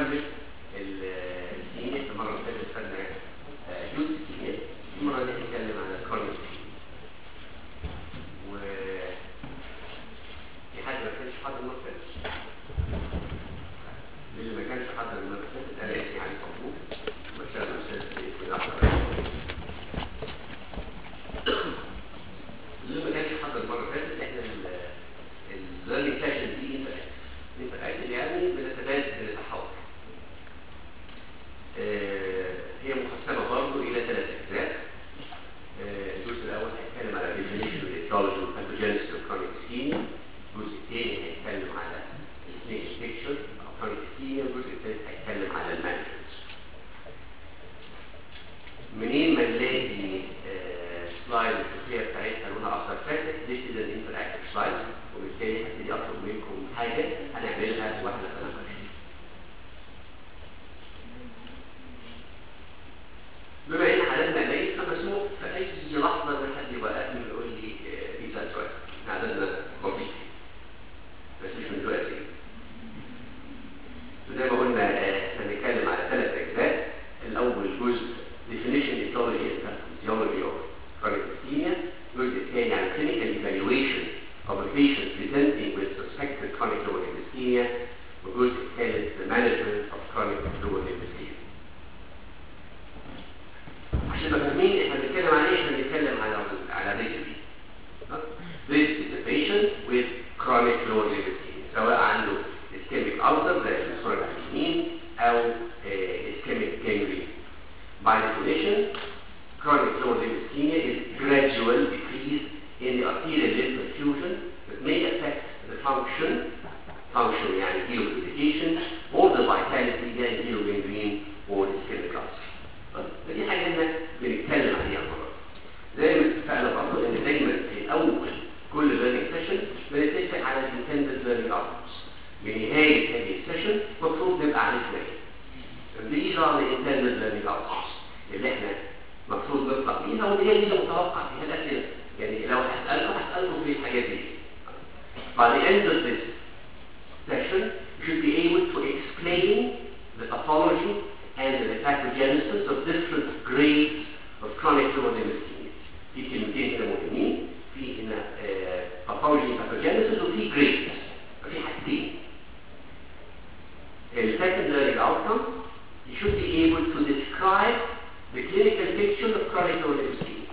نكمل السينية المرة اللي فاتت خدنا جزء السينية المرة دي هنتكلم عن الكرونيك و في حد ما كانش حاضر المرة اللي فاتت اللي ما كانش حاضر المرة اللي فاتت أنا اسمي علي صبوح بشتغل أستاذ في الأحمر اللي ما كانش حاضر المرة اللي فاتت احنا الليرنينج سيشن دي انتراكت انتراكت يعني بنتبادل بنتحاور آه، هي مقسمة برضه إلى ثلاث أجزاء آه، الجزء الأول هيتكلم على definition والإيتيولوجي والباثوجينيسيس والكرونيك ischemia الجزء الثاني هيتكلم على السنيك بيكتشر أو كرونيك ischemia الجزء الثالث هيتكلم على المانجمنت منين ما نلاقي سلايد الخلفيه بتاعتها لونها اخضر فاتح this is an interactive slide وبالتالي هبتدي اطلب منكم حاجه هنعملها واحنا بنتناقش بما ان عددنا قليل فمسموح في اي لحظه ان حد يبقى قادم يقول لي آه، يسال سؤال إحنا عددنا بسيط بس مش من دلوقتي وزي ما قلنا آه، احنا بنتكلم على ثلاث اجزاء الاول جزء definition etiology and pathophysiology of chronic ischemia الجزء الثاني عن clinical evaluation of a patient presenting with suspected chronic lower limb ischemia والجزء الثالث the management of chronic lower limb ischemia عشان تبقى فاهمين احنا بنتكلم عن ايه احنا بنتكلم على على this This is a patient with chronic lower limb ischemia سواء عنده ischemic ulcer زي الصورة على اليمين او آه، ischemic gangrene By definition, chronic lower limb ischemia is gradual decrease in the arterial limb perfusion that may affect the function, function يعني hemolymphication, or the vitality يعني hemogangrene or ischemic ulcer. فدي حاجة احنا بنتكلم عليها مرة. زي ما اتفقنا برضه ان دايما في اول كل learning session بنتفق على intended learning outcomes. بنهاية هذه السيشن المفروض نبقى عرفنا ايه. These are the intended learning outcomes اللي احنا المفروض نطلع بيها واللي هي اللي متوقع فيها الأسئلة يعني لو هسألكم هسألكم في الحاجات دي By the end of this session you should be able to explain the pathology and the pathogenesis of different grades of chronic lower limb ischemia في كلمتين كده مهمين في هنا آه، pathology pathogenesis وفي grades ففي حاجتين The second learning outcome, you should be able to describe the clinical picture of chronic lower limb ischemia.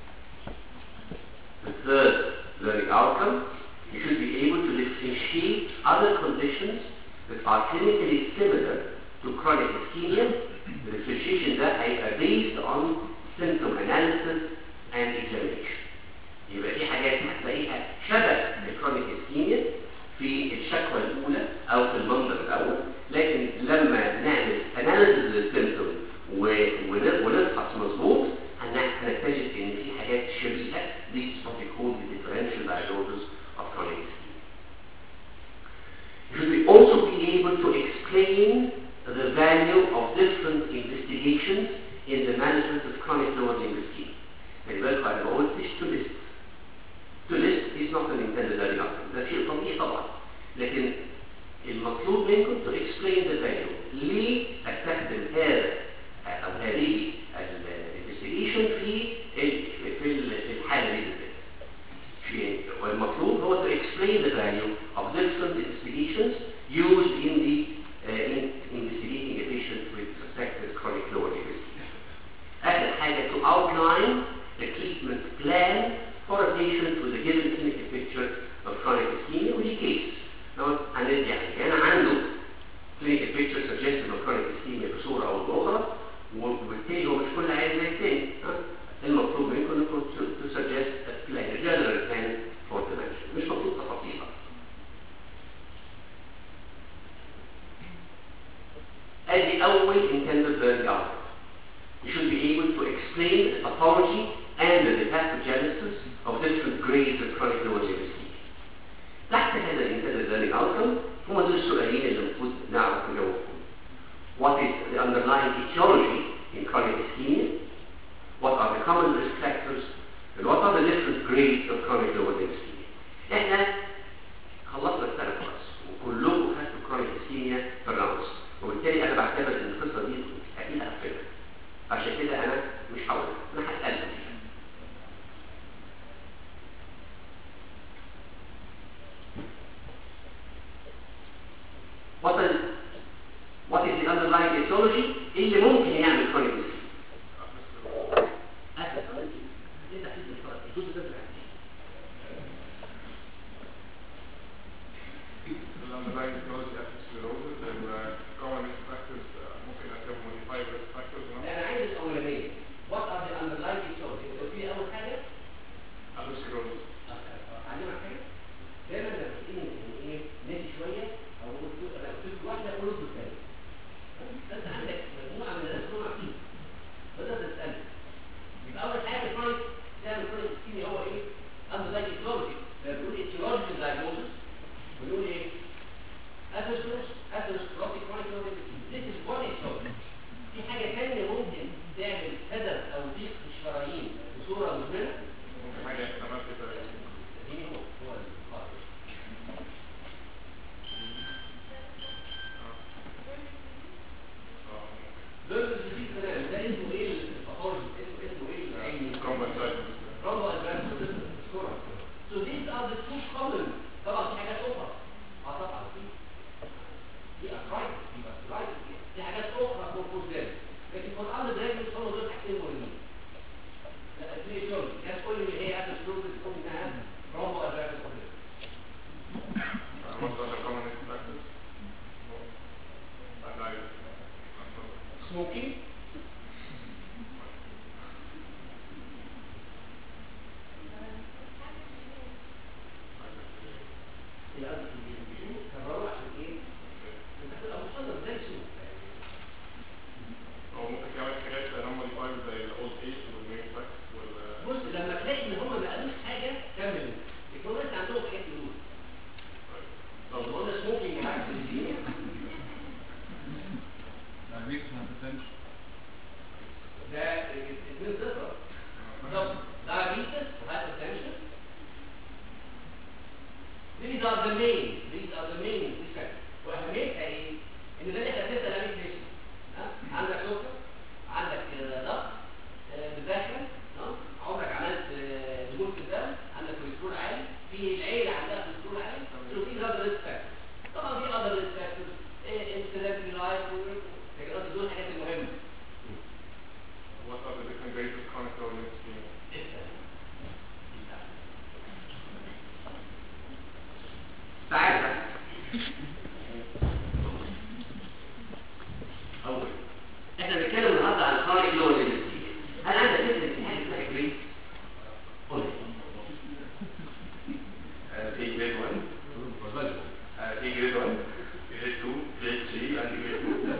The third learning outcome, you should be able to differentiate other conditions that are clinically similar to chronic ischemia. The differentiation that are based on symptom analysis and examination. يبقى في حاجات هتلاقيها شبه الكرونيك اسكيميا في الشكوى الاولى او في المنظر الاول لكن لما نعمل اناليسيس للسيمتوم ونفحص مظبوط هن- هنكتشف ان في حاجات شبيهه دي what we call the differential diagnosis of chronic ischemia. You should also be able to explain the value of different investigations in the management of chronic lower limb ischemia. خلي بالكم انا ما قلتش to list. To list is not an intended learning outcome. ده شيء طبيعي طبعا. لكن المطلوب منكم to explain the value. ليه استخدم هذا او هذه الانفستيجيشن في ال- في ال- في الحاله دي بالذات. في- والمطلوب هو to explain the value of different investigations used in the uh, in investigating a patient with suspected chronic lower limb ischemia. آخر حاجة to outline the treatment plan for a patient with a given clinical picture of chronic ischemia ودي case. لو هندي يعني أنا عنده clinical picture suggestive of chronic ischemia بصورة أو بأخرى وبالتالي هو مش كل عيان زي التاني. ها؟ المطلوب منكم انكم to- to suggest a plan, a general plan for the management. مش مطلوب تفاصيلها. ادي اول intended learning outcome. You should be able to explain the pathology and the pathogenesis of different grades of chronic lower limb ischemia. تحت هذا الانتندد learning outcome هم دول So these are the two common طبعا في حاجات أخرى اه طبعا في في أكرايتس في باسكولايتس في حاجات أخرى فور فور ذلك لكن for undergraduates هم دول حاجتين مهمين لا في شغل كان تقول لي ايه هذا الشغل تقول انها برافو أجابة Uh, What's the common practice? And I, smoking هي قصدي بيشوف كرروا عشان ايه؟ انت هتبقى مصدر زي السوق أو ممكن كمان حاجات non modified زي ال old age وال main sex وال بص لما تلاقي ان هم ما قالوش حاجه كمل يكون انت عندهم حاجات تقول طب هو ده سموكينج معاك في الدنيا diabetes and hypertension. ده اثنين صفر طب diabetes hypertension these are the main these are the main effects واهميتها ايه؟ ان ده اللي احنا بنسال عليه ليش؟ ها؟ عندك سكر عندك آه، ضغط آه، بتدخن ها؟ عمرك عملت آه، دهون في الدم عندك كوليسترول عالي في العيله عندها كوليسترول عالي so these are the risk factors طبعا في other risk factors incidentally life لكن قصدي دول الحاجات المهمه what are the different grades of chronic coronary ischemia? تعالى أول إحنا بنتكلم النهارده عن chronic lower limb ischemia. هل عندك فكرة في حاجة اسمها جريد؟ قول لي. Uh, take grade 1, uh, take grade 1, grade 2, grade 3, and grade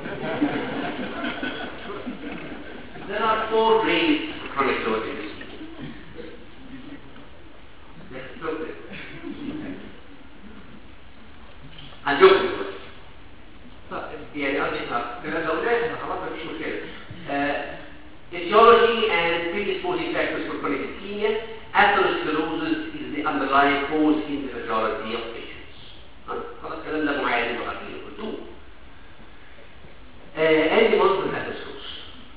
4. There are four grades of chronic lower limb ischemia. Let's look at it. هنشوف دلوقتي. طب يعني قصدي طب لو قلنا خلاص مفيش مشكلة. آه، Etiology and predisposing factors for chronic ischemia. Atherosclerosis is the underlying cause in the majority of patients. ها؟ خلاص الكلام ده معادل وعارفين قلتوه. آه، ادي منظر الاتherosclerosis.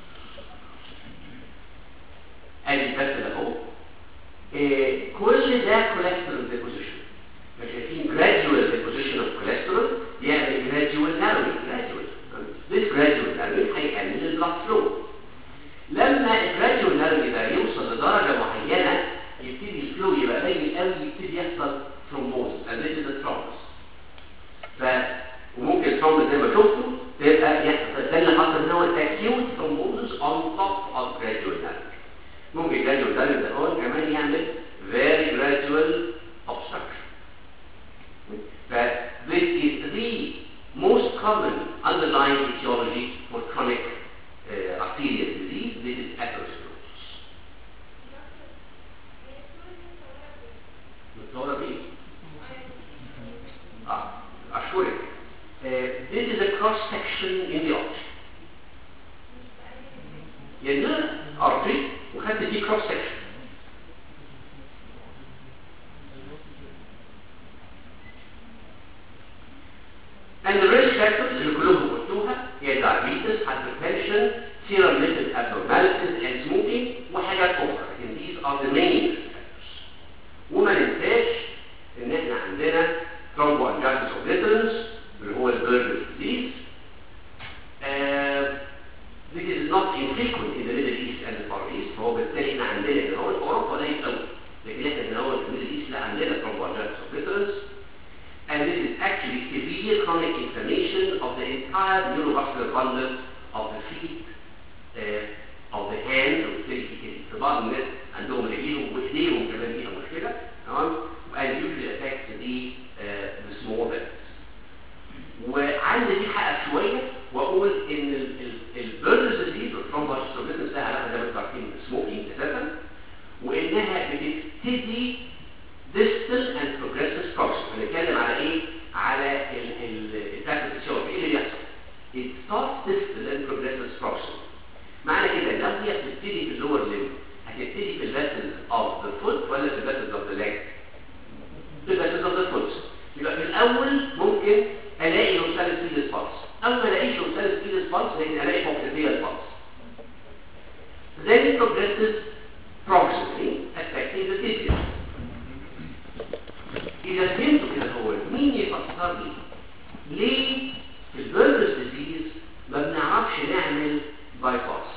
ادي بس اهو. آه، كل ده cholesterol deposition. مش شايفين gradual deposition of cholesterol يعمل gradual narrowing gradual this gradual narrowing هيقلل البلاد flow لما الجراديوال narrowing ده يوصل لدرجة معينة يبتدي الفلو يبقى قليل قوي يبتدي يحصل thrombosis and this is a thrombus ف وممكن الثرومبس زي ما شفتوا تبقى يحصل ده اللي حصل ان هو acute thrombosis on top of gradual narrowing ممكن gradual narrowing ده هو كمان يعمل very gradual obstruction that this is the most common underlying etiology for chronic uh, arterial disease. This is atherosclerosis. دكتورة مين؟ آه أشكرك. Uh, this is a cross section in the artery. يعني ده artery وخدت فيه cross section. And the risk factors اللي كلهم قلتوها هي diabetes, hypertension, serum lipid abnormalities, and smoking وحاجات أخرى. And these are the main risk factors. وما ننساش إن إحنا عندنا thromboangitis obliterans اللي هو البيرنز disease. Uh, this is not infrequent in the Middle East and the Far East فهو بالتالي إحنا عندنا إن هو في أوروبا قليل قوي. لكن إحنا إن هو في الميدل إيست لا عندنا thromboangitis obliterans and this is actually severe chronic inflammation of the entire neurovascular bundle of the feet, uh, of the hands, وبالتالي في بعض الناس عندهم رجليهم وايديهم كمان فيها مشكله تمام and usually affects the uh, the small vessels. وعايز دي حقق شويه واقول ان البيرنز ديزيز والثرومبوسيتوزيس لها علاقه زي ما انتم عارفين بالسموكينج اساسا وانها بتبتدي distal and progressive process هنتكلم على ايه على الباثوفيسيولوجي ايه اللي بيحصل it starts distal and progressive process معنى كده لو هي بتبتدي في اللور ليم هتبتدي في الفاسلز اوف ذا فوت ولا في الفاسلز اوف ذا ليج في الفاسلز اوف ذا فوت يبقى في الاول ممكن الاقي روسالس فيلس بالس او ما الاقيش روسالس فيلس بالس لكن الاقي فوكسيتيال بالس then it progresses progressively affecting the tibia إذا فهمتوا كده هو مين يفسر لي ليه في البيرنس ديزيز ما بنعرفش نعمل باي باس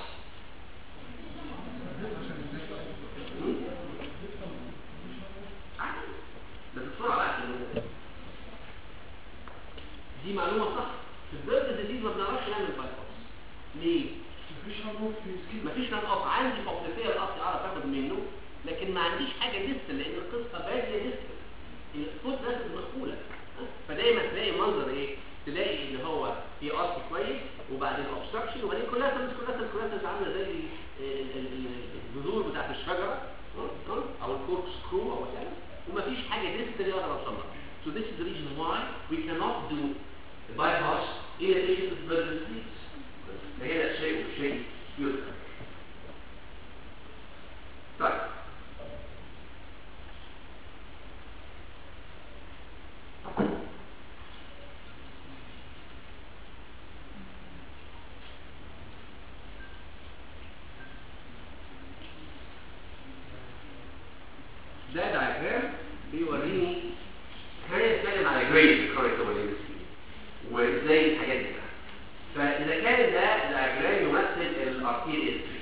ده بسرعة بقى عشان دي معلومة صح في البيرنس ديزيز ما بنعرفش نعمل باي باس ليه؟ مفيش هنروح في سكين مفيش نان اوف عندي فوقتيه الاصلي اعرف اخد منه لكن ما عنديش حاجه ديستل لان القصه باديه ديستل الفوت لازم مقفوله ها؟ فدايما تلاقي منظر ايه تلاقي ان هو في ارك كويس وبعدين اوبستراكشن وبعدين كولاترز كولاترز كولاترز عامله زي ال- ال- ال- الجذور بتاعت الشجره ها؟ ها؟ او الكورك سكرو او كده ومفيش حاجه ديستل اقدر اوصل لها So this is the reason why we cannot do the bypass in a patient with burden disease. فهنا شيء وشيء يذكر طيب ده diagram بيوريني خلينا نتكلم على جريد كرونيك وازاي الحاجات دي بقى. فإذا كان ده diagram يمثل الارتيريال تري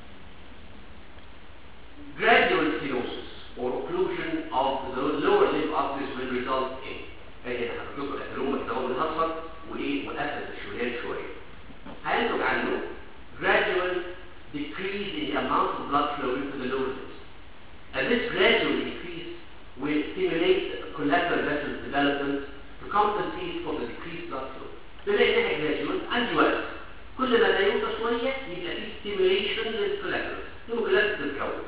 gradual stenosis or occlusion of the lower limb arteries will result in اجي انا هحط لكم الروم التهاب الاصفر وايه واسد الشريان شويه هينتج عنه gradual decrease in the amount of blood flow into the lower limbs and this gradual decrease will stimulate collateral vessel development to compensate for the decreased blood flow بما انها gradual عندي وقت كل ما ده يوطى شويه يبقى في stimulation للكولاترال الكولاترال تتكون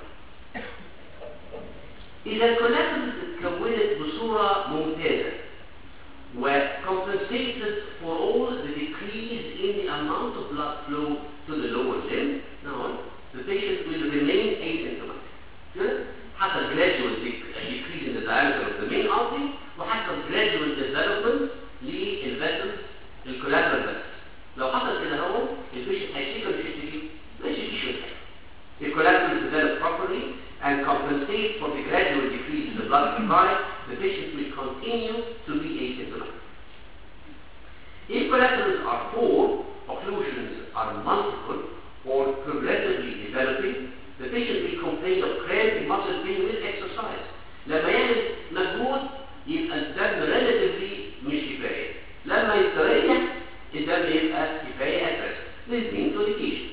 إذا الكولاترال اتكونت بصورة ممتازة و compensated for all the decrease in the amount of blood flow to the lower limb, now the patient will remain asymptomatic. Good? حصل gradual dec- decrease in the diameter of the main artery وحصل gradual development للvessels الكولاترال vessels. لو حصل كده هو البيشنت هيشتكي ولا مش هيشتكي؟ ما يشتكيش ولا حاجة. The collateral is developed properly and compensate for the gradual decrease in the blood supply, the patient will continue to be asymptomatic. If collaterals are poor, occlusions are multiple or progressively developing, the patient will complain of cramping muscle pain with exercise. لما يعمل مجهود يبقى الدم relatively مش كفاية. لما يستريح الدم يبقى كفاية at rest. This means medication.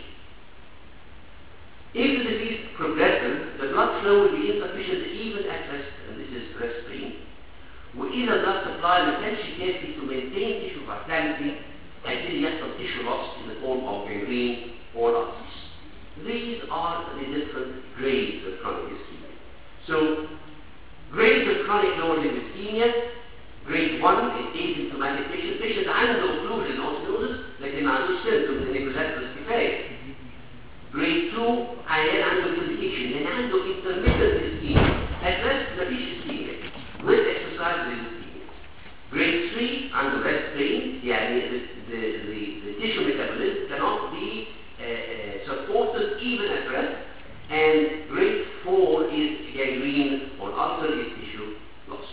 If the disease progresses, the blood flow will be insufficient even at rest, and this is rest pain. وإذا blood supply ما كانش كافي to maintain tissue vitality, هيبتدي يحصل tissue loss in the form of gangrene or ulcers. These are the different grades of chronic ischemia. So, grades of chronic lower limb ischemia, grade 1 is asymptomatic patient. Patient عنده occlusion or stenosis, لكن ما عندوش symptoms ان الكولاترال كفاية. جريد 2 عيان عنده كومبليكيشن يعني عنده intermittent ischemia at rest مفيش ischemia with exercise there is ischemia grade 3 عنده rest pain يعني the, the, the, the tissue metabolism cannot be uh, uh, supported even at rest and grade 4 is gangrene or ulcer is tissue loss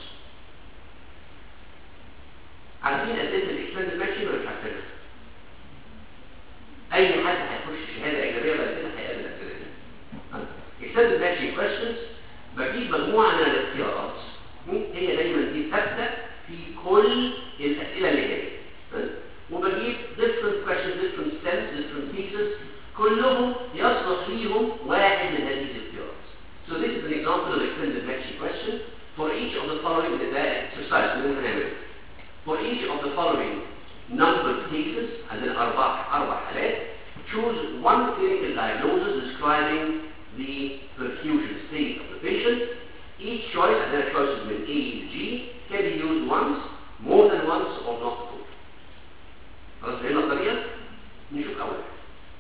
عارفين اسئله الاكستندد ماشي ولا مش عارفينها؟ اي حد هيخش شهاده ايجابيه بعد كده هيقابل الاسئله دي extended matching questions بجيب مجموعه من الاختيارات م? هي دايما دي ثابته في كل الاسئله اللي جايه م? وبجيب different questions different stems different pieces كلهم يصلح فيهم واحد من هذه الاختيارات so this is an example of extended matching question for each of the following ده exercise اللي ممكن نعمله for each of the following numbered cases عندنا أربع أربع حالات choose one clinical diagnosis describing the perfusion state of the patient each choice عندنا choices من A to G can be used once more than once or not at all خلاص فهمنا الطريقة نشوف أول حاجة.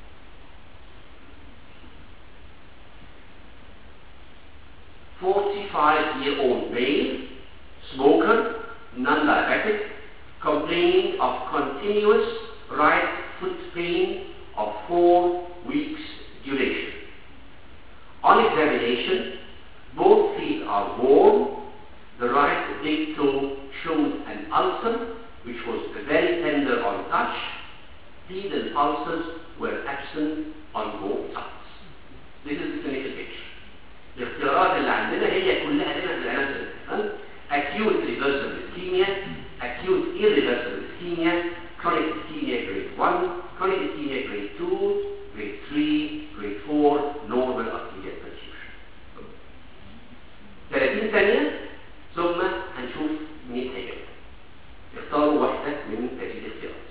Forty-five-year-old male, smoker, non-diabetic, complaining of continuous right foot pain of four weeks duration. On examination, both feet are warm, the right big ونشوف مين هيجاوب اختاروا واحدة من هذه الاختيارات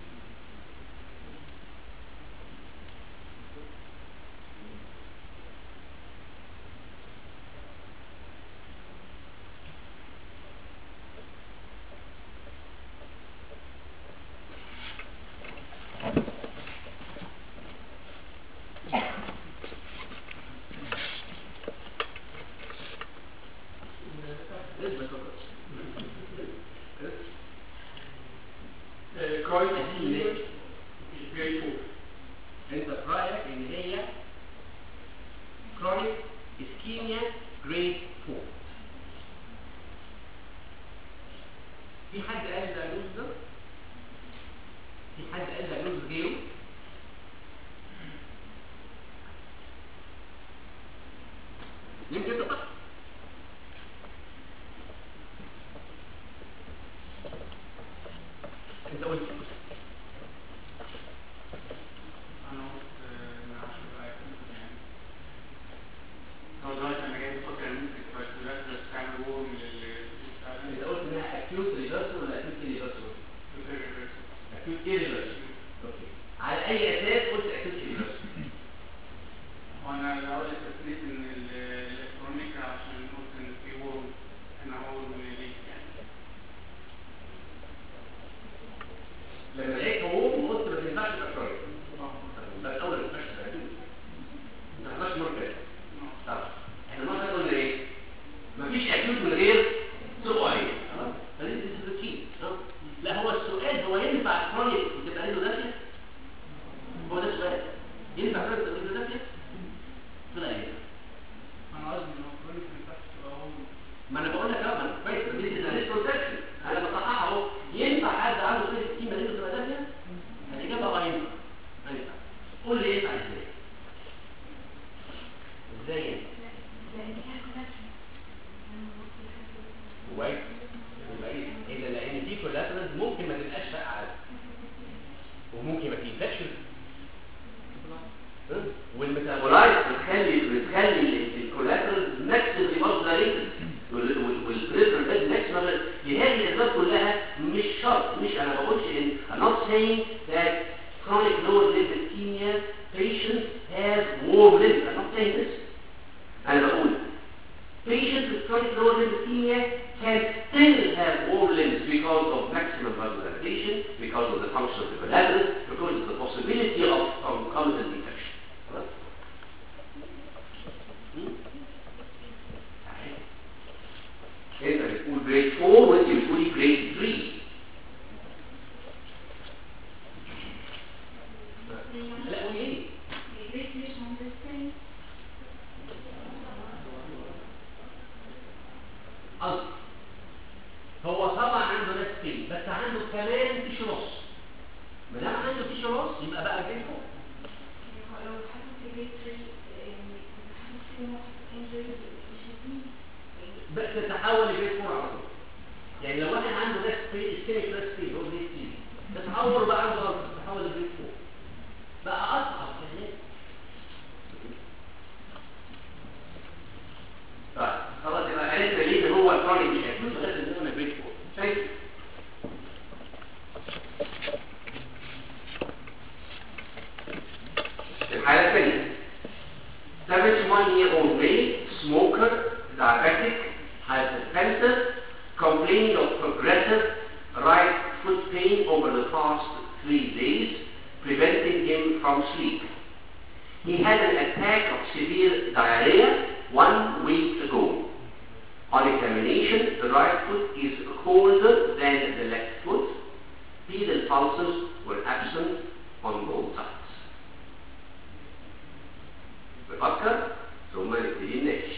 كويس جريد فور انت في رايك ان هي chronic ischemia grade 4 في حد قال الدايجنوز ده؟ في حد قال دايجنوز غيره؟ يمكن تبقى انت قلت انا قلت من 10 دقايق يعني هو دلوقتي انا جاي بفكر ان ممكن تبقى الكلات بس تعمل ورم لل انت قلت انها acute reversal ولا acute irreversible؟ acute irreversible اوكي على اي اساس قلت acute irreversible؟ وانا الاول استثنيت ان ال- الالكترونيك عشان قلت ان في ورم انا هو اللي يعني لما لقيت هوم قلت ما تنفعش تبقى كويس ده الاول ما ينفعش تبقى acute. ما تنفعش مركز طب احنا المره قلنا ايه؟ مفيش acute من غير سؤال خلاص فدي روتين لا هو السؤال هو ينفع كرونيك وتبقى له دافيه؟ هو ده السؤال ينفع كرونيك تبقى له دافيه؟ طلع ايه؟ انا قصدي ان هو كرونيك ما ينفعش تبقى هو ما انا بقول لك اه ما أنا كويس بس دي از بروتكشن انا بصححها اهو ينفع حد عنده كل التيم اللي تبقى دافيه؟ الاجابه اه ينفع ما ينفع قول لي ينفع ازاي؟ ازاي ينفع؟ كويس كويس اذا لان في كولاترالز ممكن ما تبقاش فاقعه عادي وممكن ما تنفعش والميتابولايت بتخلي بتخلي الكولاترالز ماكسيملي مصدرين والبريفر ده ماكسيمال لهذه الاسباب كلها مش شرط مش انا ما بقولش ان I'm not saying that chronic lower limb ischemia patients have warm limbs I'm not saying this انا بقول Patients with chronic lower limb ischemia can still have warm limbs because of maximum vasodilation, because of the function of the collaterals, because of the possibility of concomitant infection. خلاص؟ مم؟ صحيح. انت بتقول grade 4 وانت بتقولي grade 3 لا قولي ايه؟ قصدي هو طبعا عنده ناس فيه بس عنده كمان فيش نص ما دام عنده فيش نص يبقى بقى جاي فوق بس تتحول لجريد فور على طول يعني لو واحد عنده ناس في اسكيميك ناس فيه هو جريد سي تتحول بقى عنده غلط تتحول لجريد فور بقى اصعب كمان طيب خلاص يبقى عرفنا ليه ان هو الكرونيك مش اكيوت لغايه ان هو جريد فور ثانك يو الحالة الثانية 71 year old male, smoker, diabetic, hypertensive, complaining of progressive right foot pain over the past three days, preventing him from sleep. He had an attack of severe diarrhea one week ago. On examination, the right foot is colder than the left foot. Pedal pulses were absent on both sides. بفكر ثم نبتدي نناقش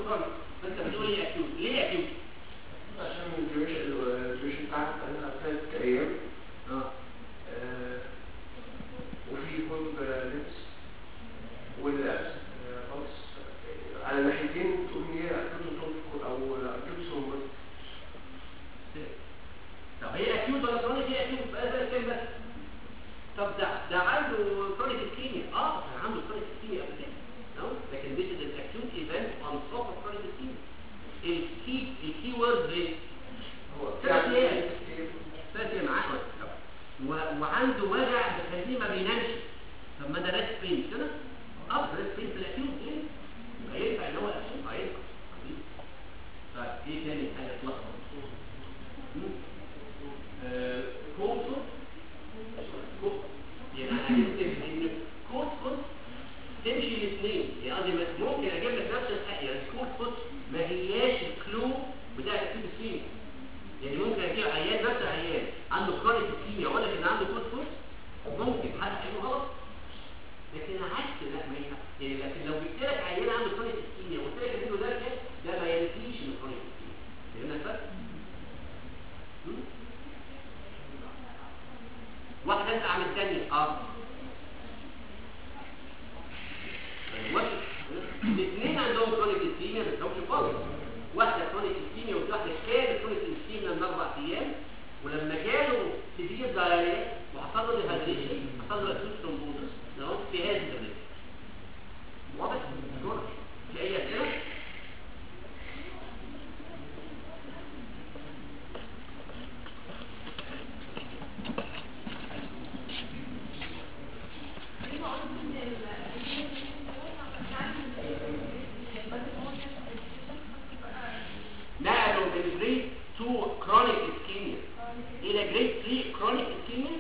كرونيك فانت بتقول لي اكيوت ليه اكيوت؟ عشان الديوريشن الديوريشن بتاعها بقالها ثلاث ايام اه آه، وفي كولد لبس واللبس خلاص آه، على ناحيتين تقول ان هي اكيوت او اكيوت سومبر طب هي اكيوت ولا كرونيك هي اكيوت بقى بقى كام بس طب ده ده عنده كرونيك اسكيميا اه كان عنده كرونيك اسكيميا قبل كده no لكن this is an acute event on top of chronic ischemia الكي الكي وورد ايه هو ثلاث ايام ثلاث ايام معاه و- وعنده وجع بيخليه ما بينامش طب ما ده ريست بين كده اه ريست بين في الاكيوت ليه يبقى ينفع ان هو اكيوت هينفع حبيبي. طيب ايه تاني حاجه تلخبط آه، كورسو كو- يعني هنكتب ان كورسو تمشي الاثنين يعني قصدي بس ممكن اجيب لك نفس الحاجه يعني كورسو ما هياش الكلو بتاع التكتيب السيني يعني ممكن اجيب عيان نفس العيان عنده كرونيك اسكيميا اقول لك ان عنده كورسو ممكن حد هيقول غلط لكن العكس لا ما ينفعش يعني لكن لو جبت لك عيان عنده كرونيك اسكيميا وقلت لك انه ده كده ده ما ينفيش انه كرونيك اسكيميا فهمنا الفرق؟ م? واحدة انت عن الثانية اه واحد- الاثنين عندهم كرونيك اسكيميا بس هم خالص واحدة كرونيك اسكيميا وواحدة كانت كرونيك اسكيميا من أربع أيام ولما جاله سيفير دايريا وحصل له ديهايدريشن حصل له اكيوت ثرومبوزس تمام في هذه التمرين واضح؟ واضح في أي أسئلة؟ نقلوا من جريد 2 كرونيك اسكيميا الى جريد 3 كرونيك اسكيميا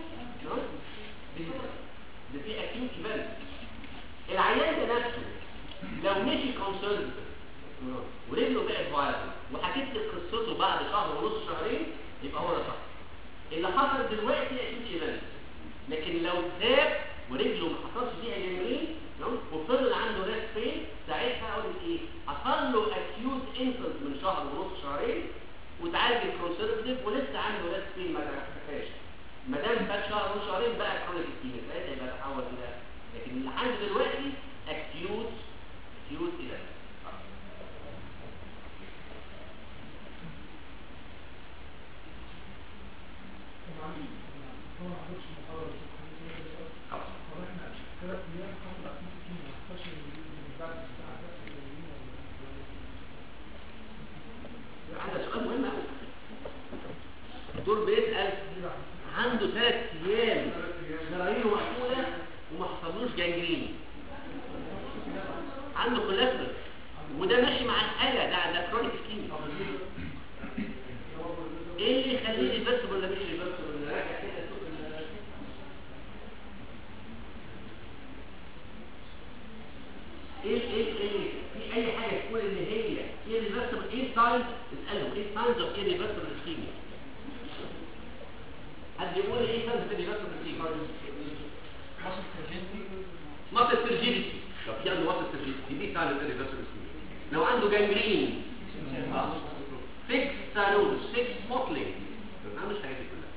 ده في اكيوت ايفنت العيان ده نفسه لو مشي كونسيرن ورجله بقت فايبل وحكيت لك قصته بعد شهر ونص شهرين يبقى هو ده صح اللي حصل دلوقتي اكيوت ايفنت لكن لو تاب ورجله ما حصلش فيها جنرين وفضل عنده ريست بين ساعتها اقول لك ايه حصل له اكيوت انفلت من شهر ونص شهرين وتعالج الكونسرفتيف ولسه عنده ريست بين ما اختفاش ما دام فات شهر ونص شهرين بقى كرونيك اسكيميا ساعتها يبقى تحول الى لكن اللي عنده دلوقتي اكيوت اكيوت ايفنت هذا سؤال مهم قوي الدكتور بيسأل عنده ثلاث ايام شرايينه مقفولة وما حصلوش جانجرين عنده كولاترال وده ماشي مع الحالة ده ده كرونيك سكيميا ايه اللي يخليه ريفرسبل ولا مش ريفرسبل نراجع كده نشوف ال- ايه ايه ايه في اي حاجه تقول ان هي ايه ريفرسبل ايه ساينز اسالهم ايه ساينز اوف ايه ريفرسبل سكيميا حد يقول ايه ساينز اوف ريفرسبل سكيميا ماسل سيرجيليتي طب في عنده ماسل سيرجيليتي دي ساينز اوف ريفرسبل سكيميا لو عنده جانجرين فيكس سانوس فيكس موتلينج ما عندوش الحاجات دي كلها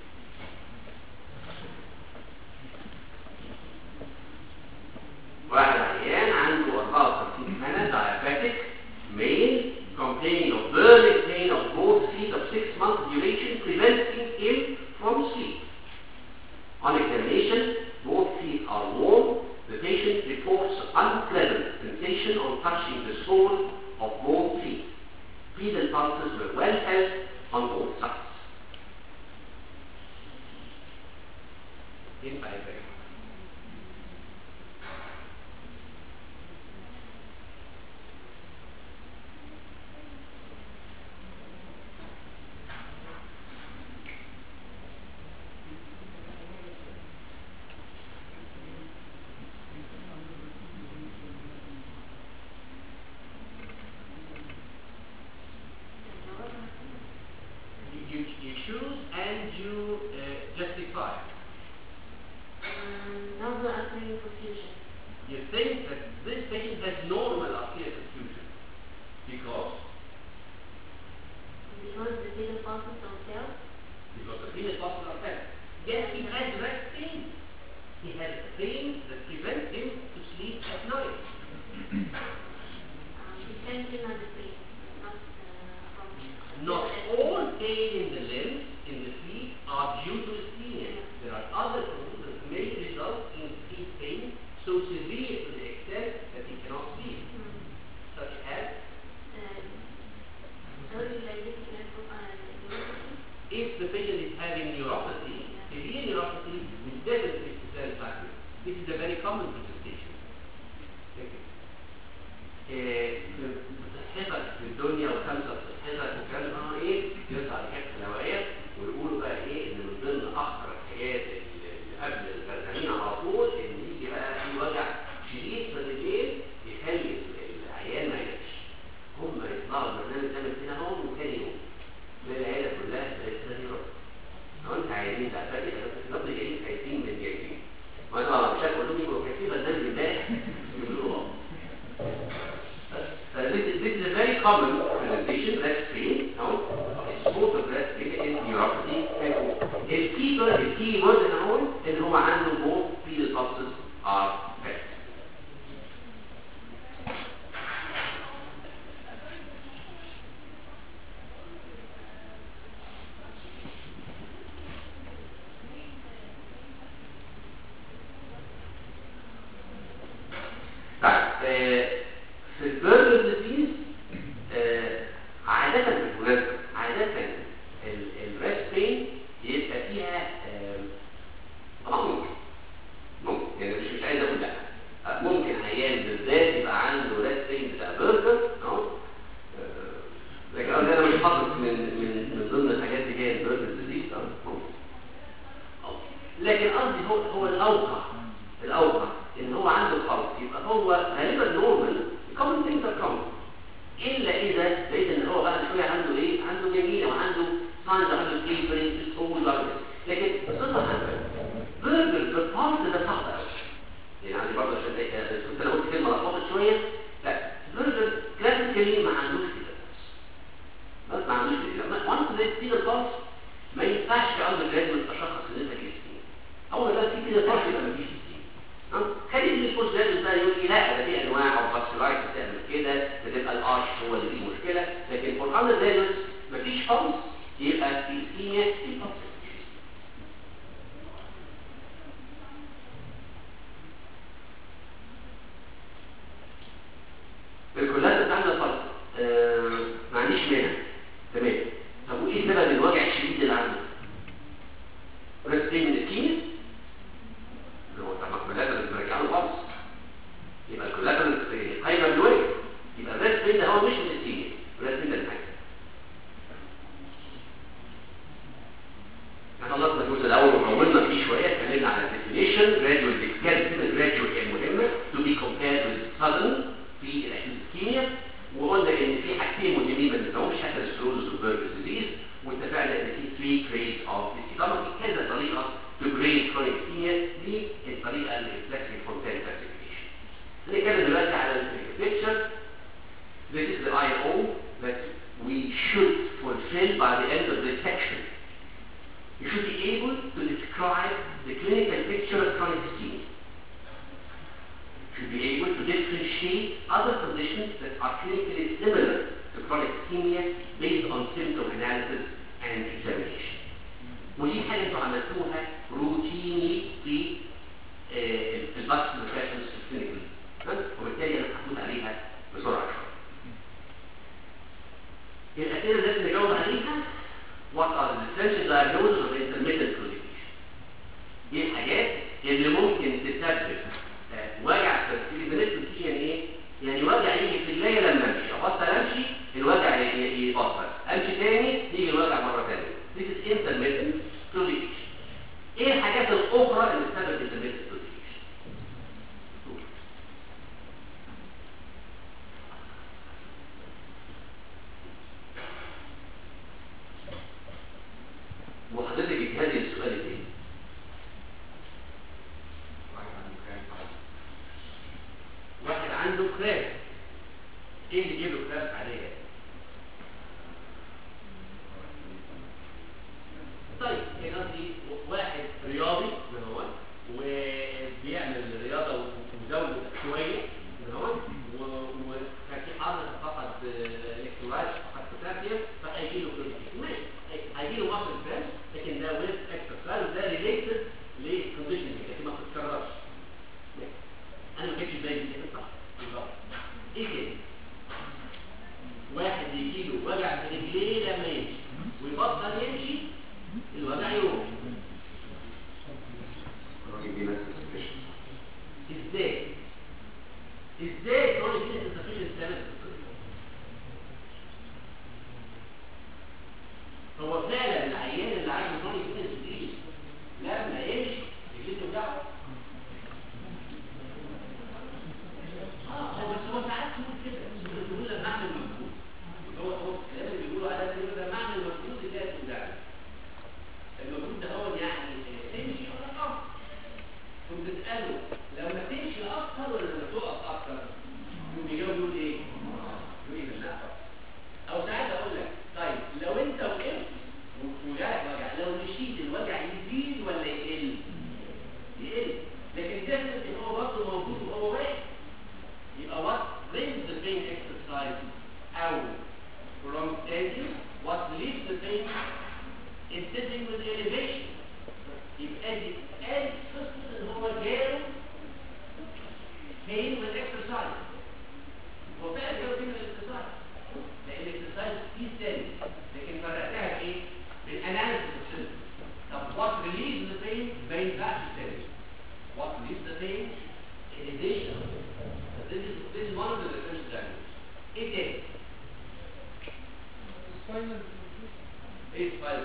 واحد عيان عنده 54 سنة diabetic male complaining of burning pain of both feet of 6 months duration preventing him from sleep. On examination, both feet are warm. The patient reports unpleasant sensation on touching the sole of both feet. Pedal pulses were well held on both sides. ينفع يبقى the patient is having neuropathy, severe neuropathy, we definitely present factor. This is a very common presentation. Thank you. آه، في صحتك في الدنيا وخمسة في صحتك والكلام ده هو ايه؟ يطلع الحاجات الهوائية ويقولوا بقى ايه ان من ضمن اخطر الحاجات اللي قبل الغرقانين على طول ان يجي بقى في وجع شديد في الرجلين يخلي العيان ما ينامش. هم يطلعوا البرنامج ده من هنا اهو وثاني يوم. تلاقي العيله كلها بقت ثاني يوم. لو انت عايزين ده فاكر النبض جايين خايفين من جايين. وانا طبعا مش هقول لهم يبقوا كان في برنامج امبارح يقولوا اه. Uh, this, is, this is a very common presentation, breast pain, no? It's both of breast pain and neuropathy. And his key, his key word in all is هو عنده both pedal pulses are fast. طيب آه، في البيرجر ديزيز عادة بالمناسبة عادة الريست بين يبقى فيها آم، طبعا ممكن ممكن يعني مش مش عايز اقول لا آه، ممكن عيان بالذات يبقى عنده ريست بين بتاع برجر اهو آه، لكن انا أنا مش حاطط من من من ضمن الحاجات اللي هي البيرجر ديزيز اه ممكن أوكي. لكن قصدي هو هو الاوقع الاوقع ان هو عنده خلط يبقى هو غالبا نورمال common things are common الا اذا لقيت ان هو بقى شويه عنده ايه عنده جميله وعنده ساينز عنده سليبرنج سكول لكن بصفه عامه برجر بالبارت ده صعب قوي يعني عندي برضه عشان إيه، كنت انا قلت كلمه لخبطت شويه لا برجر كلاسيكالي ما عندوش كده بس ما عندوش كده وانس ده كده الباص ما ينفعش في اول جراد تشخص ان انت كريستين اول ما في كده الباص يبقى ما فيش كريستين خلي الديسكورس ده بقى يقول لي لا ده في انواع او فاسكولايتس بتعمل كده بتبقى الارش هو اللي فيه مشكله لكن فور اذر دايلوس مفيش فلس يبقى في اسكيميا في فلس الكلات بتاعنا فلس آه ما عنديش مانع تمام طب وايه سبب الوجع الشديد اللي عنده؟ ريستين من الكيميا هو طبعا الكولاترال بنرجع له خالص يبقى الكولاترال هايبر بلويك يبقى الريست بين ده هو مش من السينيا الريست بين ده الحاجه احنا خلصنا الجزء الاول وطولنا فيه شويه اتكلمنا على الديفينيشن جراديوال ديسكال جراديوال هي مهمه تو بي كومبيرد وذ سادن في الاكيوت اسكيميا وقلنا ان في حاجتين مهمين ما ننساهمش اثيروسكلوزس وبيرجر ديزيز واتفقنا ان في 3 جريدز اوف ديزيز طبعا في كذا طريقه to grade chronic ischemia دي الطريقه الفلكسبل فونتين كلاسيفيكيشن. هنتكلم دلوقتي على البيكتشر. This is the IO that we should fulfill by the end of this section. You should be able to describe the clinical picture of chronic ischemia. You should be able to differentiate other conditions that are clinically similar to chronic ischemia based on symptom analysis and examination. ودي حاجه انتوا عملتوها روتيني في آه، الباكس نوتريشنز في الكلينيكال وبالتالي انا هفوت عليها بسرعه شويه. الاسئله اللي لازم نجاوب عليها what are the differential diagnosis of intermittent claudication؟ ايه الحاجات اللي ممكن تسبب آه، وجع في البنسبه دي يعني ايه؟ يعني وجع يجي في الليل لما امشي ابطل امشي الوجع ي- ي- يبطل امشي تاني يجي الوجع مره تانيه This is intermittent claudication. ايه الحاجات الاخرى اللي تسبب intermittent claudication؟ وحضرتك اجهزي السؤال التاني واحد عنده كراش ايه اللي يجيب له كراش عليه طيب هنا قصدي واحد رياضي من هو وبيعمل رياضه ومزود شويه من هو وكان في حاضر فقد الكترولايت فقد بوتاسيوم فهيجي له كلوريكيشن ماشي هيجي له مصر كراش لكن ده ويز اكسرسايز ده ريليتد لكونديشن لكن ما بتتكررش انا ما كنتش باين دي صح بالظبط ايه كده واحد يجي له وجع في رجليه لما يمشي ويبطل يمشي final ايه سباينال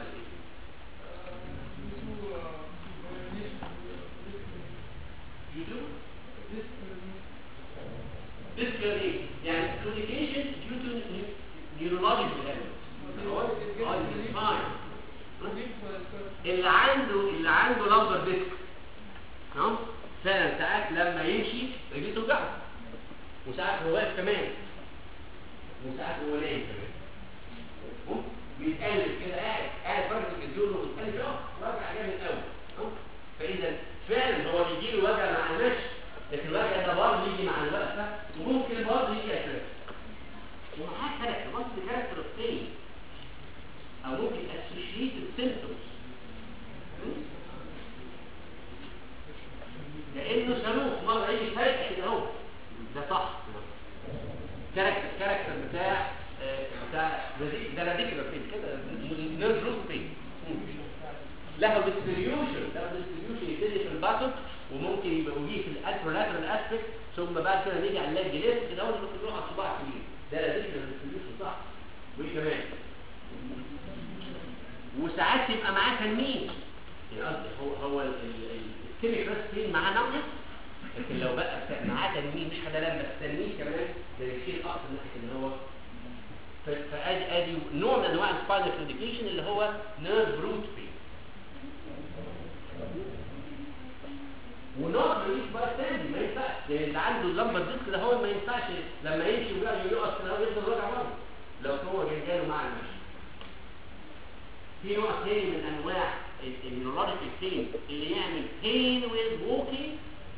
You do? This really, يعني communication due to neu- neurological elements. Oh, it's fine. اللي عنده اللي عنده لمبر ديسك تمام فعلا ساعات لما يمشي رجليه توجعه وساعات هو واقف كمان وساعات هو نايم كمان أهو، بيتقلب كده قاعد قاعد فرد التلفزيون وبيتقلب اه وجع جامد قوي أهو. فاذا فعلا هو بيجي له وجع مع المشي لكن الوجع ده برضه يجي مع الوقفه وممكن برضه يجي اساسا ومعاه كاركتر مصر كاركتر اوف بين او ممكن associated symptoms كأنه صاروخ مرة يجي فجأة كده اهو ده صح كاركتر كاركتر بتاع آه، بتاع رادي- ده راديكولار فين كده نيرف روت فين له ديستريبيوشن له ديستريبيوشن يبتدي في الباتوك وممكن يبقى يجي في الانترولاترال اسبكت ثم بعد كده نيجي على الليج ليفت كده اول ممكن يروح على الصباع الكبير ده راديكولار ديستريبيوشن صح وايه كمان وساعات يبقى معاه تنميل يعني قصدي هو هو الكيميك ريسبين معاه نقص لكن لو بقى بتاع- معاه تنميل مش حدا بس تنميل كمان ده يشيل اكتر من ناحيه ان هو ف- فادي ادي نوع من انواع السباينال كونديكيشن اللي هو نيرف روت بين ونوع ملوش بقى تاني ما ينفعش يعني اللي عنده اللمبر ديسك ده هو ما ينفعش لما يمشي ويقعد يقف كده هو يفضل راجع برضه لو هو جاله مع المشي في نوع تاني من انواع النيورولوجيكال بين اللي يعمل pain with walking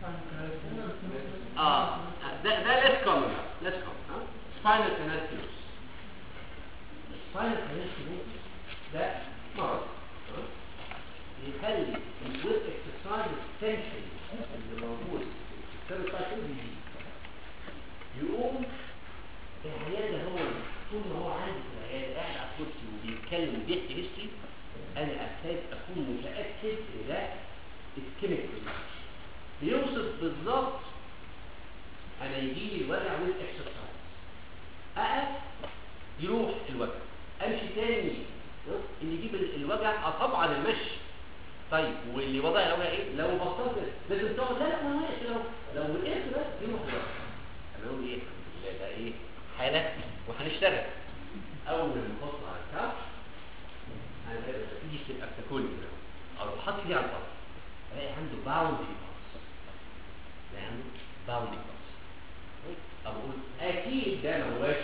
اه ده ده less common less common ها spinal canal stenosis spinal canal stenosis ده مرض ها؟ يخلي with exercise tension اللي موجود في السيرفيس دي يقوم العيادة هو طول ما هو عندي في العيادة قاعد على الكرسي وبيتكلم بيحكي هيستري أنا أكاد أكون متأكد إن ده الكيميكال بيوصف بالظبط أنا يجي لي الوجع والإكسرسايز أقف يروح الوجع أمشي تاني اللي يجيب ال- الوجع آه طبعا المشي طيب واللي وضع الوجع ايه؟ لو بطلت لازم تقعد لا لا ما واقف لو لو وقفت بس يروح الوجع انا اقول ايه الحمد لله ده ايه حالة وهنشتغل اول ما نحط على الكعب انا كده تيجي تبقى بتاكلني كده او بحط ايدي على الارض الاقي عنده باوندري باس الاقي عنده باوندري باس طب اقول اكيد ده ما هواش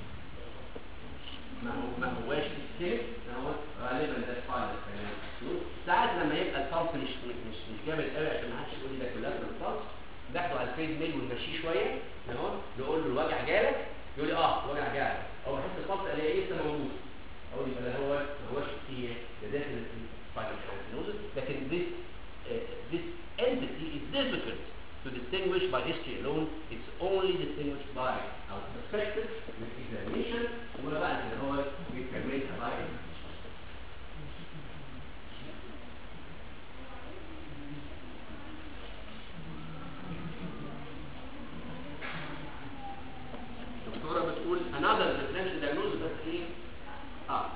ما هو ما هواش السيف ما هو غالبا ده سباينال كمان ساعات لما يبقى البلس مش مش مش مش جامد قوي عشان ما حدش يقول لي ده كلها من البلس باخده على الفيد ميل ونمشيه شويه اهو نقول له الوجع جالك يقول لي اه الوجع جالك او بحس البلس الاقيه لسه موجود اقول يبقى ده هو ما هوش في ده داخل السباينال كانال لكن this uh, this entity is difficult to distinguish by history alone it's only distinguished by our perspective with examination وما بعد كده هو we can make a right الدكتورة بتقول another differential diagnosis بس ايه اه ها.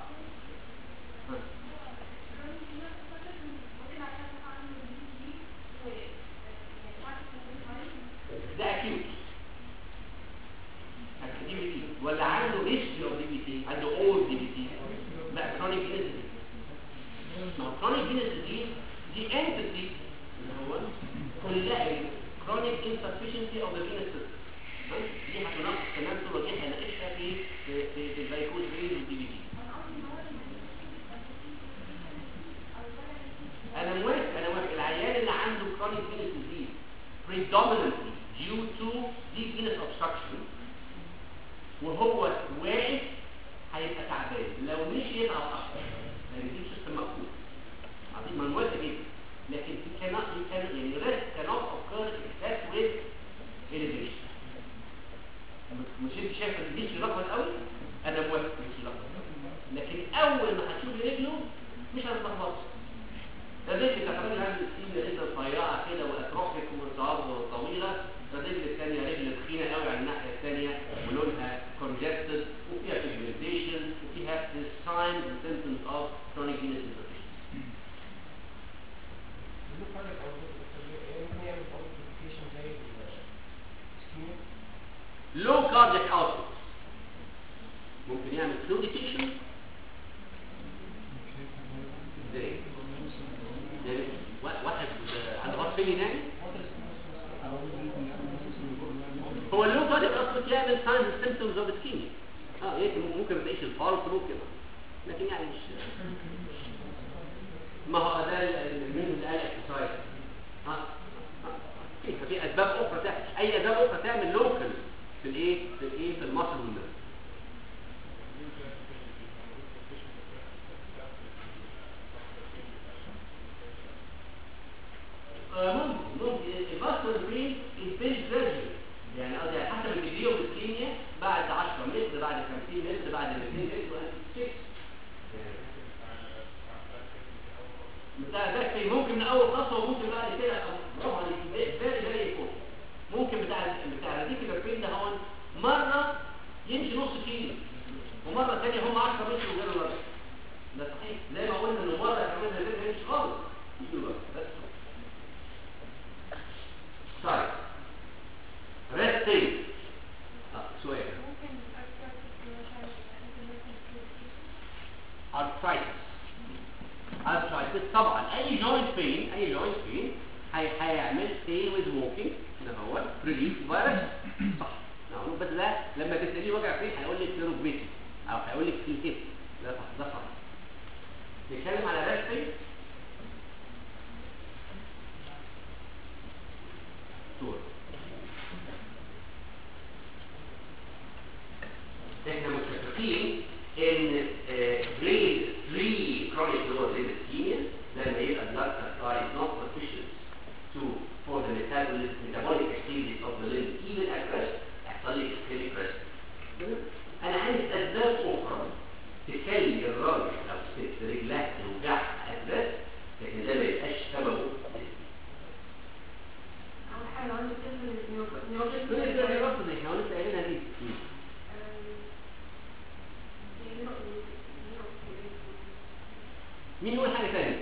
ده اكيد اكيد ولا عنده history of DVT عنده old DVT لا chronic venous disease ما هو chronic venous disease دي entity اللي هو كلها chronic insufficiency of the venous system ها؟ دي هتناقش كمان صورة دي هنناقشها في في في في البايكوز فين والدي في تي انا موافق انا موافق العيان اللي عنده chronic venous disease predominantly due to deep venous obstruction وهو واقف هيبقى تعبان لو مش يتعب اكتر لان دي سيستم مقفول عظيم انا موافق جدا لكن he cannot he can يعني rest cannot occur except with elevation مش انت شايف ان دي رقم قوي انا موافق دي رقم لكن اول ما هتشوف رجله مش هتتلخبط الرجل تعتبر هذه السيمة رجل رفيعة كده واتروفيك وصعبة طويلة الرجل الثانية رجل تخينة قوي على الناحية الثانية ولونها congested وفيها pigmentation وفيها this signs and symptoms of chronic venous insufficiency. low cardiac output ممكن يعمل fluidification ازاي؟ ازاي؟ وا- واحد آه، عنده هارت فيلي يعني هو اللو كاردياك اوتبوت يعمل ساينز اند سيمبتومز اوف اسكيميا اه يمكن ممكن ما تلاقيش الفالس ممكن لكن يعني مش ما هو ده المين اللي قال اكسرسايز ها في في اسباب اخرى تعمل اي اسباب اخرى تعمل لوكال في الايه في الايه في المصل والنرف آه، ممكن ممكن الفاسكولار برين از فيري جراديوال يعني قصدي على حسب الفيديو بالكيمياء بعد 10 متر بعد 50 متر بعد 200 متر وهكذا بتاع ده في ممكن من اول خطوه وممكن بعد كده برافو عليك فيري فيري ممكن بتاع بتاع الريديكولار برين ده هون مره يمشي نص كيلو ومره ثانيه هم 10 متر وغير الوضع ده صحيح زي ما قلنا انه مره كمان ما يمشي خالص يجي الوضع بس طيب ريستنج اه سؤال arthritis arthritis طبعا اي joint pain اي joint pain هي هيعمل pain with walking ده هو relief virus صح نعم بس ده لما تساليه وجع فين هيقول لك نيروبيتي او هيقول لك في الهيب ده صح ده صح نتكلم على ريستنج دور احنا متفقين ان جريد 3 chronic lower limb ischemia لما يبقى blood supply is not sufficient to for the metabolic metabolic activities of the limb even at rest يحصل لي ischemic rest انا عندي اسباب اخرى تخلي الراجل او الست رجلها توجعها at rest لكن ده ما يبقاش سببه كل ده ربط زي احنا لسه قايلينها دي مين يقول حاجة تانية؟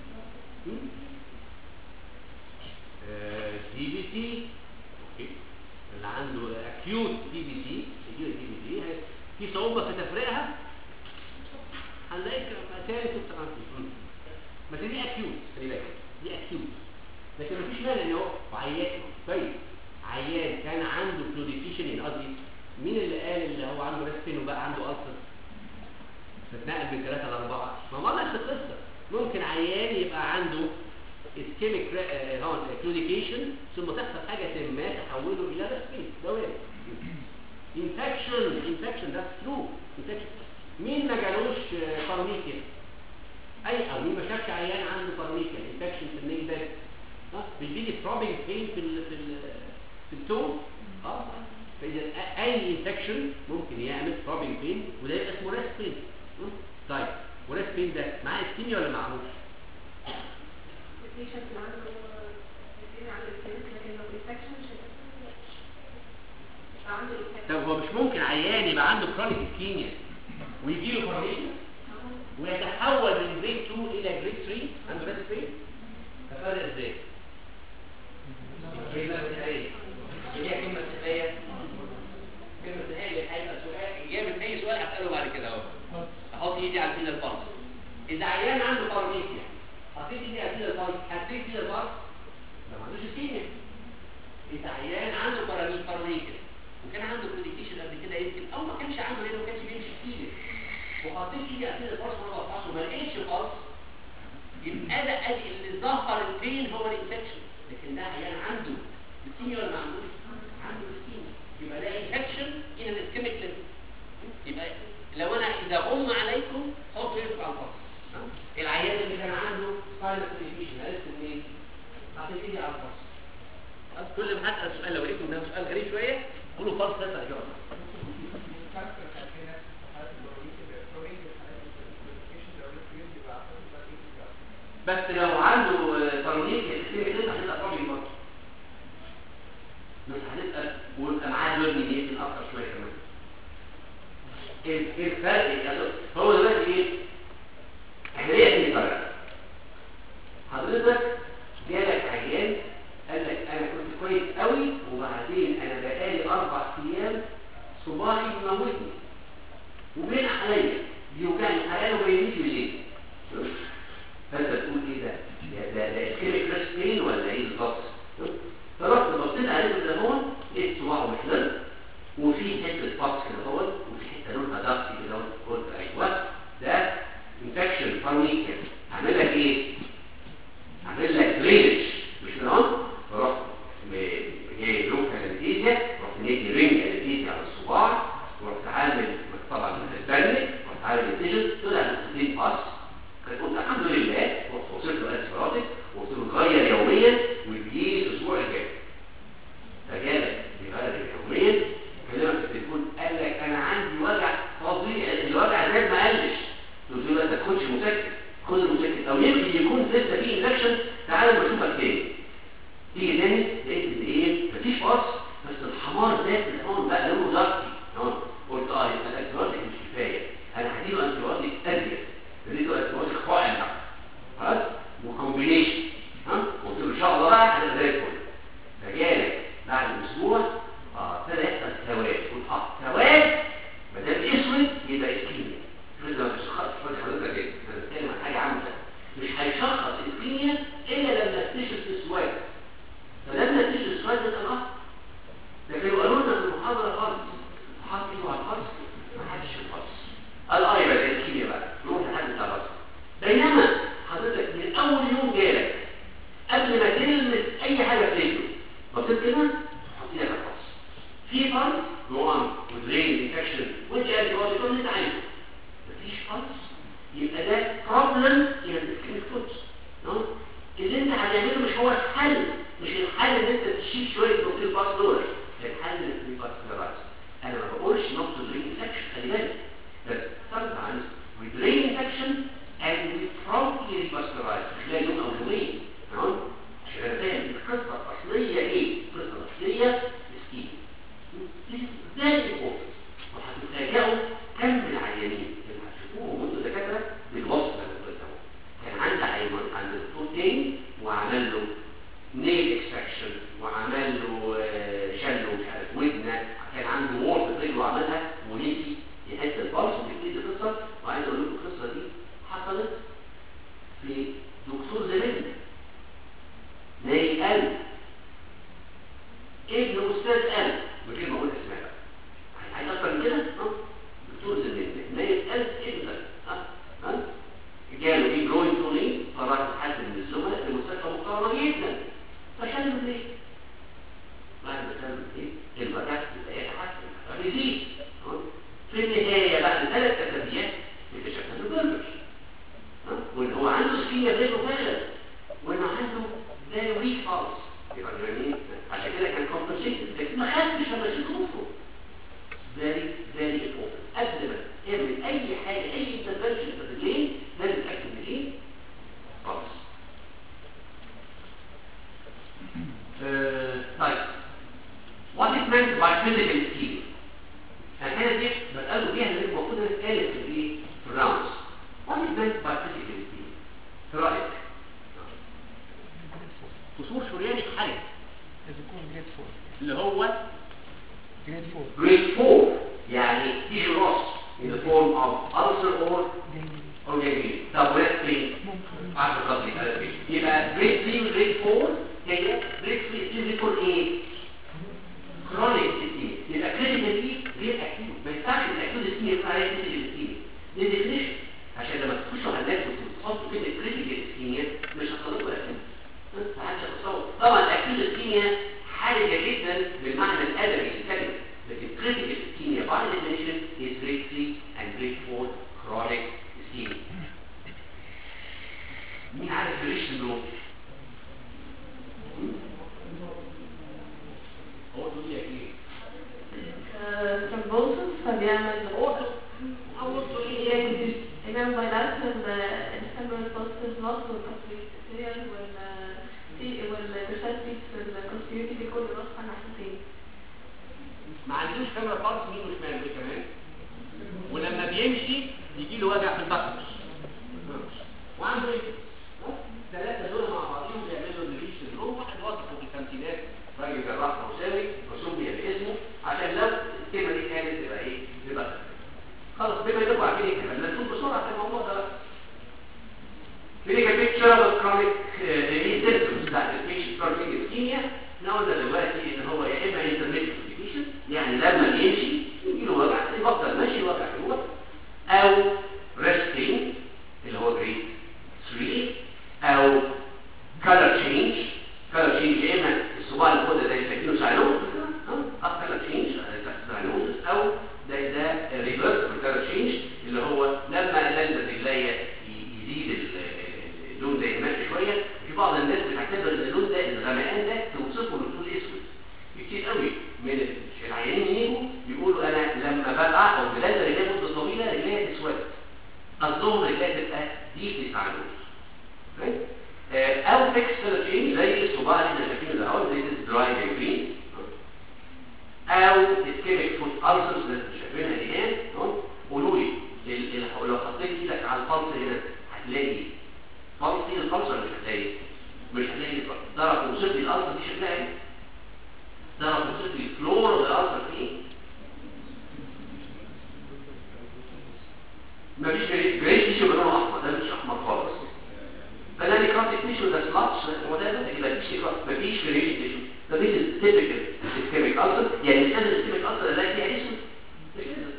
دي بي تي اوكي اللي عنده اكيوت دي بي تي يجيله دي بي تي في صعوبة في تفريقها هنلاقي ثالث الترانسفير بس دي اكيوت خلي بالك دي اكيوت لكن مفيش مانع ان هو عيان طيب عيان كان عنده فلوديفيشن يعني قصدي مين اللي قال اللي هو عنده ريسبين وبقى عنده ألسر فتنقل من ثلاثة لأربعة ما هو نفس القصة ممكن عيان يبقى عنده اسكيميك هون كلوديكيشن ثم تحصل حاجة ما تحوله إلى ريسبين ده وارد انفكشن انفكشن ده ترو انفكشن مين ما جالوش بارميكيا اي او مين ما شافش عيان عنده بارميكيا انفكشن في النيل باك ها بيجي ثروبنج بين في ال في ال في التون اه فاذا اي انفكشن ممكن يعمل ثروبنج بين وده يبقى اسمه ريست بين طيب وريست بين ده معاه اسكيميا ولا معهوش؟ طب هو مش ممكن عيان يبقى عنده كرونيك اسكيميا ويجي له كورنيشن ويتحول من جريد 2 الى جريد 3 عنده ريست بين تفرق ازاي؟ كلمة مثالية هي كلمة مثالية كلمة مثالية هيبقى سؤال إجابة أي سؤال هسأله بعد كده أهو أحط إيدي على الفيل الفرس إذا عيان عنده باراميتيا حطيت إيدي على الفيل الفرس حسيت فيل الفرس ده ما عندوش اسكيميا إذا عيان عنده باراميت باراميتيا وكان عنده كوديكيشن قبل كده يمكن أو ما كانش عنده لأنه ما كانش بيمشي كتير وحطيت إيدي على الفيل الفرس وأنا بفحصه ما لقيتش فرس يبقى ده ادي اللي ظهر البين هو الانفكشن لكن ده عيان عنده لسيميا ولا ما عندوش؟ عنده لسيميا يبقى ده انفكشن ان الاسكيميك ليمف يبقى لو انا اذا غم عليكم حطوا يدكم على الفصل العيان اللي كان عنده سباينال كوليفيشن عرفت منين؟ حطيت ايدي على الفصل كل ما هسال سؤال لو لقيته ده سؤال غريب شويه قولوا فصل تسال اجابه بس لو عنده ترميم السيستم كده هتبقى طبيعي برضه بس هتبقى ويبقى معاه ليرنينج يمكن اكتر شويه كمان ايه إيه الفرق يعني هو دلوقتي ايه احنا ليه عايزين نفرق حضرتك جالك عيان قال لك انا كنت كويس قوي وبعدين انا بقالي اربع ايام صباعي بيموتني وبين عليا بيوجعني حاليا وما يجيش بالليل فانت تقول ايه ده ده ده ده اسكيميك ريست بين ولا ايه بالظبط فرحت بصيت عليه كده هون لقيت صباعه محلل وفي حته بابس كده هون وفي حته لونها داكتي كده هون قلت ايوه ده انفكشن فارميكيا عامل لك ايه؟ عامل لك درينج مش كده هون فرحت م- جاي لوكال انستيزيا رحت مدي رينج انستيزيا على الصباع ورحت عامل طبعا بتتبني رحت عامل انتيجن طلع نقطتين باس كنت قلت الحمد لله رحت وصلت له انتيبيوتيك وقلت له غير يوميا واديه الاسبوع الجاي فجالك بيغير يوميا كلمك في التليفون قال لك انا عندي وجع فظيع الوجع ده ما قلش قلت له لا ما تاخدش مسكن خد المسكن او يمكن يكون لسه في انفكشن تعالى ما اشوفك تاني تيجي تاني لقيت ان ايه مفيش قص بس الحمار ده الحمار بقى لونه ضغطي اه قلت اه يبقى الانتيبيوتيك مش كفايه انا هديله انتيبيوتيك ازيد اديته انتيبيوتيك قائم بقى خلاص وكومبينيشن ها قلت له ان شاء الله بقى انا زي الفل فجالك بعد اسبوع اه ابتدى يحصل سواد قلت اه سواد ما دام اسود يبقى اسكيميا كده مش خالص حضرتك كده انا بتكلم عن حاجه عامه مش هيشخص اسكيميا الا لما اكتشف السواد فلما اكتشف السواد ده خلاص لكن لو قالوا لنا في المحاضره خالص حط ايده على الفرس ما حدش الفرس قال اه يبقى ده الكيمياء بقى نروح لحد بتاع الفرس بينما حضرتك من اول يوم جالك قبل ما تلمس اي حاجه في رجله بصيت كده حط ايدك على الفرس في فرس نوعان ودرين انفكشن وانت قاعد تقول كل اللي انت عايزه مفيش فرس يبقى ده بروبلم ان السكين فوت اللي انت هتعمله مش هو الحل مش الحل ان انت تشيل شويه بروتين باس دول الحل ان في باس انا ما بقولش نوت درين انفكشن خلي بالك بس sometimes with brain infection and with promptly revascularized خلال يوم او يومين تمام عشان انا فاهم القصه الاصليه ايه القصه الاصليه مسكين ازاي important وهتتفاجئوا كم من العيانين اللي هتشوفوهم وانتوا دكاتره بالوصف اللي انا قلته كان عندي عيان عند دكتور تاني وعمل له نيل اكستراكشن وعمل له آه، شل مش عارف ودنه كان عنده وورد في رجله عملها ونسي يحس البلس وتبتدي قصه وعايز اقول لكم القصه دي حصلت في دكتور زميلنا ناي قلب ابن استاذ قلب بغير ما اقول اسماء بقى عايز اكتر من كده اه دكتور زميلنا ناي قلب ابن قلب ها ها جاله ايه جروين توني فراح حد من الزملاء لمستشفى محترمه جدا فشالوا ليه؟ بعد ما شالوا ليه؟ الوجع يبقى يتحسن فبيزيد اه؟ في النهايه بعد ثلاث اسابيع اكتشفنا انه برجر وان هو عنده سكينه في رجله فعلا وانه عنده زي ويك خالص يبقى يعني عشان كده كان كومبنسيتد لكن ما خدتش لما شلت مخه very very important قبل ما تعمل اي حاجه اي انترفنشن في الرجلين لازم تاكد من ايه؟ خالص آه، طيب what is meant by physical scheme الحاجه دي بساله فيها اللي المفروض انها تتقال في الايه؟ في الراوندز what is meant by physical scheme في رايك؟ قصور شرياني حرج لازم يكون جريد فور اللي هو جريد فور grade 4 يعني tissue loss in the form of ulcer or or gangrene طب ولاد فين؟ ممكن عشر خطي يبقى grade 3 و grade 4 هي grade 3 grade 4 ايه؟ chronic disease يبقى critical دي غير acute ما ينفعش الاكيوت disease يبقى عليها critical disease دي definition عشان لما تخشوا على الناس وتحطوا كلمه critical disease مش هتصدقوا الاكيوت محدش هيتصور طبعا الاكيوت disease حرجه جدا بالمعنى الادبي للكلمه لكن critical disease by definition is grade 3 and grade 4 chronic disease مين عارف الريش سندروم؟ هو تقول لك ايه؟ thrombosis فبيعمل أول يعني بيعمل bilateral ephemeral positive loss والposterior وال والبرسنتج في الكونسيوتي بيكون راس عن ناحيتين ما عندوش كاميرا بارس يمين وشمال ايه كمان؟ ولا يمشي يجي له وجع في البطن وعنده ايه؟ ثلاثة دول مع بعضهم بيعملوا ريليش سندروم واحد وصفه في الخمسينات راجل جراح مساوي وسمي باسمه عشان لو الكلمة دي كانت تبقى ايه؟ تبقى خلاص بما انكم عارفين الكلام ده نشوف بسرعة في الموضوع ده بقى. Take a picture of chronic uh, symptoms بتاعت البيشنت chronic ischemia احنا قلنا دلوقتي ان هو يا اما intermittent complication يعني لما يمشي يجي له وجع يبطل ماشي وجع يروح او resting اللي هو grade 3 او color change color change يا اما الصباع اللي فوق ده زي شايفينه ساينوز اه color change ساينوز او ده ده reversible color change اللي هو لما لازم الرجلية يزيد ال- اللون ده يغمق شويه في بعض الناس بتعتبر ان اللون ده الغمقان ده توصفه باللون اسود في كتير قوي من العيانين يجوا يقولوا انا لما بقع او بلاقي رجلي مده طويله رجليها تسود قصدهم رجليها تبقى ديبلي ساينوز آه، او فيكس تشينج زي الصباع اللي احنا شايفينه ده اهو زي دراي جانجرين او اسكيميك فوت ألسرز اللي انتوا شايفينها دي هنا اهو قولوا لي ال- ال- لو حطيت ايدك على الفلس هنا هتلاقي فلس ايه الفلس ولا مش هتلاقي؟ مش هتلاقي تعرف توصف لي الألسر دي شكلها ايه؟ تعرف توصف لي الفلور والألسر فيه؟ مفيش جريش جريش تيشو بلونه احمر ده مش احمر خالص فده نيكروتيك تيشو ده سلاتش هو ده ده يبقى مفيش نيكروتيك مفيش جريش تيشو ده مش تيبيكال اسكيميك ألسر يعني مش لازم اسكيميك ألسر الاقي فيها اسود مش لازم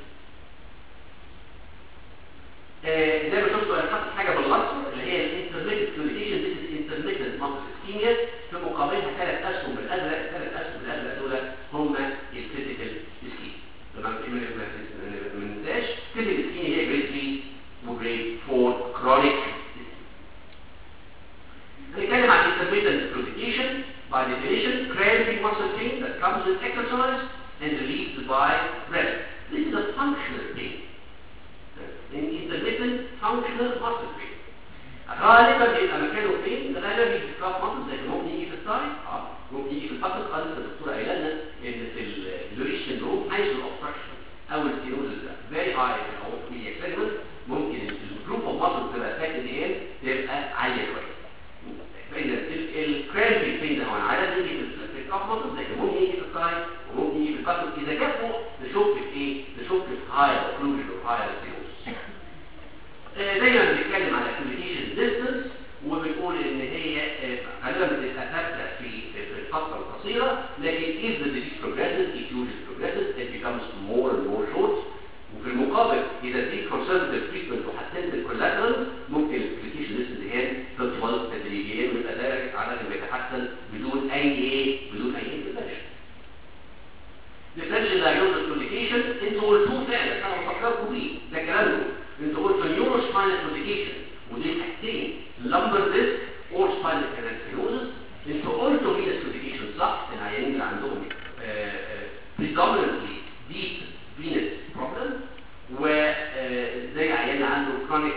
آه، زي ما شفتوا انا حاطط حاجه بالاصفر اللي هي الانترميتد كوميونيكيشن ذيس انترميتد مالتي اسكيميا في مقابلها ثلاث اسهم الازرق الثلاث اسهم الازرق دول هم الكريتيكال اسكيم تمام ما ما ننساش كريتيكال اسكيميا هي جريد 3 وجريد 4 كرونيك هنتكلم عن intermittent glutation by definition cramping muscle pain that comes with exercise and relieved by rest. This is a functional pain. in intermittent functional muscle pain. غالبا بيبقى مكانه فين؟ غالبا بيجي في كراف مصل زي ما ممكن يجي في السايد اه ممكن يجي في البطن خالص الدكتوره قايله لنا ان في اللوريش سندروم حيث الاوبستراكشن او الستينوز فيري هاي او في سيجمنت ممكن الجروب اوف ماسل تبقى فاتت ايه تبقى عاليه شويه. فاذا الكرامبي فين ده هو عاده يجي في الكراف ماسل زي ما ممكن يجي في السايد وممكن يجي في البطن اذا جه فوق نشك في ايه؟ نشك في هاي اوكلوجن وهاي ستينوز. دايما بنتكلم على communication distance وبنقول ان هي آه، غالبا بتبقى ثابته في في في الفتره القصيره لكن if the disease progresses it usually progresses it becomes more and more short وفي المقابل اذا في conservative treatment وحسنت الكولاترال ممكن الكوميونيكيشن distance دي هي تطول تدريجيا ويبقى ده عدد بيتحسن بدون اي ايه بدون اي intervention. differential diagnosis communication انتوا قلتوه فعلا انا بفكركم بيه ده كلامكم انتوا قلتوا نيورو سباينال كوميونيكيشن ودي حاجتين لمبر ديسك اور سباينال كانال ستينوزس انتوا قلتوا فينس كوميونيكيشن صح العيانين اللي عندهم predominantly deep venous problem وزي عيان اللي عنده chronic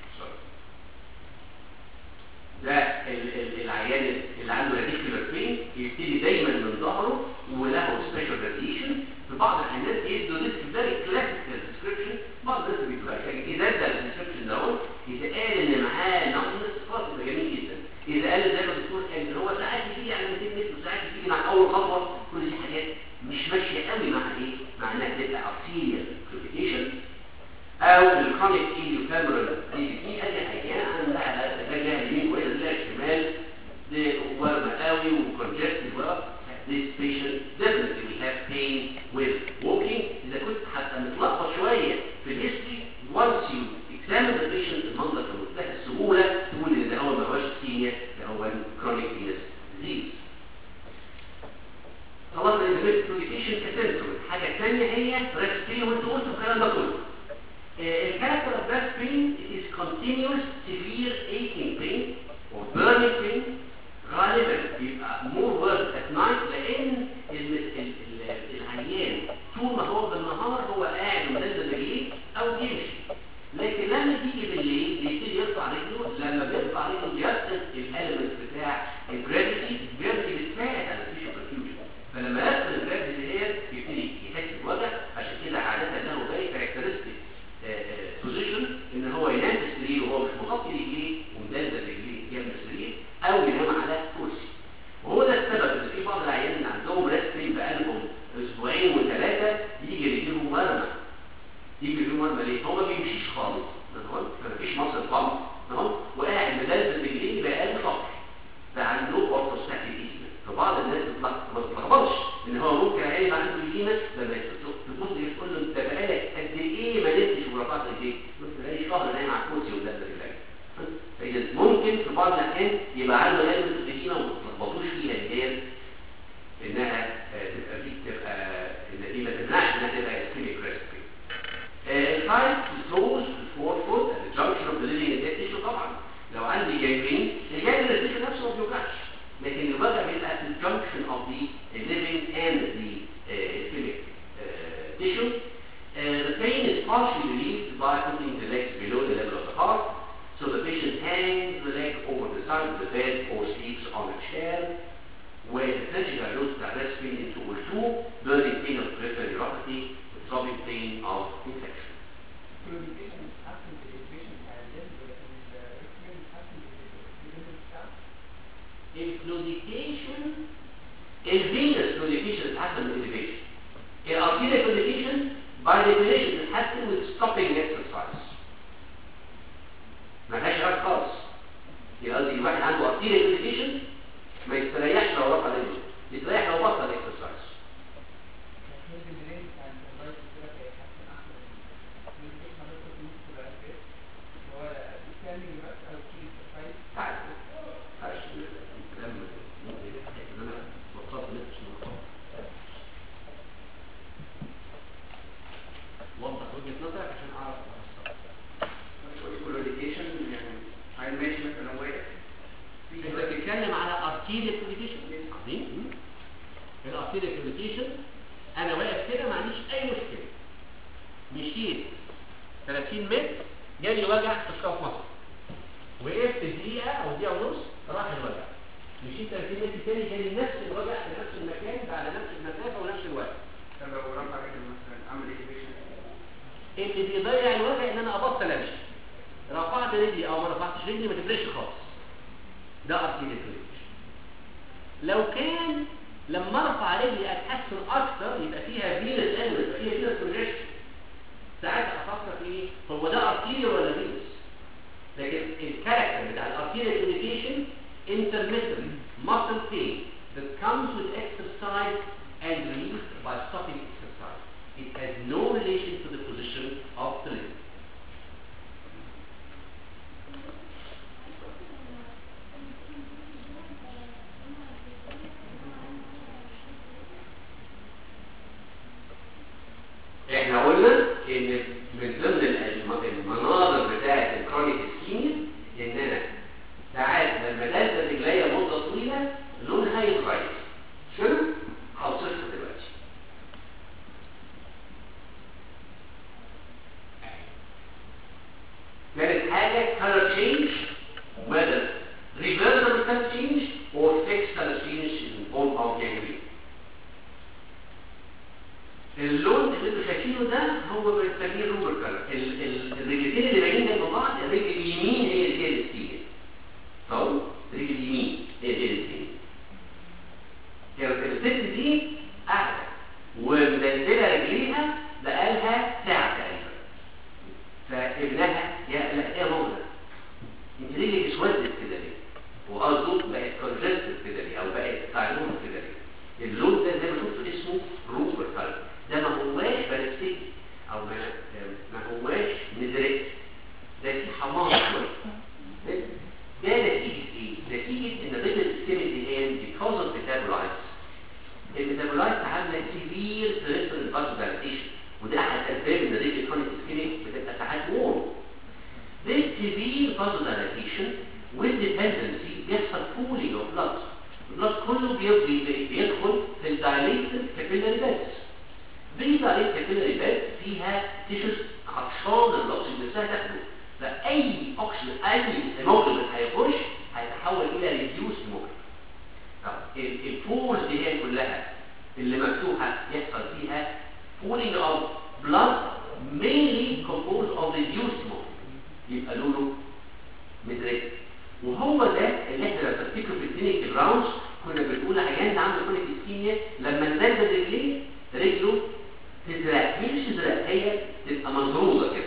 ده ال- ال- العيان اللي عنده radicular pain يبتدي دايما من ظهره وله special radiation في بعض الحالات يدوا this very classical description بعض الناس بيقول لك اذا ادى الديسكربشن دوت اذا قال ان معاه نقص خلاص يبقى جميل جدا اذا قال زي ما الدكتور قال ان هو ساعات يجي على 200 متر وساعات يجي مع اول خطوه كل دي حاجات مش ماشيه قوي مع ايه؟ مع انها تبقى arterial complication او الكرونيك ايليو فاميرال دي دي ادي عيان عندها اتجاه اليمين وهي اتجاه الشمال دي ورمه قوي وكونجستد ورا this patient definitely will have pain with walking اذا كنت حتى متلخبط شويه في الهيستوري once you examine the patient المنظر في منتهى السهوله تقول ان ده هو ما هوش سينيا ده هو chronic venous disease خلاص الانفستيجيشن كسنتروم الحاجه الثانيه هي ريسبين وانتوا قلتوا الكلام ده كله الكاركتر اوف breast pain it is continuous severe aching pain or burning pain غالبا بيبقى more worse at night لان ال- ال- ال- العيان طول ما هو بالنهار هو قاعد ومدلل رجليه او بيمشي لكن لما تيجي بالليل بيبتدي يرفع رجله لما بيرفع رجله بيفقد الاليمنت بتاع الجرافيتي الجرافيتي بتساعد على الفيشو perfusion فلما يفقد الجرافيتي دي يبتدي يحس بوجع عشان كده عاده له فيري كاركترستيك نورمال ليه هو ما بيمشيش خالص تمام فمفيش مصر بامب تمام وقاعد مدلل برجليه بقاله شهر فعنده اورثوستاتيك ايديما فبعض الناس بتطلع ما تتلخبطش ان هو ممكن عيب عنده ايديما لما تبص تقول له انت بقالك قد ايه ما نمتش ورفعت رجليك بص تلاقي شهر نايم على الكرسي ومدلل رجليك فإذا ممكن في بعض الأحيان يبقى عنده علم الإيديما وما تتلخبطوش فيها اللي هي إنها آه، تبقى في تبقى إن دي ما تمنعش إنها تبقى ischemic respiratory. الفايت close to forefoot at the junction of the living and dead tissue طبعا لو عندي جانجرين الجانجرين التيشو نفسه ما بيوجعش لكن الوجع بيبقى في الجنكشن of the living and the uh, ischemic uh, tissue. Uh, the pain is partially relieved by putting the legs below the level of the heart. So the patient hangs the leg over the side of the bed or sleeps on a chair where the surgical diagnosis are respiratory into O2, burning pain of peripheral neuropathy, with throbbing pain of infection. communication happens to the patient and then the experience happens to the staff. Includication, الفينس claudication تتحسن من elevation. الارتيريال claudication by definition تتحسن with stopping exercise. ما لهاش علاقة خالص. يبقى قصدي الواحد عنده arterial claudication ما يستريحش لو رفع رجله، يستريح لو بطل exercise. maybe the link and the right therapy هيحسن أحسن من الميديكيشن حضرتك ممكن تبقى أسباب هو standing بس أو كيس كويس تعال تعال الكلام ممكن يحتاج ان انا وصلت نفسي النقطة. وضح وجهة نظرك عشان اعرف اوصل. كولوديكيشن يعني عين ماشي مثلا واقف انت بتتكلم على arterial communication عظيم الارتيريال communication انا واقف كده ما عنديش اي مشكله مشيت 30 متر جالي وجع في الشوط مصر وقفت دقيقه او دقيقه ونص راح الوجع مشيت 30 متر تاني جالي نفس الوجع في نفس المكان بعد نفس المسافه ونفس الوقت طب لو رفع رجل مثلا اعمل ايه اللي بيضيع الوجع ان انا ابطل امشي رفعت رجلي او ما رفعتش رجلي ما تفرقش خالص ده ارتيريال كوليكشن لو كان لما ارفع رجلي اتحسن اكتر يبقى فيها فينس انوال يبقى فيها فينس كونجكشن ساعتها افكر في ايه هو ده ارتيريال ولا فينس لكن الكاركتر بتاع الارتيريال كوليكشن intermittent muscle pain that comes with exercise and relief by stopping exercise it has no relation to the position of the limb احنا قلنا ان من ضمن الم- المناظر بتاعه الكرونيك اسكيميا ان انا ساعات لما دلت رجليا مده طويله لونها يتغير شنو؟ هوصفها دلوقتي كانت حاجه color change whether reversible color change or fixed color change in the form of gangrene اللون اللي انتوا شايفينه ده هو بنسميه روبر كلر الرجلتين اللي باينين جنب بعض الرجل اليمين هي اللي هي الستيل اهو الرجل اليمين هي اللي هي الستيل كانت الست دي قاعده ومدلدله رجليها بقالها ساعه تقريبا فابنها يا لا ايه يا ماما انت رجلك اسودت كده ليه؟ وقصده بقت كونجستد كده ليه او بقت تعلوم كده ليه؟ اللون ده زي ما شفتوا اسمه روبر كلر ده ما هواش بنفسجي او ما ما هواش مزرق ده في حمار شويه ده نتيجه ايه؟ نتيجه ان ضمن السيستم الدهان because of metabolites الميتابولايتس عامله سيفير بريفرال فاسوداليتيشن وده احد اسباب ان الريجل كرونيك اسكيميك بتبقى ساعات وورم This severe vasodilation with dependency بيحصل pooling of blood البلاد كله بي- بي- بيدخل في الدايليتد كابيلاري بيدز دي دايليتد كابيلاري بيدز فيها تيشوز عطشان الاكسجين نفسها تاخده فاي اكسجين اي هيموجلوبين هيخش هيتحول الى ريديوس هيموجلوبين طب ال- البولز دي هي كلها اللي مفتوحه يحصل فيها pooling of blood mainly composed of reduced hemoglobin يبقى لونه مدرك وهو ده اللي احنا لو تفتكروا في الكلينيك راوندز كنا بنقول عيان ده عنده كرونيك اسكيميا لما نزل رجليه رجله تزرق هي مش تزرق هي تبقى مضروبه كده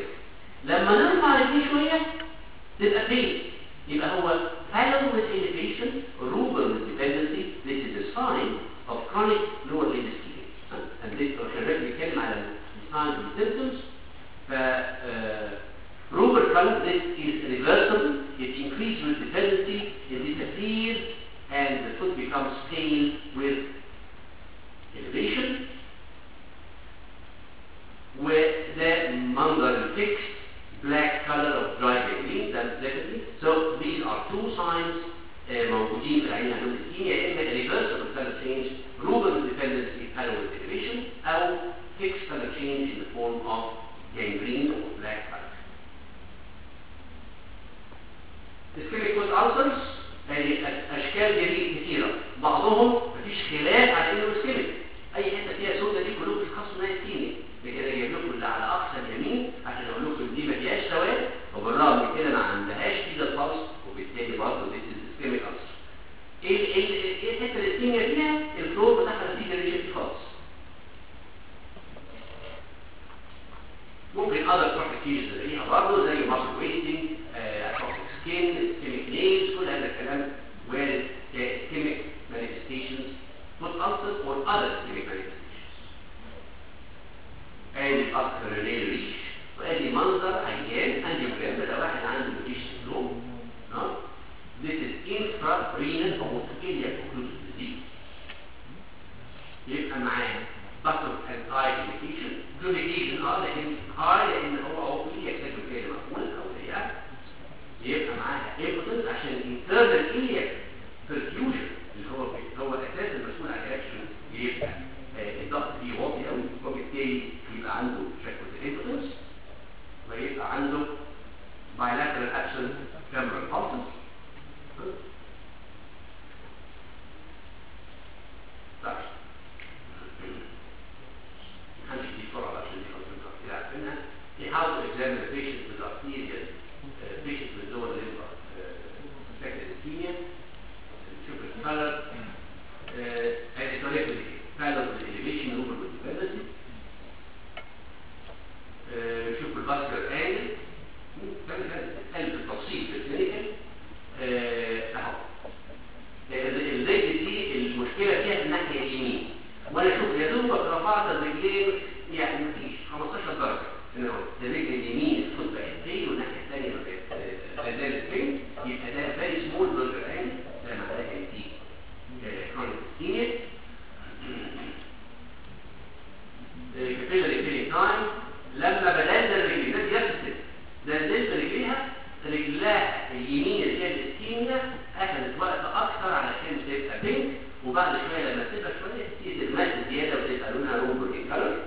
لما نرفع رجليه شويه تبقى فين يبقى هو parallel with elevation rubal with dependency this is a sign of chronic lower limb ischemia and this الراجل بيتكلم على signs and symptoms ف uh, rubal color this is reversible it increases with dependency it disappears and the foot becomes pale with elevation وده منظر الفيكس black color of dry gangrene that's definitely so these are two signs uh, موجودين في العين عندهم الاسكيميا يا اما reversible color change rubal dependency parallel elevation او fixed color change in the form of gangrene or black color ischemic foot ulcers يعني اشكال جديدة كثيرة بعضهم مفيش خلاف على انه ischemic اي حته فيها سودا دي كلهم بيتخصصوا انها ischemia لكن انا جايب لكم اللي على اقصى اليمين عشان اقول لكم دي ما فيهاش سواد وبالرغم من كده ما عندهاش فيدا الفلس وبالتالي برضه دي ischemic ulcer ايه ايه ايه الحته الاسكيميا فيها الفلور بتاعها فيه ريجيت خالص ممكن other complications نلاقيها برضه زي muscle wasting atopic skin ischemic nails كل هذا الكلام وارد ischemic manifestations foot ulcers or other ischemic manifestations ادي اكثر ريلي ريش وادي منظر عيان انجيوجرام ده واحد عنده ريش سندروم ها This is infrarenal portfolio occlusive disease يبقى معاه بطل and eye indication communication اه لكن eye لان هو هو في يحتاج كده مقبول او هي يبقى معاها impotence عشان internal iliac perfusion اللي هو هو اساس المسؤول عن الاكشن يبقى آه، الضغط فيه واطي قوي وبالتالي يبقى عنده شكوى الامبوتنس ويبقى عنده bilateral absent femoral pulses طيب هنمشي دي بسرعة عشان دي خطوة كتير عارفينها في how to examine a patient with arterial uh, patient with lower limb uh, suspected ischemia نشوف الكالر ادي طريقة دي كالر elevation over with dependency آه، نشوف الفاسكر انجل قلب التفصيل في الكلينيكال آه، اهو الليج دي المشكله فيها في الناحيه اليمين وانا اشوف يا دوبك رفعت الرجلين يعني مفيش 15 درجه هنا اهو الرجل اليمين الفوت بقت فين والناحيه الثانيه ما بقت لا زالت فين يبقى ده فيري سمول برجر انجل ده معناه ان دي كرونيك اسكيميا كابيلاري فيلينج تايم لما بنزل رجلي ده بيفصل نزلت رجليها رجلها اليمين اللي هي الاسكيميا اخذت وقت اكثر علشان تبقى بينك وبعد شويه لما تبقى شويه تبتدي تلمس زياده وتبقى لونها روبر كلر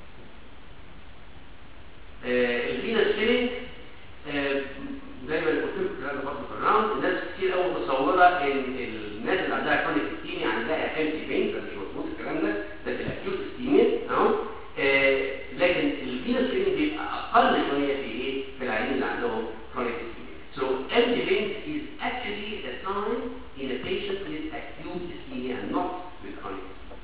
الفينس فيلينج زي ما قلت لكم الكلام ده برضه في الراوند الناس كتير قوي متصوره ان الناس اللي عندها كرونيك اسكيميا عندها امتي بين ده مش مظبوط الكلام ده ده في الاكيوت اسكيميا اهو آه، لكن الفينس فيلينج بيبقى اقل شويه في ايه في العيانين اللي عندهم chronic ischemia. So empty veins is actually a sign in a patient with acute ischemia and not with chronic ischemia.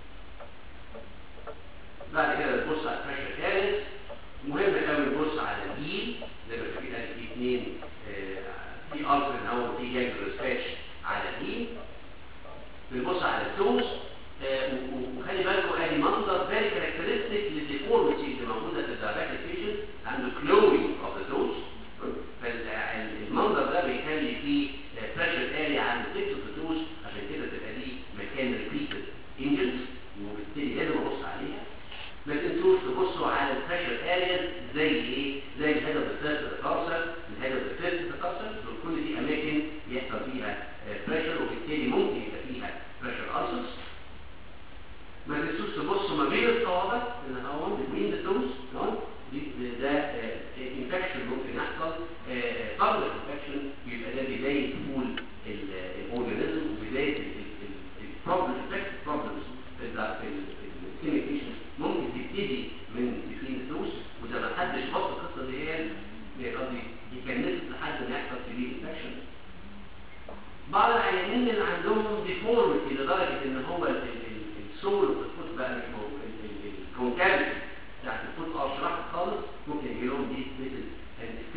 بعد كده نبص على البريشر كارس مهم قوي نبص على الهيل زي ما شايفين ادي في اثنين آه، في الفر اهو في جانجلر سباتش على الهيل بنبص على التوز آه، و- و- وخلي بالكم ادي منظر فيري كاركترستيك للديفورميتي اللي موجوده في الدايابيتك بيشنت عنده كلوينج اوف ذا توز فالمنظر ده بيخلي فيه بريشر اريا عند تيبس اوف ذا توز عشان كده تبقى دي مكان ريبيتد انجلز وبالتالي لازم ابص عليها ما تنسوش تبصوا على البريشر ارياز زي ايه؟ زي الهيد اوف ذا فيرست تكسر الهيد اوف ذا فيرست تكسر كل دي اماكن يحصل فيها بريشر وبالتالي ممكن يبقى فيها بريشر ulcers ما تنسوش تبصوا ما بين الصوابع اللي هو بين التوز ده انفكشن ممكن يحصل قبل الانفكشن يبقى ده بدايه دخول الاورجانيزم وبدايه البروبلم الانفكشن بروبلمز في الكيميكيشن ممكن تبتدي من بين التوز وده ما حدش بص القصه دي هي قصدي يكنسل لحد ما يحصل في انفكشن بعض العيانين اللي عندهم ديفورميتي لدرجه ان هو ال- ال- ال- السول في الفوت بقى مش موجود الكونكافيتي بتاعت الفوت اه شرحت خالص ممكن يجي لهم دي مثل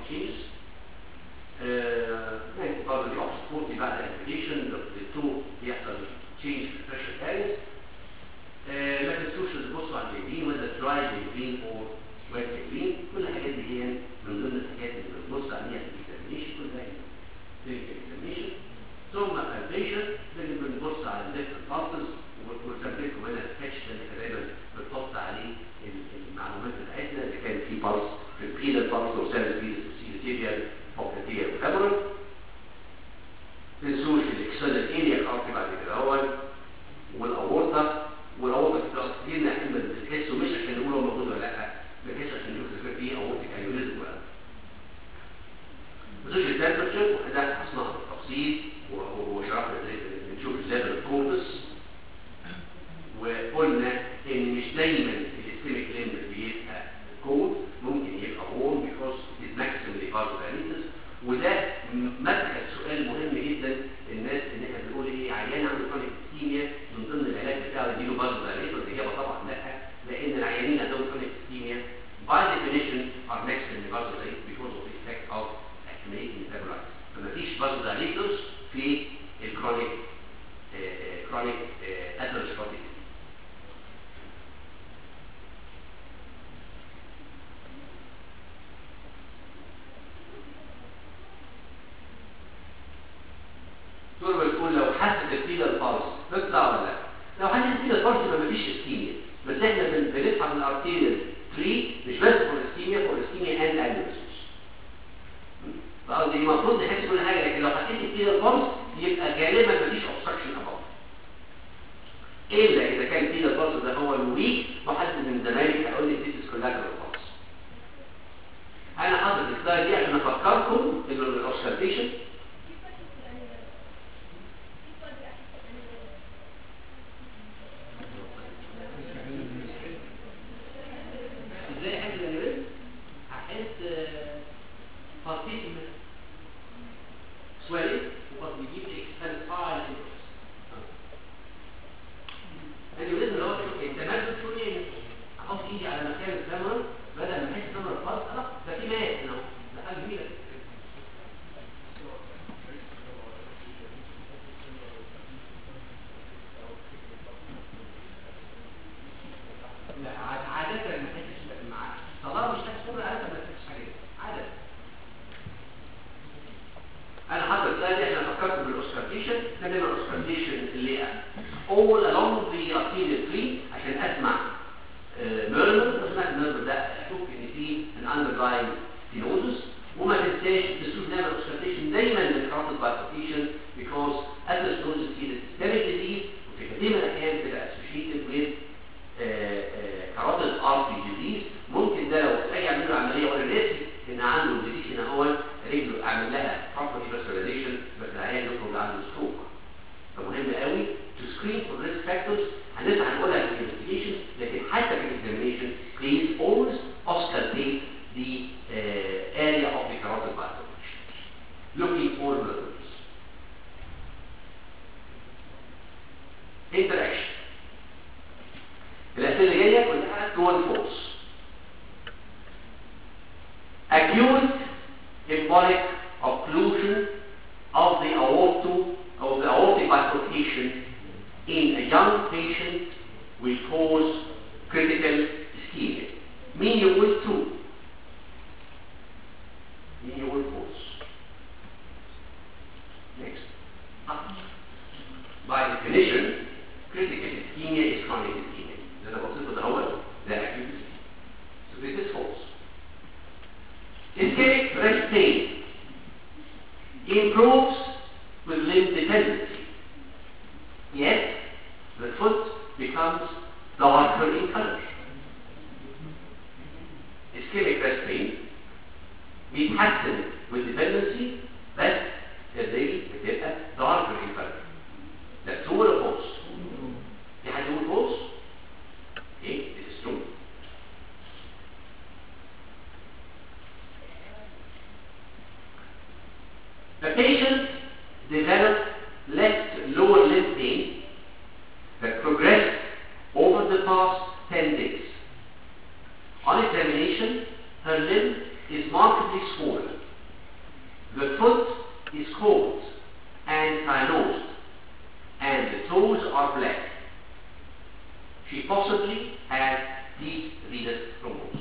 changes. آه، يعني برضه دي اوبس 40 بعد الابليكيشن التو بيحصل تشينج في البريشر اريز ما تنسوش تبصوا على الجايبين ولا دراي جايبين او ويت جايبين كل الحاجات دي هي من ضمن الحاجات اللي بنبص عليها في الاكزامينشن كلها كلينيكال اكزامينشن ثم البيشن لازم بنبص على الليفت بالسز ورسمت لكم هنا السكتش ده اللي تقريبا بنحط عليه ال- المعلومات بتاعتنا اذا كان في بالس في البيلر بالس او سيرفيس بيلس سيريتيريال اوبريتير وكاميرون تنسوش الاكسلر اريا خاطي بعد كده هو والاورطه والاورطه في تقصيرنا احنا بنحسه مش عشان نقول هو موجود ولا لا بنحس عشان نشوف اذا كان في اورتيك انيوريزم ولا لا نسوش التمبرتشر وده حصلنا بالتفصيل و- وشرحنا ازاي بنشوف الليفل الكوربس وقلنا ان مش دايما الاستيميك ليمب بيبقى كود ممكن يبقى وورم بيكوز از ماكسيملي فازولاريتس وده م- مدخل سؤال مهم جدا الناس ان احنا بنقول ايه عيان عنده كرونيك اسكيميا من ضمن العلاج بتاعه يديله فازولاريتس الاجابه طبعا لا لان العيانين عندهم كرونيك اسكيميا by definition are maximally vasodilated because of the effect of accumulating metabolites فما فيش vasodilators في الكرونيك كرونيك اثيروسكليروتيك دول بتقول لو حست الفيلا الفالس تطلع ولا لا لو حست الفيلا الفالس يبقى مفيش اسكيميا بس احنا بن- بنفهم الارتيريال تري مش بس فور اسكيميا فور اسكيميا اند انيوريزمز فقصدي المفروض نحس كل حاجه لكن لو حسيت الفيلا الفالس يبقى غالبا مفيش اوبستراكشن اباوت الا اذا كان الفيلا الفالس ده هو الويك وحد من زمايلي هيقول لي ديس كولاترال فالس انا حاطط السلايد دي عشان افكركم ان الاوبستراكشن ازاي احس الانيوريزم هحس بارتيشن سويلنج وقد بيجيب اكسبانسايل الانيوريزم اللي هو التمدد شويه احط ايدي على مكان الكاميرا بدل ما احس الكاميرا خلاص لا ده في ماس هنا ده حاجه جميله لا عاد- عادة ما تحسش مع طالما مش تحس صورة عادة ما تحسش حاجة عادة أنا حاطط السلايد دي عشان أفكركم بالأوسكارتيشن كان الأوسكارتيشن اللي all along the arterial tree عشان أسمع ميرمر لو سمعت الميرمر ده أشوف إن في an underlying stenosis وما تنساش تسوق دايما الأوسكارتيشن دايما بالكارتد بايفوركيشن because atherosclerosis is a systemic disease وفي كثير من الأحيان بتبقى associated with كاراتل ارتري ديزيز ممكن ده لو اجي اعمل له عمليه وانا ناسي ان عنده ديزيز هنا هو رجله اعمل لها بروبر فاسكولاريزيشن بس العيان يخرج عنده ستروك فمهم قوي تو سكرين فور ريسك فاكتورز هنرجع هنقولها في الانفستيجيشن لكن حتى في الاكزامينشن بليز always auscultate the uh, area of the carotid bifurcation looking for murmurs interaction الأسئلة اللي جاية كلها true and false. Acute embolic occlusion of the aorta of the aortic bifurcation in a young patient will cause critical ischemia. مين يقول true؟ مين يقول false؟ Next. By definition, critical ischemia is chronic ischemia. اللي انا بصيته ده هو ده acute ischemia. So this is false. Ischemic breast pain improves with limb dependency. Yet, the foot becomes darker in color. Ischemic breast pain بيتحسن with dependency بس الرجل بتبقى darker in color. ده true ولا false؟ في حد يقول false؟ Okay, this is true. The patient developed left lower limb pain that progressed over the past 10 days. On examination, her limb is markedly swollen. The foot is cold and cyanosed, and the toes are black. She possibly has deep venous thrombosis.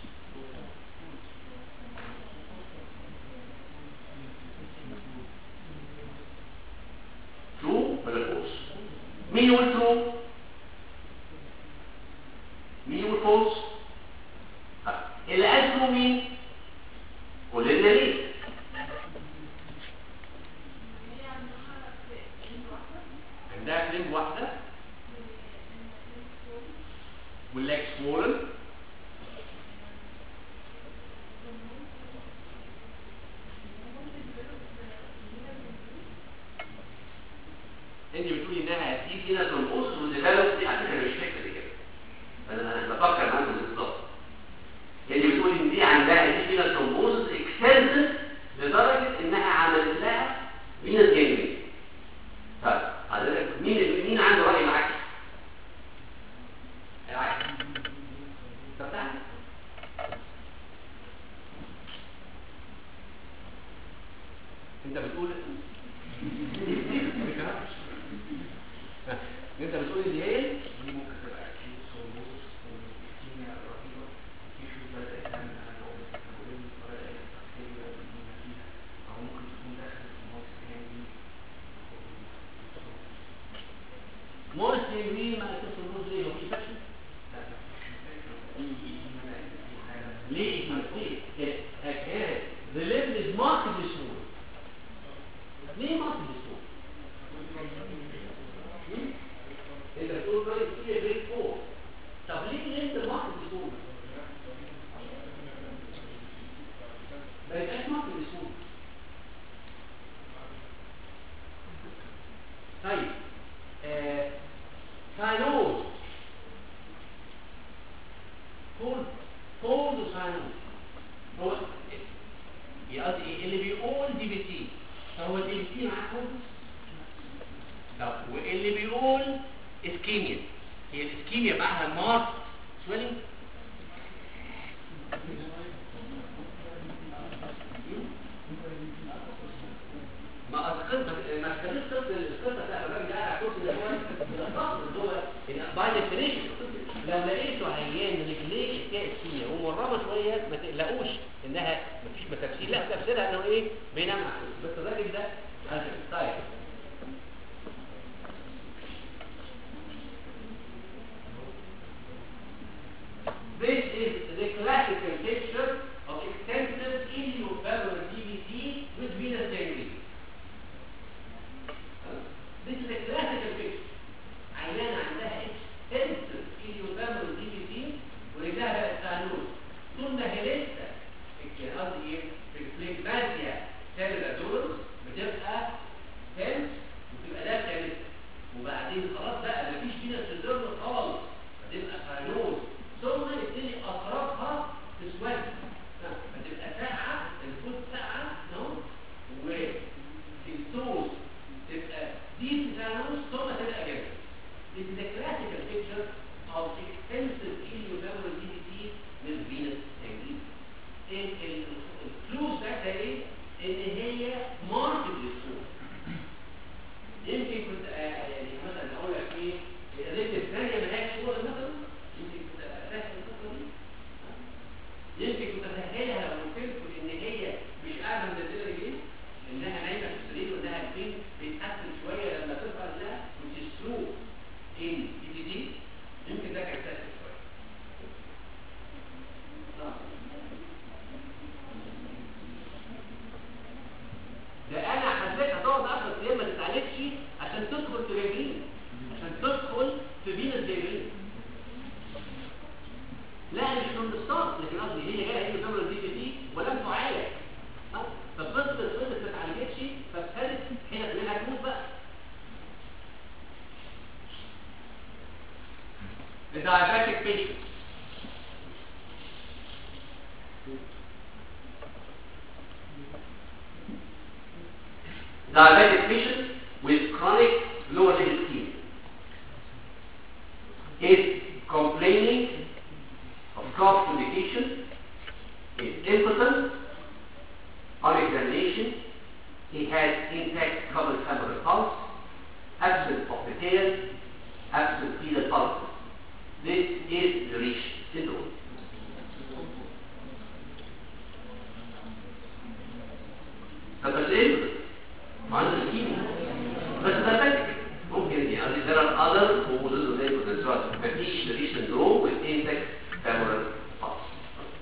True ولا false؟ مين يقول true؟ مين يقول false؟ ها، اللي قال true مين؟ قول لنا ليه؟ عندها كلمة واحدة والleg swollen انت بتقولي انها دي فينا تنقص وديفلوب دي على فكره مش فكره دي كده انا انا بفكر معاكم بالظبط انت بتقولي ان دي عندها دي فينا تنقص اكستنسيف لدرجه انها عملت لها فينس جنجري طيب حضرتك مين مين عنده راي معاك؟ العكس طب تعالى انت بتقول انت بتقول ان هي دي ممكن تبقى اكيد صوروس والكيمياء الرهيبه تيشو بدات تعمل على الوقت التكوين بطريقه البكتيريا اللي فيها او ممكن تكون دخلت في الموت الهندي مورس جنجرين ما تصل ليه هو في فشل لا لا مش فاكر في مناعه في حاجه ليه ما ليه اكاد the level is markedly swollen ليه markedly swollen هم؟ انت بتقول طيب في جريد 4 طب ليه ليه انت markedly swollen ما يبقاش markedly swollen طيب آه ساينوز كول كول وساينوز هو يا قصدي ايه اللي بيقول دي بي تي فهو الدي بي تي معاه كول طب واللي بيقول اسكيميا هي الاسكيميا معاها مارك سويلنج ما أذكرت ما تخليش قصة القصة بتاع الراجل ده على كرسي ده هو الخاص اللي هو باي ديفينيشن لو لقيته عيان رجليه فيها اسكيميا ومرمى شوية ما تقلقوش انها مفيش ما تفسير لا تفسيرها انه ايه بينام على الكرسي بس الراجل ده على فكرة. طيب This is the classical picture of extensive ileofellow DVT with venous gangrene. This is a classical picture. عيانة عندها extensive ileofellow DVT ورجلها بقت سانوس. طول ما هي لسه يعني قصدي ايه؟ في الفليجمازيا سيل الادورس بتبقى تنس وتبقى لابسه لسه. وبعدين خلاص بقى مفيش فينا سندروم خالص. هتبقى سانوس ثم يبتدي اطرافها تسود هتبقى ساقعه الفوت ساقعه اهو والتوز تبقى ديب سانوس ثم تبقى جامد This is a classical picture of extensive ileofellow DVT with venous gangrene. الكلوز بتاعتها ايه؟ ان هي markedly smooth. يمكن كنت آه، يعني مثلا اقول لك ايه الرجل الثانيه ملهاش صوره مثلا يمكن كنت فاهم القصه دي يمكن كنت اسهلها لو قلت لكم ان هي مش قاعده منزله رجلين انها نايمه في السرير وانها البين بيتقفل شويه لما ترفع رجلها which is true in DVD يمكن ده كان سهل شويه آه. ده انا حسيت هتقعد 10 ايام ما تتعالجش عشان تدخل في جنجرين عشان تدخل في فينس جنجرين لا مش من الستارت لكن قصدي هي جايه هي بتعمل الدي بي تي ولم تعالج ها؟ ففضلت فضلت ما اتعالجتش فابتدت حين منها تموت بقى الدايابيتك بيشنت diabetic patient with chronic lower leg ischemia is complaining of cough indication is impotent. On examination, he has intact common femoral pulse, absence of the tail, absent pedal pulses. This is the Rich syndrome. طب بس ايه ما عنده سكيمي بس ده فاتك ممكن يعني there are other causes of impotence but مفيش the Rich syndrome with intact femoral pulse.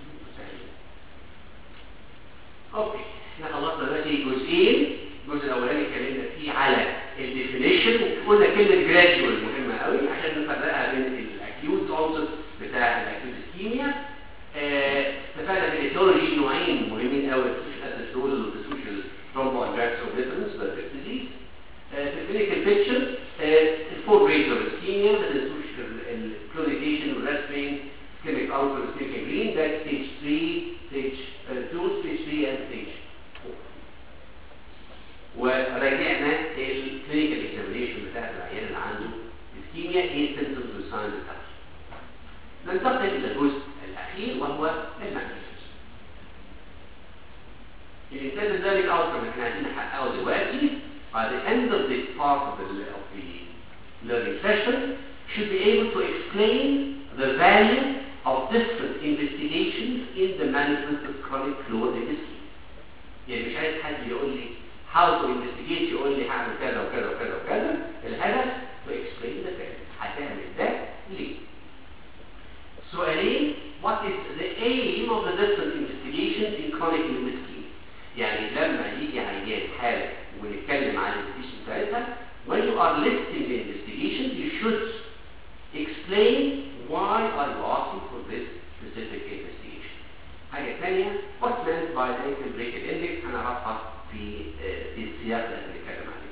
اوكي احنا خلصنا دلوقتي جزئين الجزء الاولاني اتكلمنا فيه على الديفينيشن قلنا كلمه جراديوال مهمه قوي عشان نفرقها بين الاكيوت اونست بتاع الاكيوت اسكيميا آه، اتفقنا في الايتيولوجي نوعين مهمين قوي السوشيال اثيروزز والسوشيال ثرومبو انجاكسوبيترنس ده ديزيز في الكلينيكال بيكتشر الفور جريدز اوف اسكيميا ما تنسوش الكلونيكيشن والريسبين سكيميك اوتر سكيميك جرين ده ستيج 3 ستيج 2 ستيج 3 اند ستيج 4 وراجعنا الكلينيكال اكزامينيشن بتاعت العيان اللي عنده اسكيميا ايه السيمبتومز والساينز بتاعته ننتقل الى الجزء الاخير وهو المانجمنت الانتاج ذلك اوتكم احنا عايزين نحققه دلوقتي by the end of this part of the, of the learning session should be able to explain the value of different investigations in the management of chronic fluid disease. يعني مش عايز حد يقول لي how to investigate يقول لي هعمل كذا وكذا وكذا وكذا الهدف to explain the value هتعمل ده ليه؟ سؤالين what is the aim of the different investigations in chronic limb ischemia يعني لما يجي عيان حالة ونتكلم عن الانفستيجيشن بتاعتها when you are listing the investigations you should explain why are you asking for this specific investigation حاجة ثانية what's meant by the ankle breaker index هنعرفها في آه، في السياق اللي هنتكلم عليه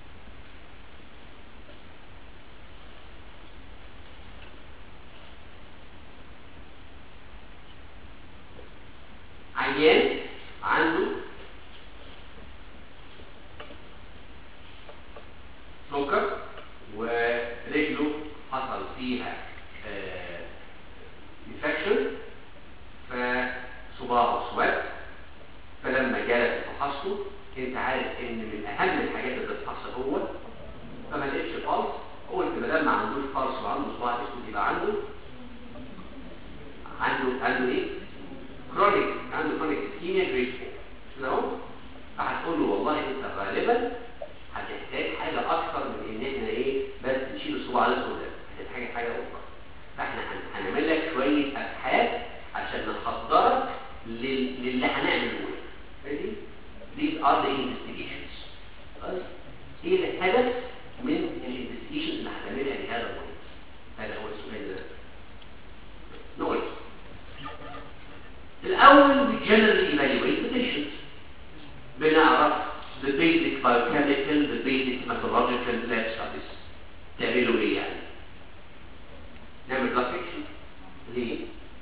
عيان عنده سكر ورجله حصل فيها انفكشن فصباعه اسود فلما جلس فحصته انت عارف ان من اهم الحاجات اللي بتتحصل هو فما لقيتش فالس قلت ما دام ما عندوش فالس وعنده صباع اسود يبقى عنده عنده عنده ايه؟ كرونيك عنده كرونيك اسكيميا جريد 4 كده اهو فهتقول له والله انت غالبا هتحتاج حاجه اكتر من ان احنا ايه بس نشيل الصباع الاسود ده هتحتاج حاجه اخرى فاحنا هن- هنعمل لك شويه ابحاث عشان نحضرك لل- للي هنعمله لك ماشي these are the investigations خلاص ايه الهدف من الانفستيجيشن اللي هتعملها لهذا المريض هذا هو السؤال ده نقول الأول we generally evaluate the patient بنعرف the basic biochemical, the basic pathological lab studies تعملوا ايه يعني؟ نعمل blood picture ليه؟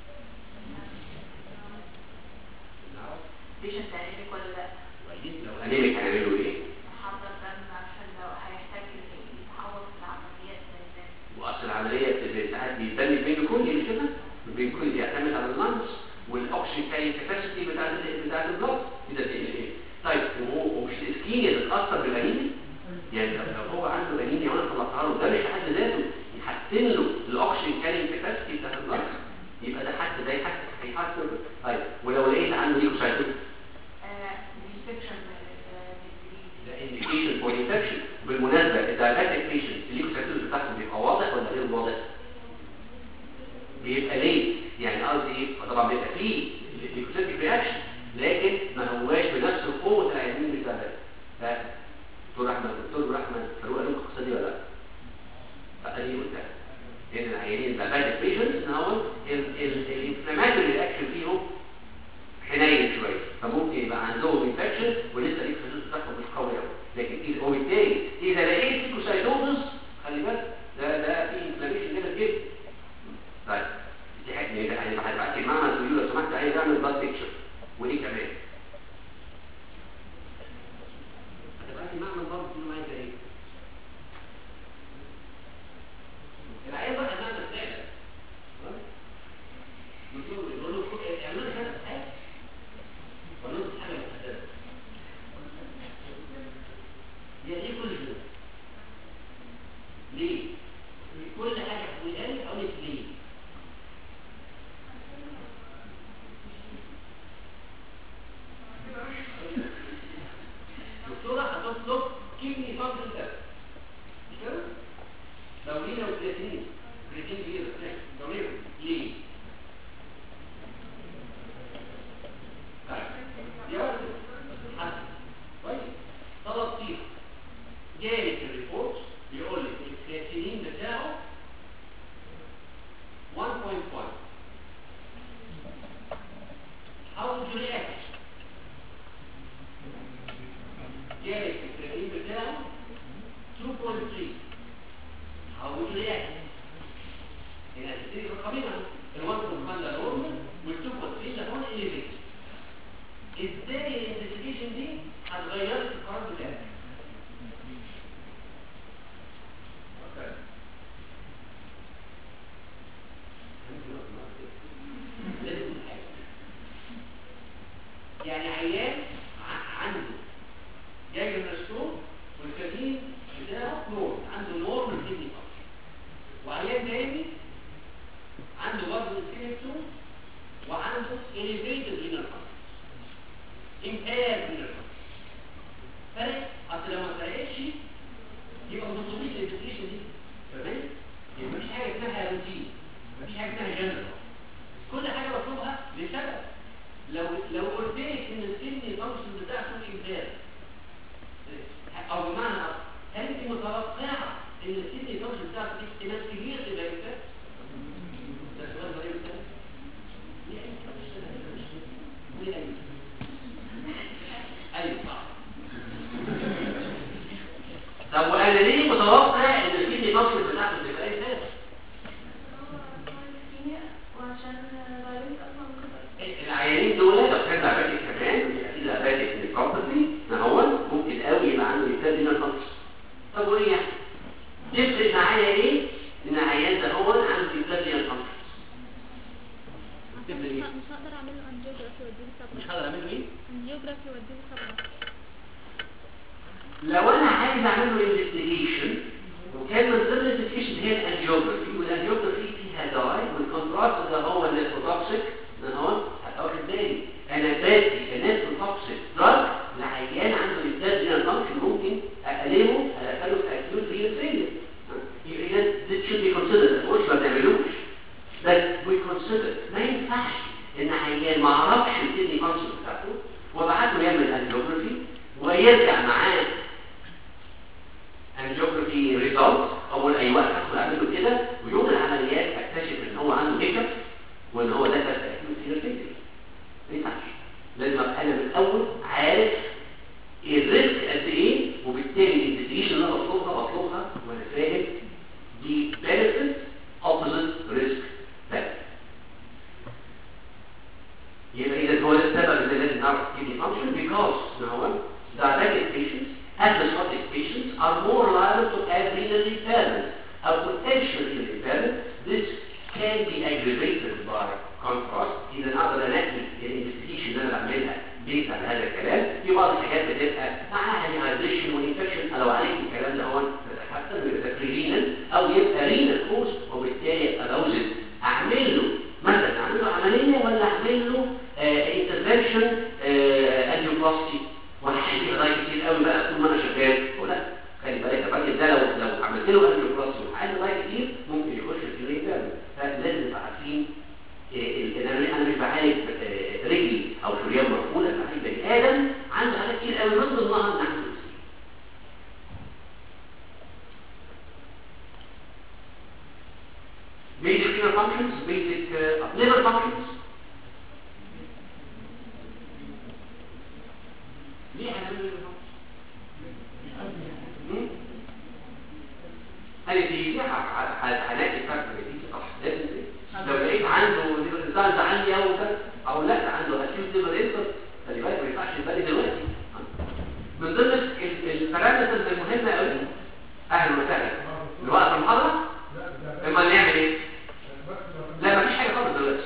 patient anemic ولا لا لو انيميك هنعمله ايه؟ محضر دم عشان لو هيحتاج يتعوض في العمليات زي واصل العمليه بتبقى ساعات بيتم بين كلي مش كده؟ بين كلي بيعتمد على اللانس والاكسجين كاري كاباسيتي بتاع ال بتاع البلاد كده بي ايه؟ طيب وهو- ومش الاسكيميا تتاثر بالانيميا؟ يعني لو لو هو عنده انيميا وانا طلعتها له ده مش في حد ذاته يحسن له الاكسجين كاري كاباسيتي بتاع البلاد يبقى ده حتى ده يحسن هيحسن طيب ولو لقيت عنده ليكوسايتوس الانفكشن ده indication for infection بالمناسبة الدايباتيك patient الليكوسايتوز بتاعهم بيبقى واضح ولا غير واضح؟ بيبقى ليه؟ يعني قصدي ايه؟ طبعا بيبقى فيه ليكوسايتيك رياكشن لكن ازاي الانفستيجيشن دي هتغيرت القرار بتاعك لازم حاجة. يعني عيان ع- عنده جاي من السوق والكمين بتاعه نور عنده نور من كدني فانكشن وعيان تاني عنده برضه الكدني وعنده elevated renal function impaired renal function فرق اصل لو ما فرقتش يبقى ما تطلبيش الانفستيجيشن دي تمام يبقى مفيش حاجه اسمها روتين مفيش حاجه اسمها جنرال كل حاجه بطلبها لسبب لو لو قلت لك ان الكدني فانكشن بتاعته امبير او بمعنى آخر، هل انت متوقعه ان الكدني فانكشن بتاعته دي احتمال كبير تبقى امبير؟ ده سؤال غريب ده ليه انت مش ليه انت؟ ايوه صح طب وانا ليه متوقع ان الكدني فانكشن بتاعته تبقى امبير؟ وعشان فيروس اصلا ممكن العيانين دول لو كان دايابيتك كمان بيبقى في دايابيتك نيكروباثي هو ممكن قوي يبقى عنده انتاجينال فانكشن طب وايه يعني؟ تفرق معايا ايه؟ ان العيان ده هو عنده انتاجينال فانكشن تفرق ايه؟ مش هقدر اعمل له انجيوجرافي واديله مش صبغه هقدر اعمل له ايه؟ انجيوجرافي واديله صبغه لو انا عايز اعمل له انفستيجيشن وكان من ضمن الانفستيجيشن هي الانجيوجرافي والانجيوجرافي فيها داي والكونتراست ده هو النيفروتوكسيك ده هو هتبقى واخد بالي انا بدي النيفروتوكسيك دراج لعيان عنده انتاجينال فانكشن ممكن اقلبه ادخله في اكيوت ريال فيلير يبقى اذا this should be considered ما ما بنعملوش بس we consider ما ينفعش ان عيان ما اعرفش الكدني فانكشن بتاعته وابعته يعمل انجيوجرافي ويرجع معاه انجيوجرافي ريزلت اول اي وقت ادخل اعمل له كده ويوم العمليات اكتشف ان هو عنده هيكب وان هو دخل في اكيوت سيريال فيلير ما ينفعش لازم ابقى انا من الاول عارف الريسك قد ايه وبالتالي الانفستيجيشن اللي انا بطلبها بطلبها وانا فاهم دي benefit opposite risk benefit يبقى اذا هو ده السبب اللي لازم نعرف kidney function because هو diabetic patients episodic patients are more liable to have renal impairment or potential renal impairment this can be aggravated by contrast اذا اقدر انقي الانفستيجيشن اللي انا بعملها بيت على هذا الكلام في بعض الحاجات بتبقى معاها ديهايدريشن وانفكشن لو عليك الكلام ده هو تتحسن ويبقى رينال او يبقى رينال كوز وبالتالي ابقى بوزن اعمل له مثلا اعمل له عمليه ولا اعمل له انترفنشن انجيوبلاستي وهحكي لغايه كتير قوي بقى طول ما انا شغال ولا خلي بالك الراجل ده لو لو عملت له انجيوبلاستي وحل لغايه كتير ممكن يخش في رينال فلازم نبقى عارفين ال- انا انا مش بعالج آه، رجلي او شريان مرفوضه بعالج بني ادم عنده حاجات كتير قوي من ضمنها ان عنده لوسيميا. basic liver functions basic uh, liver functions ليه هنعمل liver functions؟ مم؟ هل دي هنلاقي فرق دي صح لازم دي. لو لقيت عنده ليفر انزايمز عاليه وكده او لا ده عنده اكيوت ليفر انسر خلي بالك ما ينفعش يبالي دلوقتي من ضمن ال- البارامترز المهمه قوي اهلا وسهلا الوقت المحاضره اما نعمل ايه؟ لا مفيش حاجه خالص دلوقتي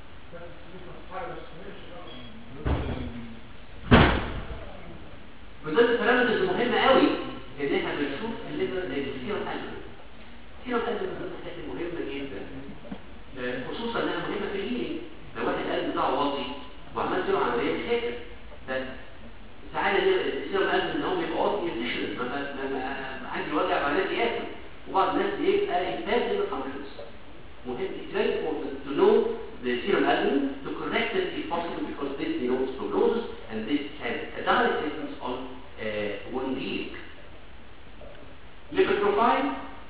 من ضمن البارامترز المهمه قوي ان احنا بنشوف الليفر السيرم البوم السيرم البوم من ضمن الحاجات المهمه جدا آه، خصوصا انها مهمه في الهيلينج لو واحد القلب بتاعه واطي وعملت له عمليه مش فاكر بس ساعات السيرم القلب ان هو بيبقى واطي efficient. ما ما- ما- ما- عندي وجع فالناس ياكل وبعض الناس بيبقى impact in the functions مهم it's very important to know the serum albumin to correct it if possible because this denotes prognosis and this has a direct difference on uh, one healing. Lipid profile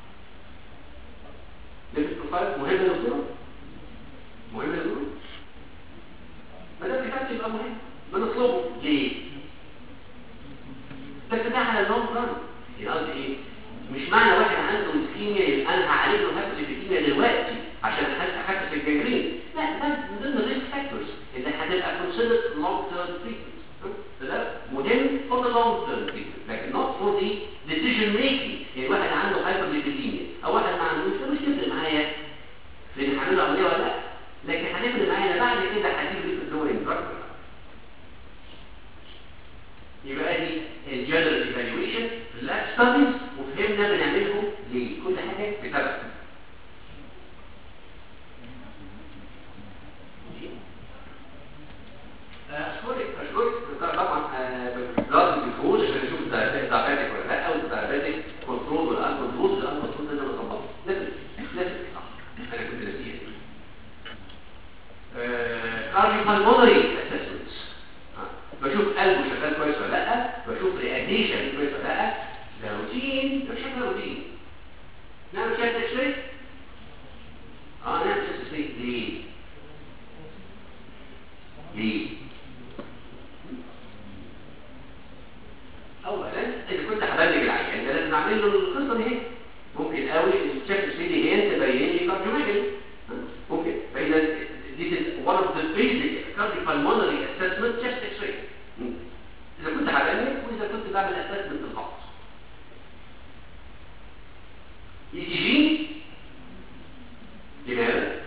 lipid profile مهم يا دكتور؟ مهم يا دكتور؟ ما دام كتبت يبقى مهم بنطلبه ليه؟ بس ده على اللونج ران يعني قصدي ايه؟ مش معنى واحد عنده اسكيميا يبقى انا هعالج له هايبوتيكيميا دلوقتي عشان أحس- اخفف الجنجرين لا ده من ضمن الريسك فاكتورز اللي هتبقى considered long term treatment long term treatment لكن not for the decision making يعني واحد عنده hyperlipidemia او واحد ما عندوش ده مش تفرق معايا في ان هعمل له عمليه ولا لا لكن هتفرق معايا انا بعد كده هجيب ليبيد دراج يبقى دي الجنرال ايفالويشن اللاب ستاديز وفهمنا بنعملهم ليه كل حاجه بسبب اشكرك اشكرك طبعا آه، لازم الفوز عشان نشوف الدايابيتك ولا لا او الدايابيتك كنترول ولا ان كنترول ولا ان كنترول ده انا بظبطه لازم لازم صح انا كنت ناسيه كارديو بالمونري اسسمنتس بشوف قلبه شغال كويس ولا لا بشوف رياكشن كويس ولا لا ده روتين ده شكل روتين نعمل شكل اكس راي اه نعمل شكل اكس راي ليه ليه اولا اذا كنت هبلغ العيان ده لازم اعمل له القصه دي ممكن قوي الشكل السيدي هي تبين لي كارديوميجري ممكن فاذا this is one of the basic cardiopulmonary assessment chest x-ray اذا كنت هبلغ واذا كنت بعمل assessment الخط اي تي جي لماذا؟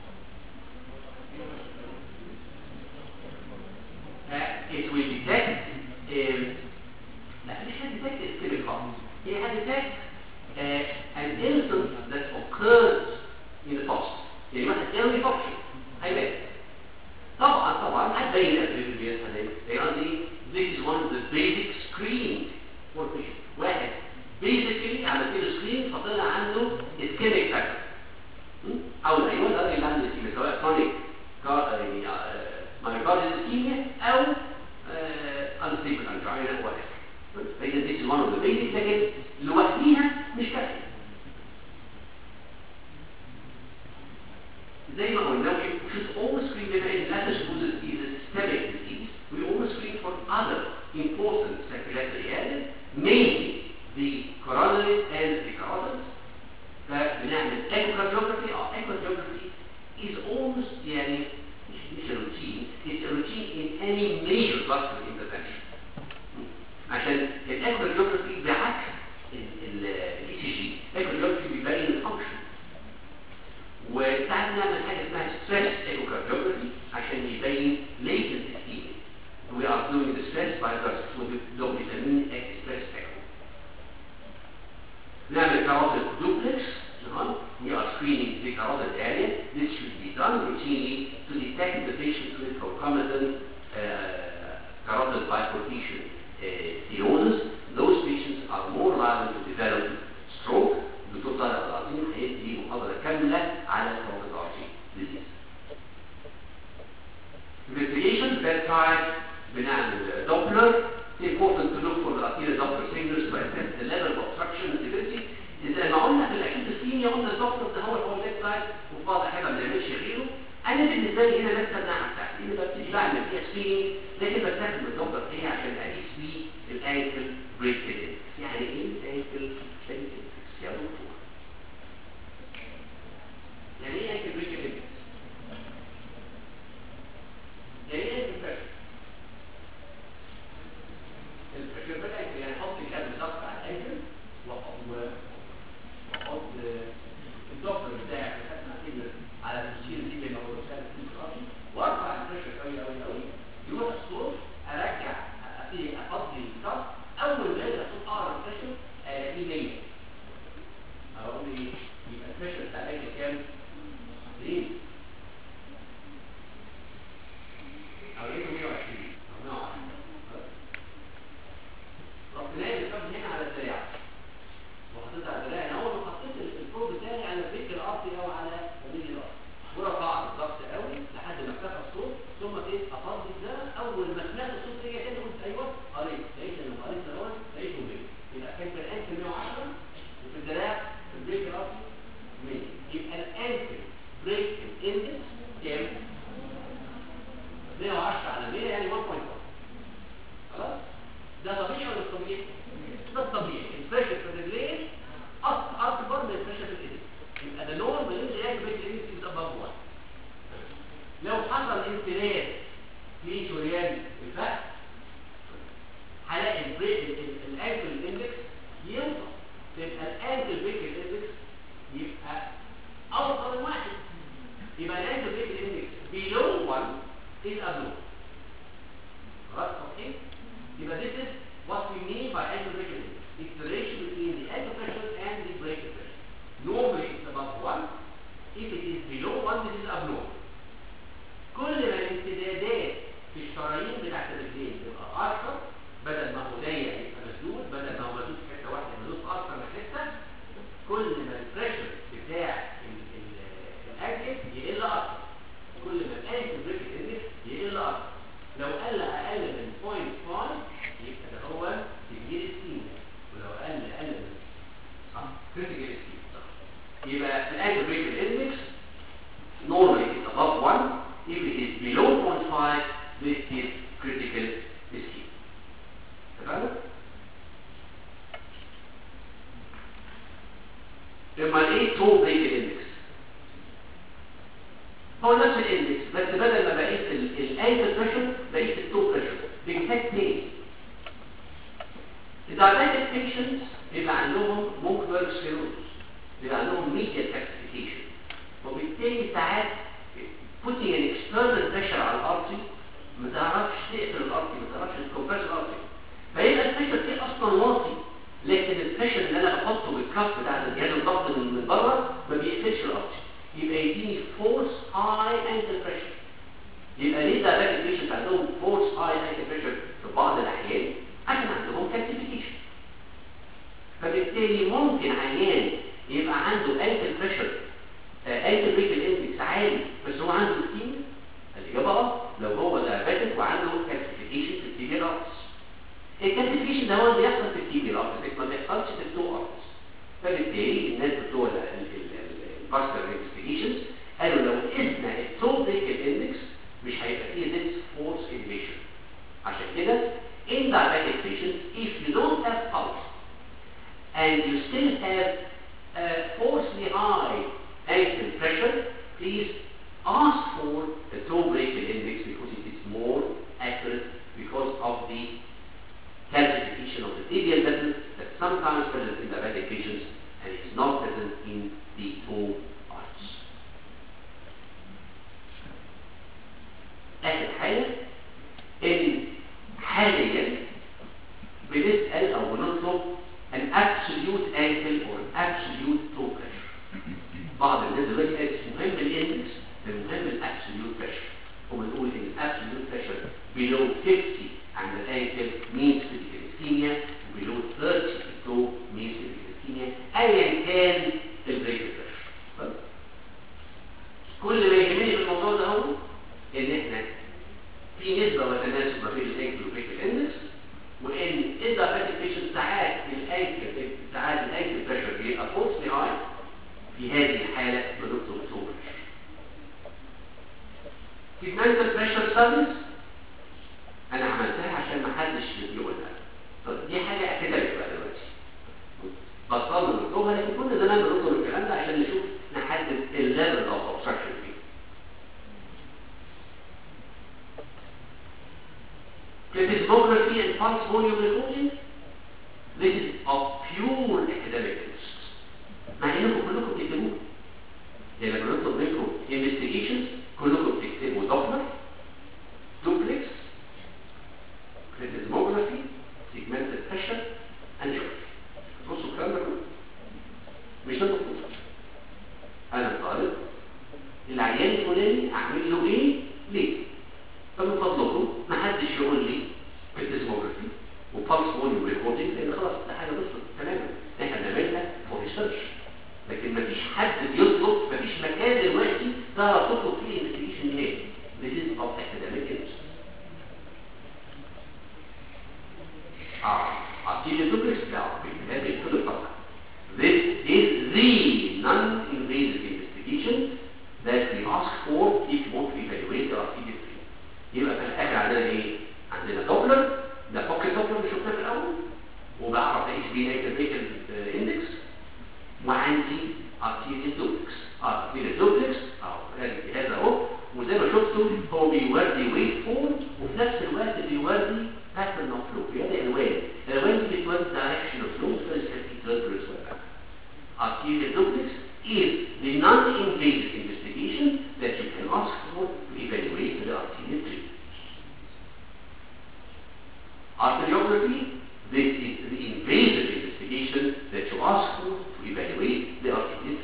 Uh, it will detect um, لا مش هتديتكت ischemic heart هي هتديتكت uh, an instance that occurred in the past يعني واحد early function هيبان طبعا طبعا هتبين الابريفيات يعني this is one of the basic screening for patient واحد basically عملت له screen فطلع عنده ischemic pattern او الايوان ده اللي عنده ischemia سواء chronic كا- يعني مايوكارديال ischemia او unstable angina whatever فإذا this is one of the basic لكن لوحديها مش كافية زي ما قلنا we should always screen بما ان atherosclerosis is a systemic disease we always screen for other important circulatory areas mainly the coronary and the carotids فبنعمل echocardiography or echocardiography is almost يعني مش مش a routine it's a routine in any major vascular intervention عشان الايكوجيوغرافي بعكس الاي سي جي الايكوجيوغرافي بيبين الفانكشن وساعات نعمل حاجه اسمها ستريس ايكوجيوغرافي عشان يبين latent ischemia we are doing the stress by the لو بيسميه ستريس ايكو نعمل carotid duplex تمام we are screening the carotid area this should be done routinely to detect the patient with concomitant uh, carotid bifurcation uh, stenosis those patients are more liable to develop stroke الدكتور طارق العظيم هيدي محاضرة كاملة على carotid artery disease investigation bedside بنعمل Doppler It's important to look for the arterial Doppler signals to assess the level of obstruction and severity إذا ما قلنا في الأكيد السينيا قلنا الدكتور ده هو هو الليفت سايد وفي بعض الأحيان ما بنعملش غيره أنا بالنسبة لي هنا بس الناحية بتاعتي أنا ببتدي بعمل فيها سكريننج لكن بستخدم الدكتور فيها عشان أقيس فيه الأنكل بريك يعني إيه الأنكل بريك يا دكتور يعني إيه أنكل بريك يعني إيه أنكل بريك الفكرة بقى يعني احط كده بالظبط على الانكل واحط واحط الدكتور بتاعي على التسجيل دي اللي موجود فيها في الراسي وارفع البريشر قوي قوي قوي يروح الصوت ارجع ابتدي افضي الكف اول ما يبدا الصوت اقرا البريشر الاقيه 100 اقول ايه يبقى البريشر بتاع الانكل كام؟ 2 او لقيته 120 او 110 رحت نايم الكف هنا على الدراع وحطيتها على الدراع انا اول ما حطيت الفوق بتاعي على البيت الارضي او على مدينه الارض ورفعت الضغط قوي لحد ما اختفى الصوت ثم ايه افضي ده اول ما سمعت الصوت رجع تاني قلت ايوه اه الانكل اندكس يوصل تبقى الانكل بريك اندكس يبقى اوصل من واحد يبقى الانكل بريك اندكس below 1 is abnormal خلاص اوكي يبقى this is what we mean by ankle break index it's the ratio between the ankle pressure and the break pressure normally it's above 1 if it is below 1 this is abnormal كل ما الامتدادات في الشرايين بتاعت الرجلين تبقى اكثر بدل ما هو ضيق يبقى مسدود بدل ما هو مسدود في حته واحده مسدود في اكثر من حته كل ما البريشر بتاع ال- ال- الاجل يقل اكثر كل ما الانكل بريك اندكس يقل اكثر لو قل اقل من 0.5 يبقى ده هو سيفير سكين ولو قل اقل من صح كريتيكال سكين صح يبقى الانكل بريك اندكس normally is above 1 if it is below 0.5 this is critical ischemia تمام لما ايه تو بريك الاندكس هو نفس الاندكس بس بدل ما بقيت الانكل بريشر بقيت التو بريشر بيحتاج تاني الدايبيتك بيشنتس بيبقى عندهم مونكلر سيروز بيبقى عندهم ميديا كالسيفيكيشن وبالتالي ساعات putting an external pressure على الارضي ما تعرفش تقفل الارضي ما تعرفش تكمبرس الارضي فيبقى البريشر فيه اصلا واطي لكن البريشر اللي انا بحطه بالكف بتاع الجهاز الضغط من من بره ما بيقفلش الارضي يبقى يديني فورس هاي انكل بريشر يبقى ليه ده باك البيشنت عندهم فورس هاي انكل بريشر في بعض الاحيان عشان عندهم كالسيفيكيشن فبالتالي ممكن عيان يبقى عنده انكل بريشر انكل بريك الاندكس عالي بس هو عنده سكين الاجابه اه لو هو دايابيتك وعنده كالسيفيكيشن في التيبي رابس الكالسيفيكيشن ده هو اللي بيحصل في التيبي رابس ما بيحصلش في التو ارتس فبالتالي الناس بتوع الباستر انفستيجيشنز قالوا لو قسنا التو بريك الاندكس مش هيبقى فيه this force elevation عشان كده in diabetic patients if you don't have pulse and you still have uh, forcefully high ankle pressure, please ask for the toe brachial index because it is more accurate because of the calcification of the tibial vessels that sometimes present in diabetic patients and is not present in the toe arch. آخر حاجة إن حاليا بنسأل أو بنطلب an absolute ankle or an absolute toe pressure. بعض الناس دلوقتي قالت مهم الاندكس المهم الابسوليوت بريشر وبنقول ان الابسوليوت بريشر below 50 عند الانكل means critical ischemia وbelow 30 في التو means critical ischemia ايا كان البريك بريشر كل ما يهمني في الموضوع ده هو ان احنا في نسبه وتناسب ما بين الانكل والبريك اندكس وان الدايبيتك بيشنت ساعات الانكل ساعات الانكل بريشر بيبقى فورسلي هاي في هذه الحالة بنطلب صور segmental pressure studies أنا عملتها عشان ما حدش يقولها طب دي حاجة أكاديميك بقى دلوقتي بطلنا نطلبها لكن كنا زمان بنطلب الكلام ده عشان نشوف نحدد الليفل اوف obstruction فيه Plethysmography and pulse volume recording this is of pure academic interest مع انكم كلكم بتكتبوه يعني لما نطلب منكم investigations كلكم بتكتبوا دوبلر دوبلكس plethysmography segmented pressure and shock بصوا الكلام ده كله مش ده المطلوب انا الطالب العيان الفلاني اعمل له ايه ليه فمن فضلكم ما حدش يقول لي plethysmography وبالس فوليوم ريكوردنج لان خلاص ده حاجه بصوا تماما احنا بنعملها فور ريسيرش لكن مفيش حد بيطلب مفيش مكان دلوقتي تعرف تطلب فيه انفستيجيشن نهائي This is of academic interest. اه arterial duplex لا هذه كل فقط. This is the non-invasive investigation that we ask for if you want to evaluate the arterial field. يبقى في الاخر عندنا ايه؟ عندنا دوبلر ده بوكيت دوبلر اللي شفناه في الاول وبعرف اقيس بيه الاكتيفيشن اندكس وعندي ارتيريال دوبلكس ارتيريال دوبلكس اهو الجهاز اهو وزي ما شفتوا هو بيوري ويت فورم وفي نفس الوقت بيوري باترن اوف فلو بيوري الوان angiography, this is the invasive investigation that you ask for to evaluate the arterial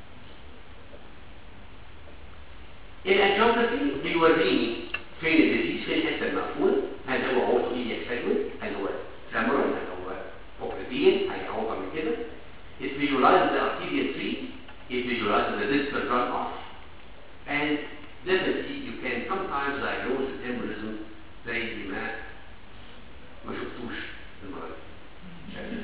الانجيوجرافي بيوريني فين الديزيز فين الحته المقفول هل هو اورتو ايديك سيجمنت هل هو femoral هل هو اوبريتين حاجه اوضح من كده it visualizes the arterial tree it visualizes the distal runoff and definitely you can sometimes diagnose the embolism زي ما ما شفتوش المره دي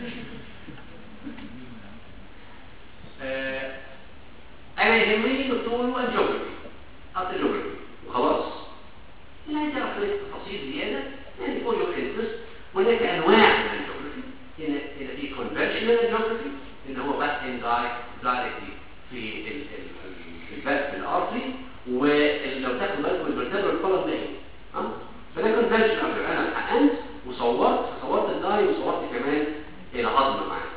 آه، انا يهمني دكتور وانجيوجرافي حط الجغرافي وخلاص لا عايز اعرف شويه تفاصيل زياده يعني فور يور انترست هناك انواع من الجغرافي هنا هنا في كونفشنال جغرافي اللي هو بس ان داي دايركتلي في ال- ال- ال- البث الارضي ولو تاخد بالكم الفرتبرال كولوم ده ايه؟ ها؟ فده كونفشنال انا حقنت وصورت صورت الداي وصورت كمان العظم معاه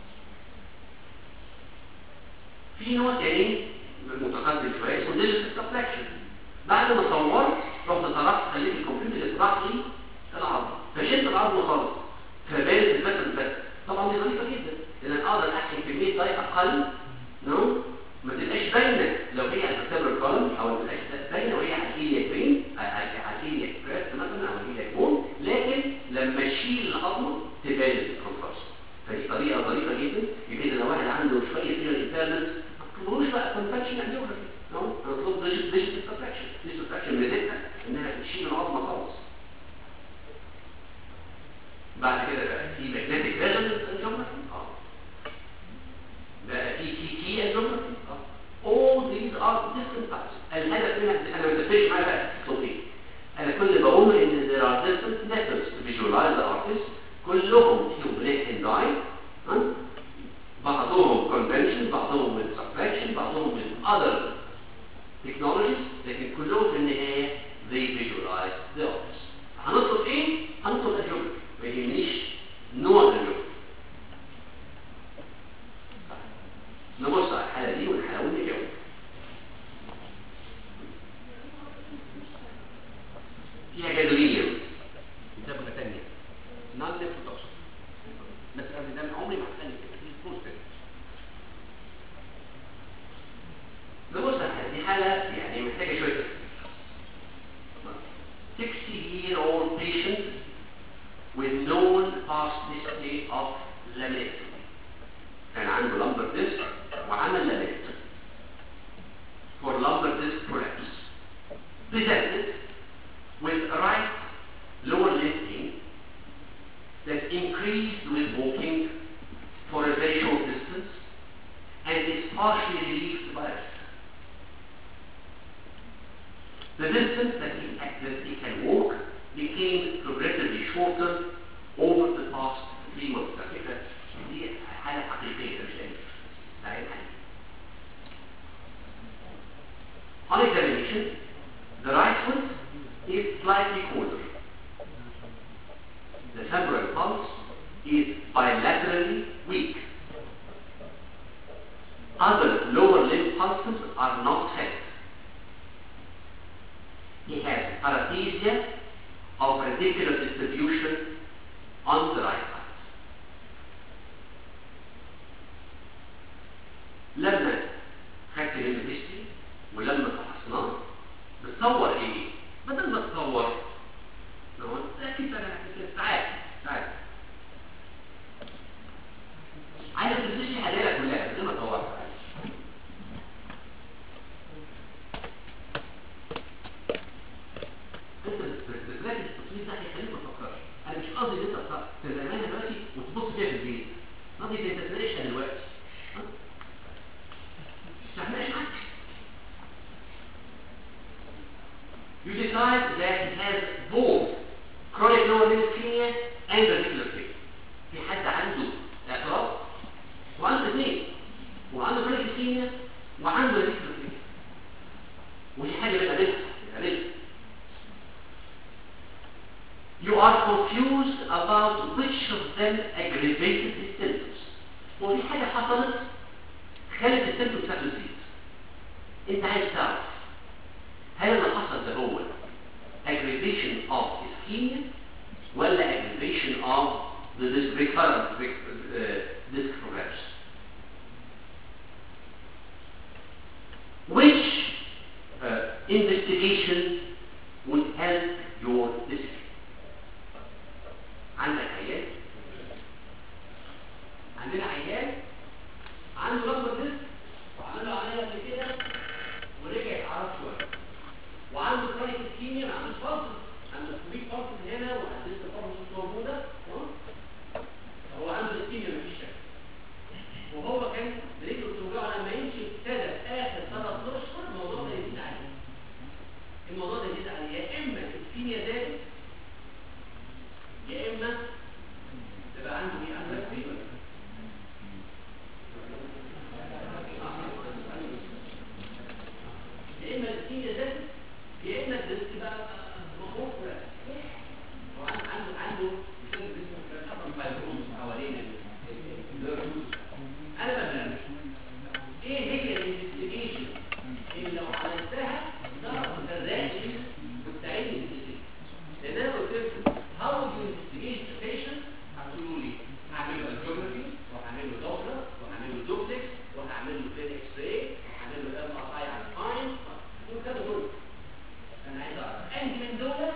في نوع تاني متقدم شويه اسمه ديجيتال سبتراكشن بعد ما صورت رحت طرحت خليت الكمبيوتر يطرح لي العظم فشلت العظم خالص فبانت الفتره بس طبعا دي ظريفه جدا لان انا اقدر احكم كميه داي اقل نو ما تبقاش باينه لو هي على الفرتبرال كولم او ما تبقاش باينه وهي على الايلياك برين على الايلياك بريست مثلا او الايلياك بون لكن لما اشيل العظمه تبان الكونتراست فدي طريقه ظريفه جدا يبقى اذا لو واحد عنده شويه فيها انترنت ما تطلبوش بقى كونفكشن انجيوجرافي نو انا اطلب ديجيتال سبتراكشن ديجيتال سبتراكشن ميزتها انها بتشيل العظمه خالص بعد كده بقى في ماجنتيك ريزونانس انجيوجرافي اه بقى في تي تي انجيوجرافي اه all these are different types الهدف منها انا ما بتفقش معايا بقى صوتين انا كل اللي بقوله ان there are different methods to visualize the artist كلهم فيهم black and white ها؟ بعضهم convention بعضهم من subtraction بعضهم من other technologies لكن كلهم في النهاية they visualize the artist هنطلب ايه؟ هنطلب الجيوغرافي ما يهمنيش نوع الجيوغرافي نبص على الحالة دي ونحاول نجاوب فيها جدولية مسابقة تانية نون نفس بس قبل ده من عمري ما هتخلي كده في بوستر نبص على الحالة دي حالة يعني محتاجة شوية تفكير 60 year old patient with known past history of laminectomy كان عنده lumbar disc وعمل laminectomy for lumbar disc collapse presented with right lower limb pain that increased with walking for a very short distance and is partially relieved by rest. The distance that he, that he can walk became progressively shorter over the past three months. على فكرة دي حالة حقيقية مش أي ده عيب حقيقي. On examination, the right foot is slightly colder. The femoral pulse is bilaterally weak. Other lower limb pulses are not felt. He has paresthesia of radicular distribution on the right side. لما خدت الهيستوري ولما فحصناه بتصور ايه؟ بدل ما تصور لو انت اكيد انا ساعات ساعات عايز تمشي حدائق كلها بدل ما تصورها انت بتركز التصوير ده هيخليك ما تفكرش انا مش قصدي ان انت تزعملها دلوقتي وتبص فيها في البيت قصدي ان انت تناقشها دلوقتي ها؟ تناقش معاك You decide that he has both chronic lower limb ischemia and radicular pain. في حد عنده اعتراض وعنده اثنين وعنده chronic ischemia وعنده radicular pain. ودي حاجة بتقابلها بتقابلها You are confused about which of them aggravated his symptoms. ودي حاجة حصلت خلت السيمتومز بتاعته تزيد. انت عايز تعرف هل اللي حصل ده هو aggravation of ischemia ولا aggravation presentation of the disc recurrent disc, uh, disc prolapse. Which uh, investigation would help your decision? عندك عيان عندنا عيان عنده لمبة ديسك وعملوا عملية قبل كده ورجع يتعرف شوية وعنده كرونيك اسكيميا ما عندوش فاصل عنده كوبيك فاصل هنا وعنده لسه فاصل مش موجودة تمام؟ هو عنده اسكيميا مفيش شك وهو كان رجله بتوجعه لما يمشي ابتدى اخر ثلاث اشهر الموضوع ده يزيد عليه الموضوع ده يزيد عليه يا اما الاسكيميا زادت يا اما تبقى عنده ايه عنده فيبر يا اما الاسكيميا زادت يا اما الديسك بقى مخوف ولا وعنده عنده عنده يكون جسمه كده حصل فايبروز حوالين النيرفز انا بقى ايه هي الانفستيجيشن اللي لو عملتها تعرف تراقب وتساعدني في الانفستيجيشن لان انا قلت لكم how would you investigate the patient هتقولوا لي هعمل له angiography وهعمل له دوبلر وهعمل له دوبلكس وهعمل له بلين اكس راي وهعمل له ام ار اي على الساين وكذا كله انا عايز اعرف انهي من دول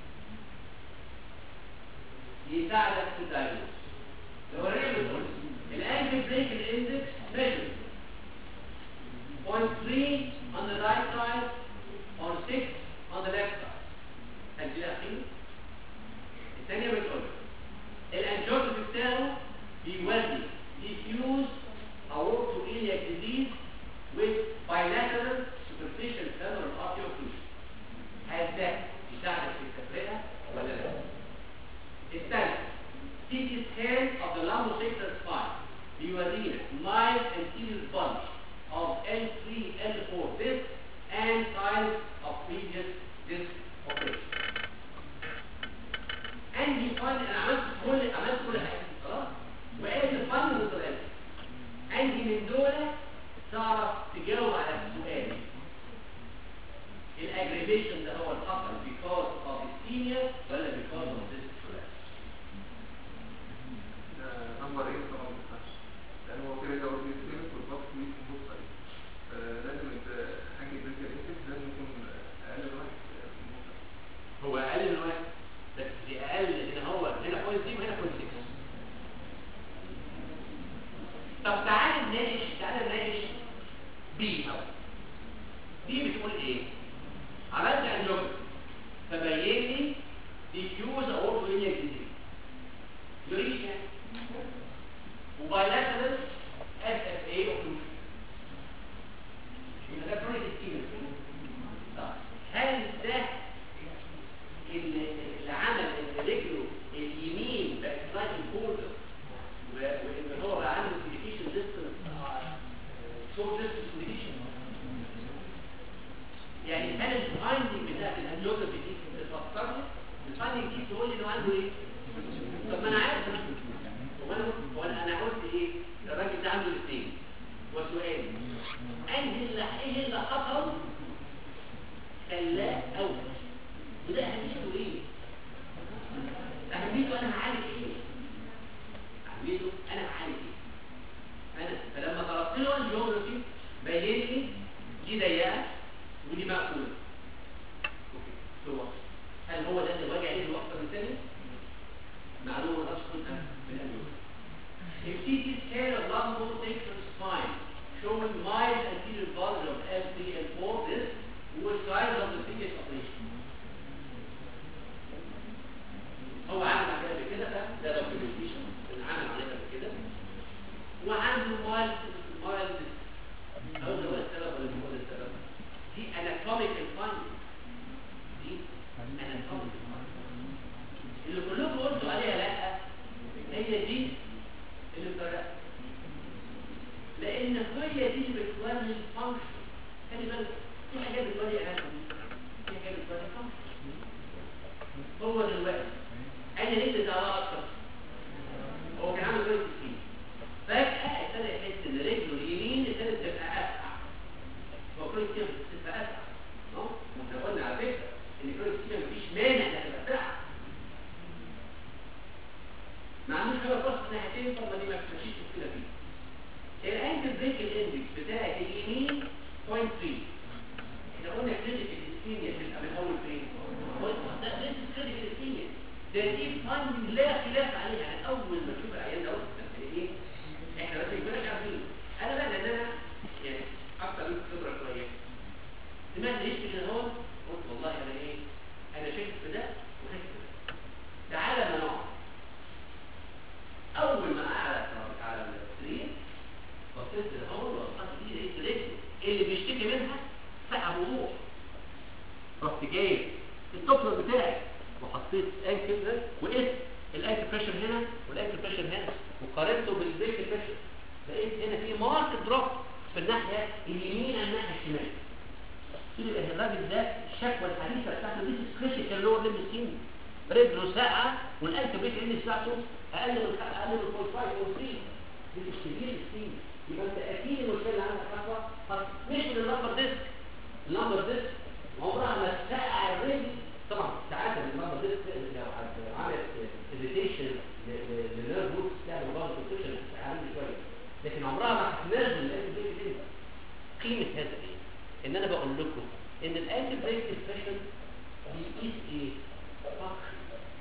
يساعدك في الدايجنوز لو الريال بتقول الانجل بريك الاندكس measure 0.3 on the right side or 6 on the left side هل دي قيمة؟ الثانية بتقول الانجيوجرافي بتاعه بيوري diffuse aortoiliac disease with bilateral superficial femoral artery occlusion هل ده يساعدك في التفرقة ولا لا؟ الثالث CT scan of the lumbosacral spine بيورينا mild anterior bulge of L3, L4 disc and signs of previous disc operation. انهي فن انا عملت كل عملت كل حاجه خلاص وقال الفن والسؤال انهي من دول تعرف تجاوب على السؤال الاجريفيشن ده هو اللي حصل because of ischemia ولا because of this collapse نمبر ايه طبعا ما ينفعش لان هو كده جواب بيتكلم والباص مش مبص عليه فلازم انت حاجه بريكر انتكس لازم يكون اقل من واحد مبص عليه. هو اقل من واحد بس دي اقل هنا هو هنا بوينت 3 وهنا بوينت 6 طب تعال نناقش تعال نناقش بي اهو دي بتقول ايه عملت انجوجرافي فبين لي ديفيوز اورتو لينيا ديزيز يوريك يعني وبايلاترال اس اف اي اوكلوجن يبقى ده كرونيك اسكيميا طب هل ده اللي اللي عمل ان رجله اليمين بقت سلايد بوردر وان هو بقى عنده كوميونيكيشن ديستنس شورت ديستنس كوميونيكيشن يعني هل الفايندنج بتاعت الانجيوجرافي دي بتفكرني الفايندنج دي تقول لي انه عنده ايه؟ طب ما انا عارف انا هو انا هو انا أنا قلت ايه؟ الراجل ده عنده الاثنين وسؤال انهي اللي ايه اللي حصل خلاه اول وده اهميته ايه؟ اهميته انا هعالج ايه؟ اهميته انا هعالج ايه؟ انا فلما طلبت له الجيوغرافي بين لي دي ضيقه ودي مقفوله اوكي هو هل هو ده اللي واجع رجله اكتر من الثاني؟ معلومه ما تقدرش تقولها من الانجيوغرافي If CT scan of lumbosacral spine showing mild anterior bulge of L3 and 4 this was signs of the previous operation. هو عمل عمليه قبل كده ده ده دوكيومنتيشن عمل عمليه قبل كده وعنده مايلد مايلد او ده هو السبب ولا مش هو السبب دي anatomical finding دي anatomical finding اللي كلكم قلتوا عليها لا هي دي اللي فرقت لان هي دي اللي بتوري الفانكشن خلي بالك في حاجات بتوري اناتومي في حاجات بتوري فانكشن هو دلوقتي انا نفسي تعالى اكتر هو كان عامل كويس فيه فجأة ابتدى يحس ان رجله اليمين ابتدت تبقى اسرع هو كويس كده بتبقى اسرع اه؟ واحنا قلنا على فكرة ان كويس كده مفيش مانع ما عملش حاجه خالص في الناحيتين طب ما دي ما فيش مشكله فيه الانكل بريك الاندكس بتاع اليمين 0.3 احنا قلنا كريتيكال اسكيميا في من اول فين قلنا ده ده كريتيكال اسكيميا ده دي فايندنج لا خلاف عليها يعني اول ما تشوف العيان دوت يعني ايه احنا بس مش عارفين انا بقى لان انا يعني اكتر من خبره شويه سمعت ليش كده هون قلت والله انا ايه انا شاكك في ده وشاكك في ده تعالى ما نقعد اول ما قعد على السرير بصيت لهون وقفت ايدي لقيت رجلي اللي بيشتكي منها ساعه وضوح رحت جايب التوبلر بتاعي وحطيت انكل ده وقيت الانكل بريشر هنا والانكل بريشر هنا وقارنته بالبريك بريشر لقيت هنا في مارك دروب في الناحيه اليمين عن الناحيه الشمال يبقى الراجل ده الشكوى الحديثه بتاعته دي كريتيكال اللي هو ليمب سين رجله ساعه والانكل بريشر اللي بتاعته اقل من اقل من 0.5 او 3 دي السبيل السين يبقى انت اكيد المشكله اللي عندك خطوه مش من اللمبر ديسك اللمبر ديسك عمرها ما تسقع الرجل طبعا ساعات اللمبر ديسك لو عملت اريتيشن للنيرف روتس تعمل بعض الكونتكشن عامل شويه لكن عمرها ما هتنزل الانتي بريك قيمه هذا ايه؟ ان انا بقول لكم ان الانتي بريك ديسكشن بيقيس ايه؟ فقر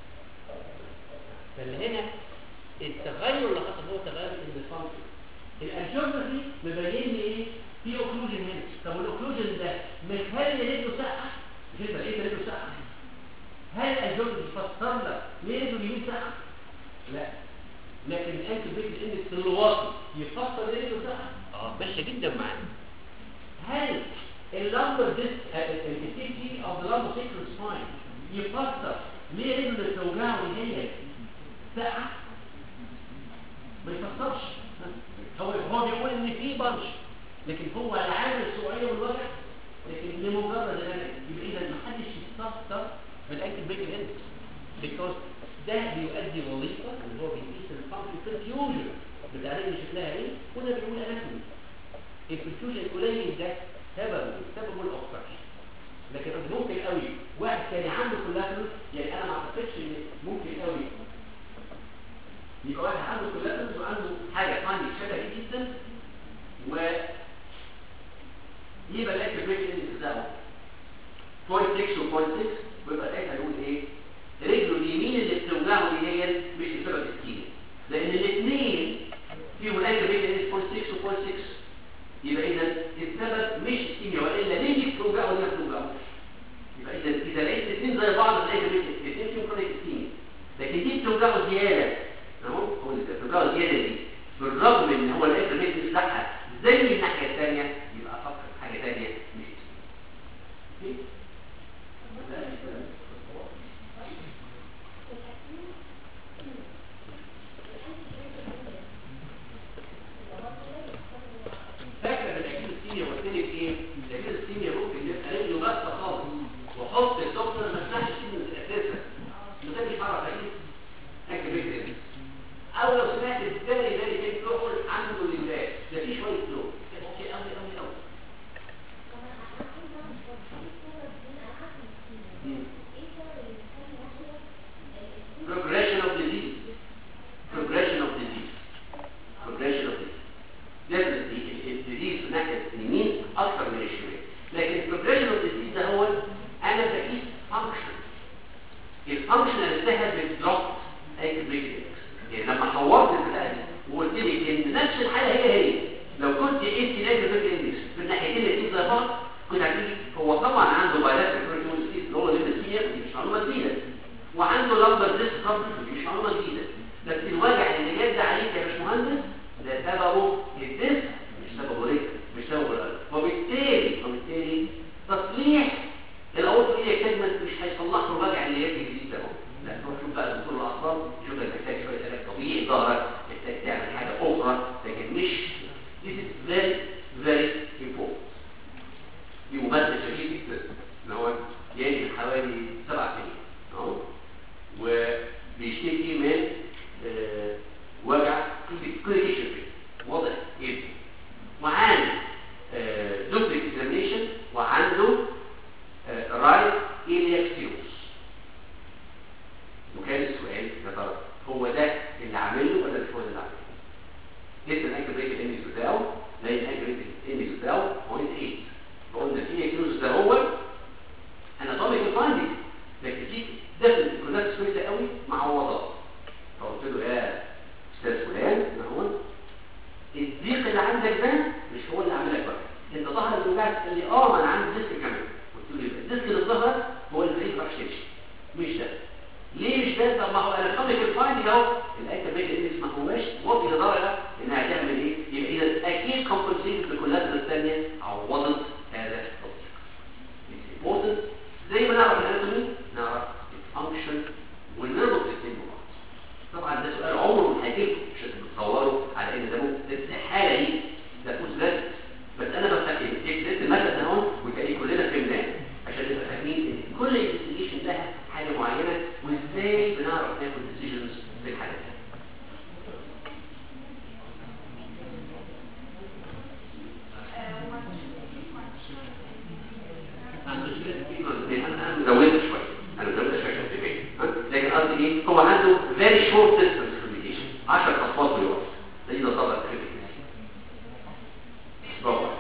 فاللي هنا التغير اللي حصل هو تغير الديفانكشن الانجيوجرافي مبين لي ايه في اوكلوجن هنا طب الاوكلوجن ده مخلي رجله ساقعه مش انت لقيت رجله ساقعه هل الانجيوجرافي يفسر لك ليه رجله اليمين ساقعه لا لكن الانتي بريك الاندكس اللي واصل يفسر ليه رجله ساقعه اه ماشيه جدا معانا هل اللمبر ديسك التي تي اوف ذا لمبر سيكرال سباين يفسر ليه رجله اللي بتوجعه دي هي ساقعه ما يفسرش هو هو بيقول ان في بنش لكن هو العامل السرعيه والوجع لكن لمجرد ان انا يبقى اذا ما حدش يستهتر بالاكل بريك اندكس because ده بيؤدي وظيفه اللي هو بيقيس الفانكشن فيوجن بتاع اللي شكلها ايه وده بيقول اناتومي الفيوجن القليل ده سببه سببه الاوبستراكشن لكن ممكن قوي واحد تاني عنده كولاترال يعني انا ما اعتقدش ان ممكن قوي يبقى واحد عنده كولاترال وعنده حاجه ثانيه شبه جدا و يبقى الاكل بريك اندكس بتاعه 0.6 و 0.6 ويبقى ساعتها نقول ايه رجله اليمين اللي بتوجعه دي هي مش بسبب السكين لان الاثنين فيهم الاكل بريك اندكس 0.6 و 0.6 يبقى اذا السبب مش الكيمياء والا ليه دي بتوجعه ولا ما بتوجعوش يبقى اذا اذا لقيت الاثنين زي بعض تلاقي الاثنين فيهم كرونيك اسكيميا لكن دي بتوجعه زياده اهو هو اللي بتوجعه زياده دي بالرغم ان هو الاكل بريك بتاعها زي الناحيه الثانيه يبقى فكر في حاجه ثانيه مش اسمها فاكره بالاكيد السيميا قلت لك ايه الاكيد السيميا ممكن يبقى رجله بس خالص وحط الدكتور ما يفتحش السيميا اساسا ما كانش يعرف ايه اكل رجل او لو سمعت الثاني ده اللي تقول عنده اللي ده في شويه فلو اوكي قوي قوي قوي progression of disease progression of disease progression of disease definitely الديزيز في الناحيه اليمين اكثر من الشمال لكن progression of disease ده هو انا بقيس function الفانكشن انتهت بالدروب اي بريك يعني لما حورت البتاع دي وقلت لك ان نفس الحاله هي هي لو كنت قيست لاقي بريك اندكس في الناحيتين الاثنين زي بعض كنت هتيجي هو طبعا عنده بايلاترال بريكونسيس اللي هو الليمبسيا دي مش معلومه جديده وعنده لمبر ديسك دي مش معلومه جديده بس الوجع اللي جاد عليك يا باشمهندس ده سببه الديسك مش سببه رجل مش سببه القلب وبالتالي وبالتالي تصليح الاوتو ايديك سيجمنت مش هيصلح له الوجع اللي يجي جديد ده لا روح شوف بقى دكتور الاطفال شوف انت محتاج شويه علاج طبيعي ظهرك محتاج تعمل حاجه اخرى لكن مش this is very very important دي ممثل شديد جدا ان هو جاي من حوالي سبع سنين اهو وبيشتكي من آه، وجع كلينيكيشن واضح جدا وعنده دوبليك اكزامينشن وعنده رايت إلياك سيروس وكان السؤال يا ترى هو ده اللي كلينيكال فايندنج اهو الاكتيفيشن اندكس ما هوش واطي لدرجه انها تعمل ايه يبقى اذا اكيد كومبنسيتد بالكولاترال الثانيه عوضت هذا التطبيق It's important زي ما نعرف الاناتومي نعرف الفانكشن ونربط الاثنين ببعض طبعا ده سؤال عمره ما هيجيلكم مش هتتصوروا على ان ده ممكن استحاله دي ده بوزيتيف بس انا بفتكر اديت المثل ده اهو وتلاقي كلنا فهمناه عشان نبقى فاهمين ان كل انفستيجيشن لها حاجه معينه وازاي بنعرف ناخد ديسيجنز في الحالات دي. انا زودت شويه انا زودت شويه عشان تفهم ها؟ لكن قصدي ايه هو عنده very short distance communication 10 اصوات بالوقت ده دي طبعا كريتيكال برافو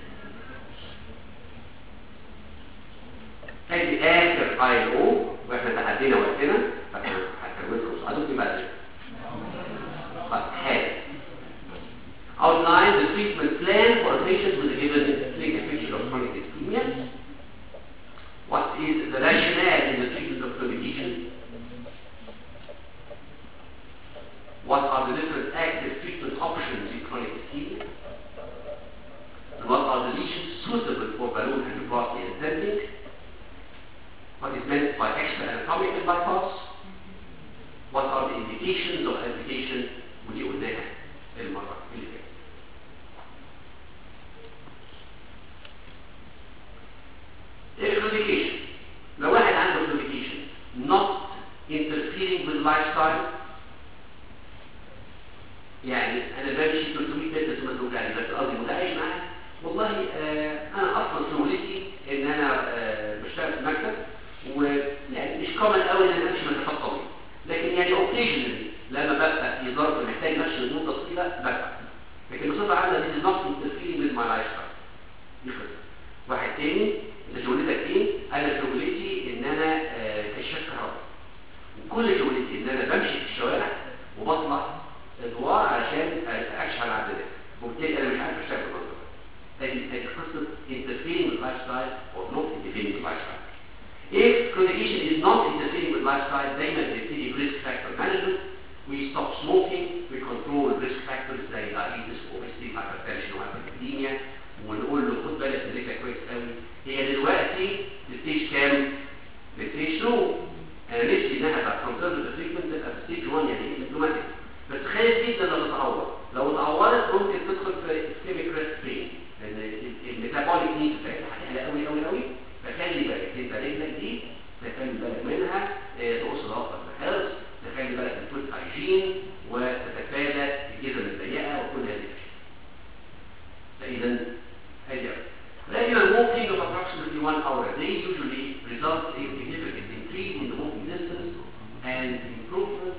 ادي اخر اي او واحنا تعدينا وقتنا فاحنا هكملكم سؤالكم في بعد بس حاجه outline the treatment plan for a patient with a given clinical picture of chronic ischemia what is the rationale in the treatment of communication what are the different active treatment options in chronic ischemia and what are the lesions suitable for balloon angioplasty and stenting what is meant by extra anatomical bypass what are the indications of amputation ودي قلناها المرة اللي فاتت Claudication. لو واحد عنده claudication not interfering with lifestyle يعني انا بمشي 300 متر ثم توجعني بس قصدي متعايش معاه والله آه انا اصلا شغلتي ان انا آه بشتغل في مكتب ويعني مش كومن قوي ان انا امشي مسافات طويله لكن يعني اوكيجنالي لما ببقى في ظرف محتاج مشي لمده طويله ببقى لكن بصفه عامه دي is not interfering with my lifestyle دي قصه واحد تاني انت شغلتك ايه؟ انا شغلتي ان انا آه كشاف كهرباء وكل شغلتي ان انا بمشي في الشوارع وبطلع ادوار علشان اكشف على العدادات وبالتالي انا مش عارف اشتغل بالمنظر ده ادي ادي قصه interfering with lifestyle or not interfering with lifestyle if communication is not interfering with lifestyle دايما بنبتدي risk factor management we stop smoking we control risk factors زي diabetes obesity hypertension وhyperlipidemia ونقول له خد بالك من رجلك كويس قوي هي دلوقتي الستيج كام؟ الستيج 2 انا نفسي انها بعد كونسرفتيف تريتمنت تبقى في ستيج 1 يعني سيمتوماتيك بس خايف جدا لو تتعور لو اتعورت ممكن تدخل في اسكيميك ريست بين لان الميتابوليك نيد بتاعتها هتعلى قوي قوي قوي فخلي بالك انت رجلك دي تخلي بالك منها اه، تقص ضغطك بحرص تخلي بالك من فود هايجين وتتفادى الجزم الضيقه وكل هذه الاشياء فاذا هذه Regular walking of approximately one hour a day usually results in significant increase in the walking distance and improvement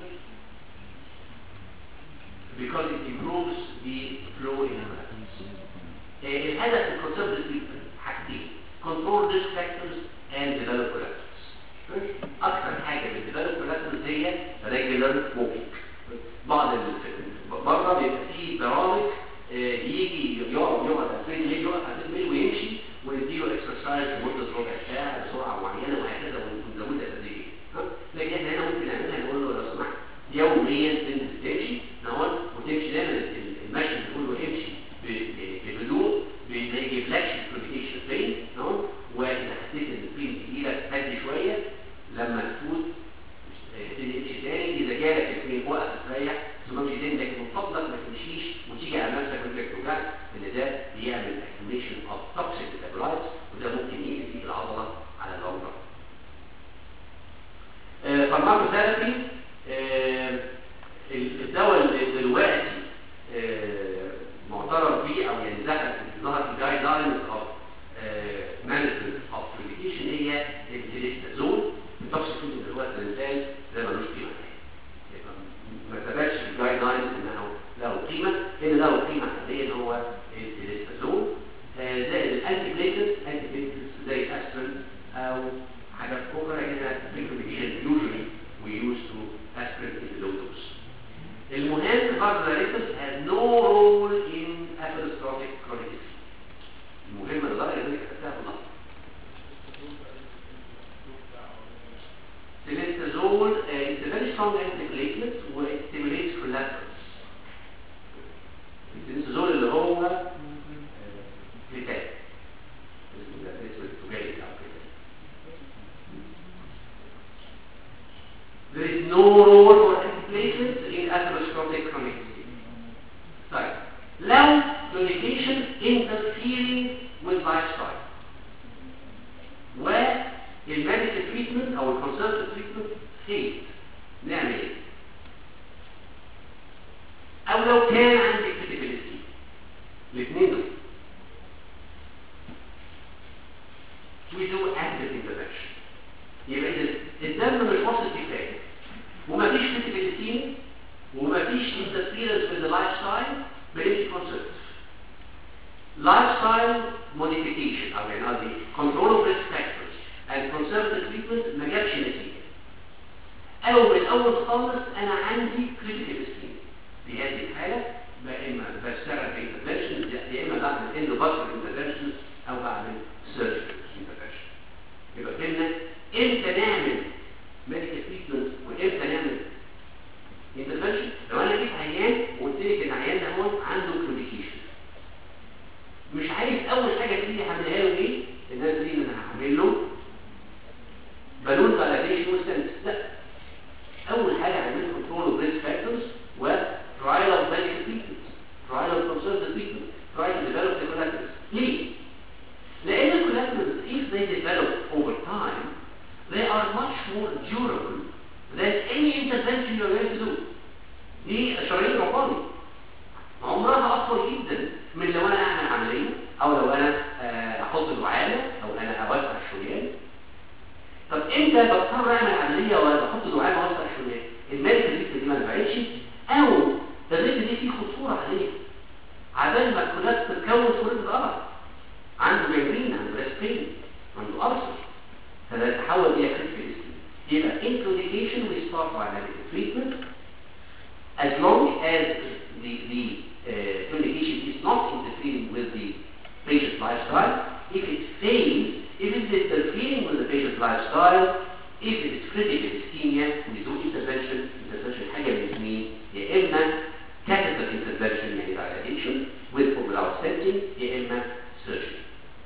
because it improves the flow in the blood. Uh, الهدف من conservative treatment حاجتين control risk factors and develop collaterals. أكثر حاجة في develop collaterals هي regular walking. بعض ال- بره بيبقى فيه برامج آه، يجي يقعد يقعد على الفيلم يجي يقعد على الفيلم ويمشي ونديله اكسرسايز لمده ربع ساعه بسرعه معينه وهكذا ونزودها قد ايه ها؟ لكن احنا هنا ممكن نعملها نقول له لو سمحت يوميا تنزل تمشي نقعد وتمشي دايما ال- المشي بنقول له امشي ب- ب- بهدوء ب- ما يجيبلكش الكوميونيكيشن بين نقعد واذا حسيت ان البين تقيله هدي شويه لما تفوت تمشي تاني اذا جالك البين وقت تريح ثم امشي تاني لكن من فضلك ما تمشيش وتيجي على نفسك ورجلك توجعك ان ده بيعمل accumulation of toxic metabolites وده ممكن يأذي العضله على اللونج ران. فارماكوثيرابي الدواء اللي دلوقتي آه، معترف بيه او يعني ظهر ظهر في جايد لاينز اوف مانجمنت اوف ميديكيشن هي التليستازون التوكسيك فود دلوقتي الانسان ده ملوش قيمه يبقى ما ثبتش في الجايد لاينز انه له قيمه لان له قيمه حاليا هو التليستازون آه، زائد الانتي بليتس انتي بليتس زي الاسبرين او حاجات اخرى هنا في الميديكيشن يوجولي we used to aspirin in the low dose. المهم vasculitis has no role in atherosclerotic chronic disease. المهم لدرجه انك خدتها في النص. Silestazole uh, is a very strong antidepressant platelets و it stimulates collaterals السنسوزول اللي هو آه، كتاب اسمه ده اسمه التجاري بتاعه كده There is no role for antiplatelets in atherosclerotic chronic disease. طيب لو medication interfering with lifestyle والميديكال تريتمنت او الكونسرفتيف تريتمنت فيل نعمل ايه؟ او لو كان عندي كريتيكال الاثنين دول we do active intervention يبقى اذا الدم مش واصل كفايه ومفيش كريتيكال سين ومفيش interference with the lifestyle بنمشي conservative lifestyle modification او يعني قصدي control of risk factors and conservative treatment ما جابش نتيجه او من الاول خالص انا عندي critical skin في هذه الحاله يا اما بشتغل في intervention يا اما بعمل endovascular intervention او بعمل surgical intervention يبقى فهمنا امتى نعمل medical treatment وامتى نعمل intervention لو انا جيت عيان وقلت لك ان العيان ده هو عنده كلوديكيشن مش عايز اول حاجه تيجي اعملها له ايه الناس دي ان انا هعمل له بالون فاليديشن وستنت لا اول حاجه هعمل كنترول اوف ريسك فاكتورز وترايل اوف ميديكال تريتمنت ترايل اوف كونسرت تريتمنت ترايل تو ديفلوب ذا كولاترز ليه؟ لان الكولاترز if they develop over time they are much more durable than any intervention you're going to do دي شرايين رباني عمرها اطول جدا من لو انا اعمل عمليه او لو انا آه، احط دعامه او انا اوسع الشريان طب امتى بضطر اعمل عمليه ولا بحط دعامه واوسع الشريان المادة الريسك دي ما نفعتش او الريسك دي فيه خطوره عليه عبال ما الكولات تتكون صوره القمر عنده جنرين عنده ريسبين عنده ارسل فده يتحول الى كريتيكال يبقى intoxication we start by medical treatment as long as the, the uh, medication is not interfering with the patient's lifestyle, if it fails, if it is interfering with the patient's lifestyle, if it is critical ischemia, we do intervention, intervention حاجة من اثنين يا إما catheter intervention يعني dilatation with or without stenting يا إما surgery.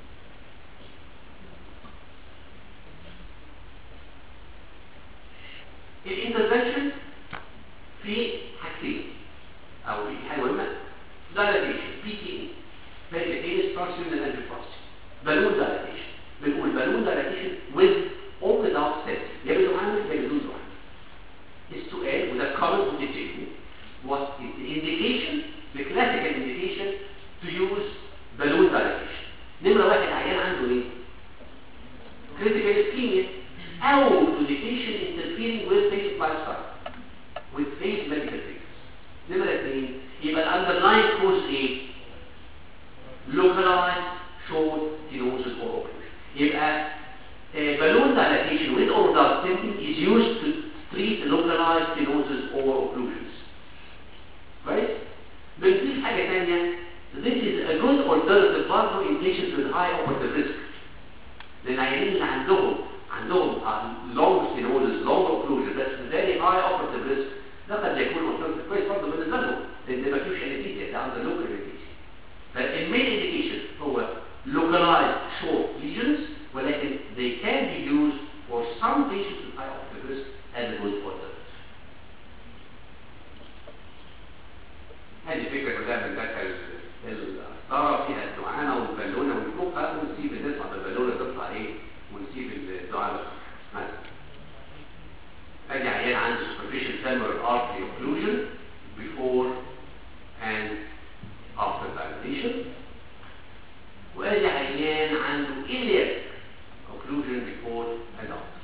الانترفنشن في حاجتين او في حاجه مهمه دايلاتيشن بي تي ان percutaneous partial and angioplasty بالون دايلاتيشن بنقول بالون دايلاتيشن with or without stenting يا بدون عامل يا بدون دعامل السؤال وده common objection what is the indication the classical indication to use balloon dilatation نمرة واحد عيان عنده ايه؟ critical ischemia أو indication interfering with patient lifestyle with phase medical treatments نمرة اثنين يبقى ال underlying cause ايه؟ localized short stenosis or occlusion يبقى uh, balloon dilatation with or without stenting is used to treat localized stenosis or occlusions كويس؟ بنضيف حاجة تانية this is a good alternative برضه in patients with high operative risk لأن العيانين اللي عندهم عندهم long stenosis long occlusion بس very high operative risk ده قد يكون alternative كويس برضه بالنسبة لهم لأن ما فيش anesthesia ده عنده local anesthesia فالمين indication هو localized short lesions ولكن they can be used for some patients with high operative risk as a good alternative هذه فكرة كلها بندخل القسطرة فيها الدعامة والبالونة ونفكها ونسيب نطلع بالبالونة تطلع ايه ونسيب الدعامة مثلا ادي عيان عنده superficial femoral artery occlusion before and after dilatation وادي عيان عنده iliac occlusion before and after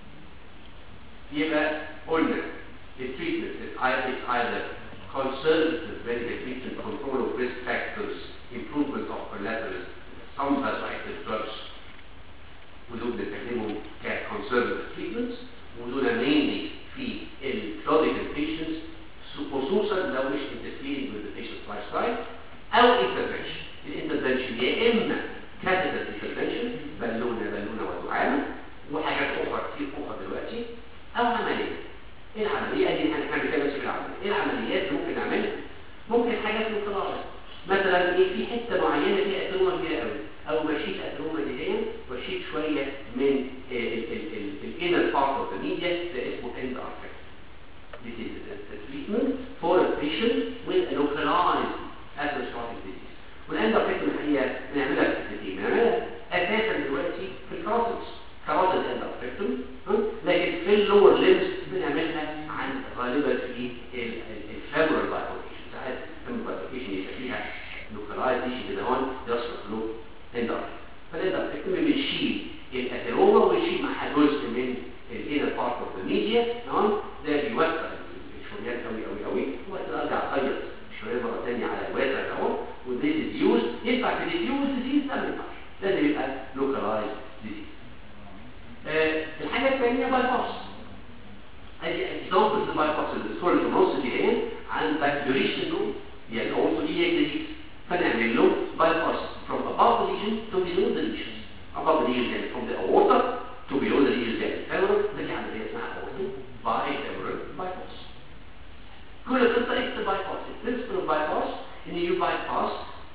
يبقى قلنا التريتمنت is either, is either conservative medical treatment, control of risk factors, improvement of collaterals, some vasoactive drugs ودول بنستخدمهم كconservative treatments ودول mainly في الclonical patients خصوصا لو مش interfering with the patient's lifestyle او intervention الانترفنشن يا اما catheter intervention بالونه بالونه ودعامه وحاجات اخرى كتير اخرى دلوقتي او عمليه العمليه دي هنعمل operation with a localized atherosclerotic disease. والاندوكريتوم الحقيقه بنعملها في حتتين بنعملها اساسا دلوقتي في الكروسس كروسس اندوكريتوم لكن في اللور ليمز بنعملها عن غالبا في الفيبرال بايفوركيشن ساعات الفيبرال بايفوركيشن يبقى فيها لوكالايز ديشن كده هون يصلح له اندوكريتوم فالاندوكريتوم بنشيل الاثيروما ونشيل معاها جزء من الانر بارت اوف ذا ميديا تمام ده بيوسع الشريان قوي قوي قوي وقت ارجع اخيط الشريان مره ثانيه على الواسع اهو وذيس از يوز ينفع في الديفيوز ديزيز ده ما ينفعش لازم يبقى لوكالايز ديزيز الحاجه الثانيه باي باس ادي اكزامبلز باي باس الصوره اللي في النص دي ايه عن باكتيريش سيندروم يعني اولسو اي ديزيز فنعمل له باي باس from above the lesion to below the lesions above the lesion يعني from the aorta to below the lesion يعني femoral ده في عمليه اسمها aortic bifemoral bypass كل القصه اكتب باي باس البرنسبل اوف باي باس ان يو باي باس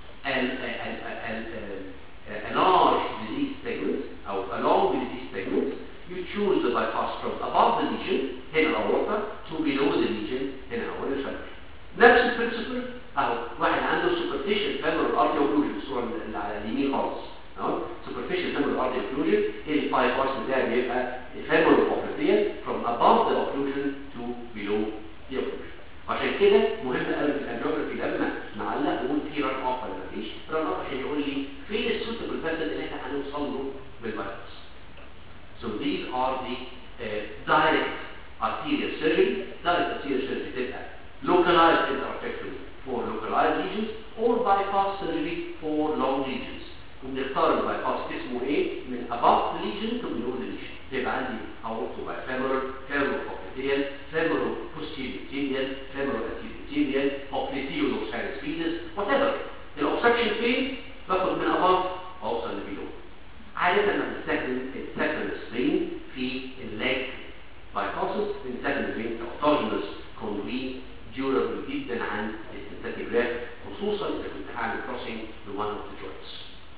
a large disease segment او a long disease segment you choose the bypass from above the lesion هنا aorta to below the lesion هنا اول الفمر نفس البرنسبل اهو واحد عنده superficial femoral artery occlusion الصوره اللي على اليمين خالص اهو superficial femoral artery occlusion الباي باس بتاعي بيبقى femoral occlusion from above the occlusion to below the occlusion عشان كده مهم قوي في الانجيوجرافي لما نعلق نقول في ران اوف ولا مفيش ران اوف عشان يقول لي فين السوتبل باسل اللي احنا هنوصل له بالفيروس So these are the uh, direct arterial surgery. Direct arterial surgery تبقى localized endarterectomy for localized lesions or bypass surgery for long lesions. وبنختار البايباس اسمه ايه؟ من above the lesion to below the lesion. يبقى عندي aorto bifemoral, femoral popliteal, femoral posterior tibial, femoral anterior tibial, popliteal dorsal venous, whatever. الobstruction فين؟ باخد من above اوصل لbelow. عادة ما بنستخدم السكند سبرين في الليج بايباسس بنستخدم سبرين اوتوجينوس كونوي ديورابل جدا عن السنتاتيك جراف خصوصا اذا كنت هعمل كروسنج لوان اوف ذا جوينتس.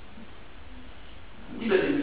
دي بتمشي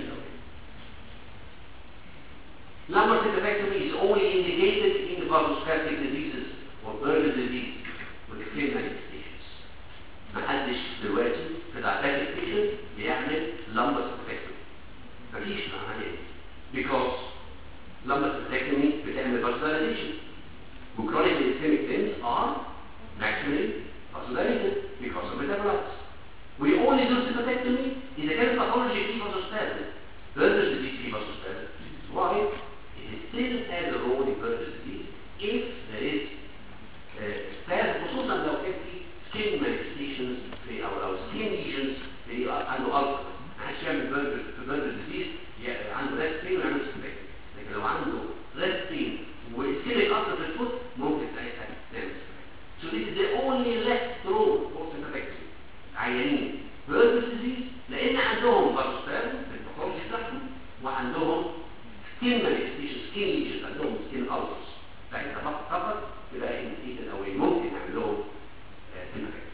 Lumbar symptomatectomy is only indicated in vasospastic diseases or Berger disease with clear manifestations. محدش دلوقتي في diabetic patient بيعمل lumbar symptomatectomy. مفيش عملية because lumbar symptomatectomy بتعمل vasodilation. وchronic ischemic limbs are maximally vasodilated because of metabolites. We only do symptomatectomy إذا كان pathology فيه vasospasm. Berger's disease فيه vasospasm. This is why it still has a role in Berger's disease if there is uh, spasm خصوصا لو كان في skin manifestations في أو أو skin lesions في عنده ulcer ما حدش يعمل برجر في برجر ديزيز عنده ريست بين ويعمل سبكت لكن لو عنده ريست بين وسكيلك أكتر في الفوت ممكن ساعتها تعمل سبكت So this is the only left role for symptomatectomy عيانين برجر ديزيز لأن عندهم فاروسبازم في الباثولوجي بتاعهم وعندهم skin manifestations skin lesions عندهم skin ulcers ساعتها فقط فقط يبقى indicated أو ممكن نعمل لهم symptomatectomy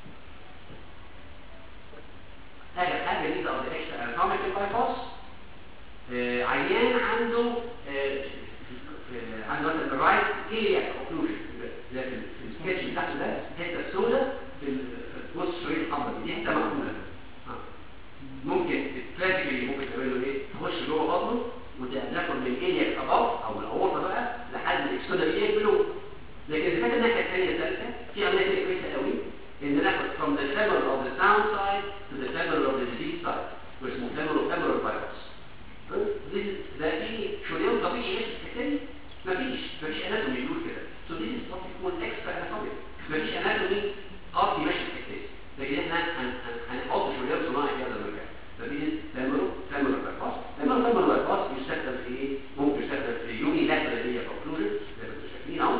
حاجة حاجة جديدة أو extra anatomical bypass آه، عيان عنده آه، في- عنده مثلا الرايت iliac occlusion ده في في السكتش بتاعته ده حتة سوداء في ال- في وسط الشريط الحمراء دي حتة معمولة آه. ممكن كلاسيكالي ممكن تعمل له ايه؟ تخش جوه بطنه وتاخد من iliac above او الاورطة بقى لحد الاكستودر iliac below لكن اذا كانت الناحية الثانية الثالثة في عملية كده كويسة قوي ان ناخد from the femoral of the sound side to the femoral of the disease side واسمه femoral femoral bypass This- ده في شريان طبيعي ماشي في الحته مفيش مفيش اناتومي بيقول كده so this is what we call extra anatomy مفيش اناتومي ارتي ماشي في الحته لكن احنا هن- هن- هنحط شريان صناعي في هذا المكان فدي femoral femoral bypass femoral femoral bypass يستخدم في ايه؟ ممكن يستخدم في يوني لاترال هي conclusion زي ما انتم شايفين اهو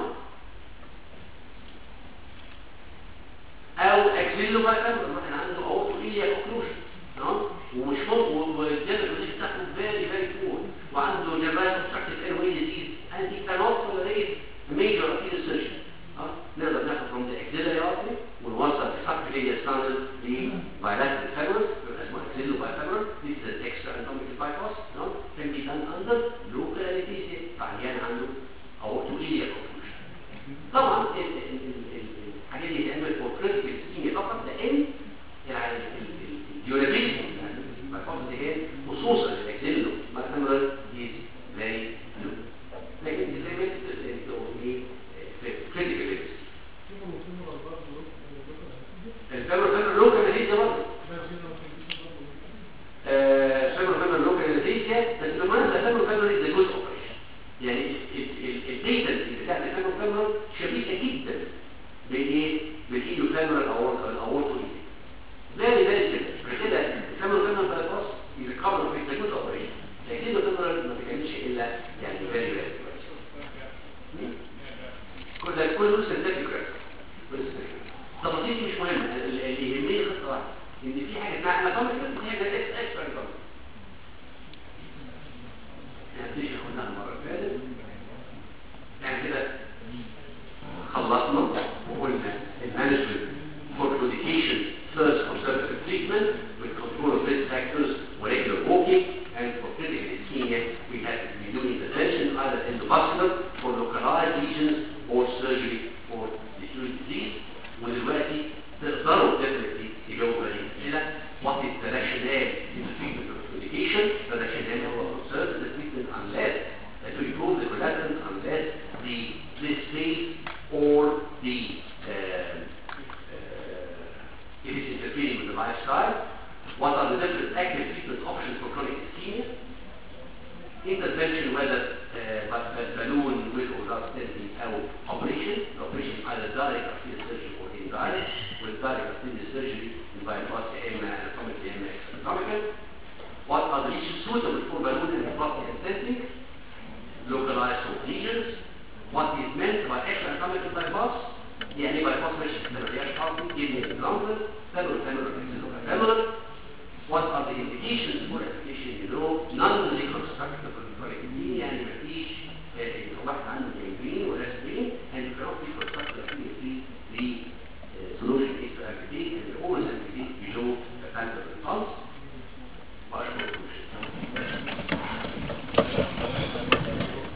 او اكسيلو بقى كان الواحد عنده اورتو ايليا اوكلوجن تمام ومش ممكن والجبل الوزيش بتاعته فيري فيري بور وعنده جبال obstructive airway disease and he cannot tolerate major arterial surgery اه نقدر ناخد from the axillary artery ونوصل في subcutaneous tunnel ل bilateral femoral يبقى اسمه axillo bilateral this is an extra anatomical bypass تمام can be done under local anesthesia فعيان عنده aorto iliac occlusion طبعا ال- ال- ال- ال- بالايه بالايدو فاميلر اورت او الاورتو فيري فيري سيمبل عشان كده الفاميلر فاميلر بايباس يريكفر في التجوز اوبريشن لكن الفاميلر ما بيعملش الا يعني فيري فيري كل كل سنتيفيك التفاصيل دي مش مهمه اللي يهمني خطه واحده ان في حاجه اسمها اناتوميك وفي حاجه اكس اكسترا اناتوميك يعني دي خدناها المره اللي فاتت يعني كده خلصنا وقلنا المانجمنت فور كوديكيشن first conservative treatment with control of risk factors or regular walking and for critical ischemia we have to do intervention either endovascular for localized lesions or surgery for diffuse disease ودلوقتي تقدروا definitely تجاوبوا على الاسئله what is the rationale in the treatment of medication the rationale هو conserve the treatment unless uh, to improve the relapsance unless the this phase or the uh, uh, it is interfering with the lifestyle what are the different active treatment options for chronic ischemia intervention whether uh, but but balloon with or without stenting or operation operation either direct arterial surgery or indirect with direct arterial surgery in bypass اما anatomic اما extraanatomical what are the lesions suitable for balloon and plastic and stenting localized soft lesions what is meant by extraanatomical bypass يعني bypass ماشي ما فيهاش حرف kidney example femoral femoral femoral what are the indications for application you know non-reconstructive chronic يعني مفيش واحد عنده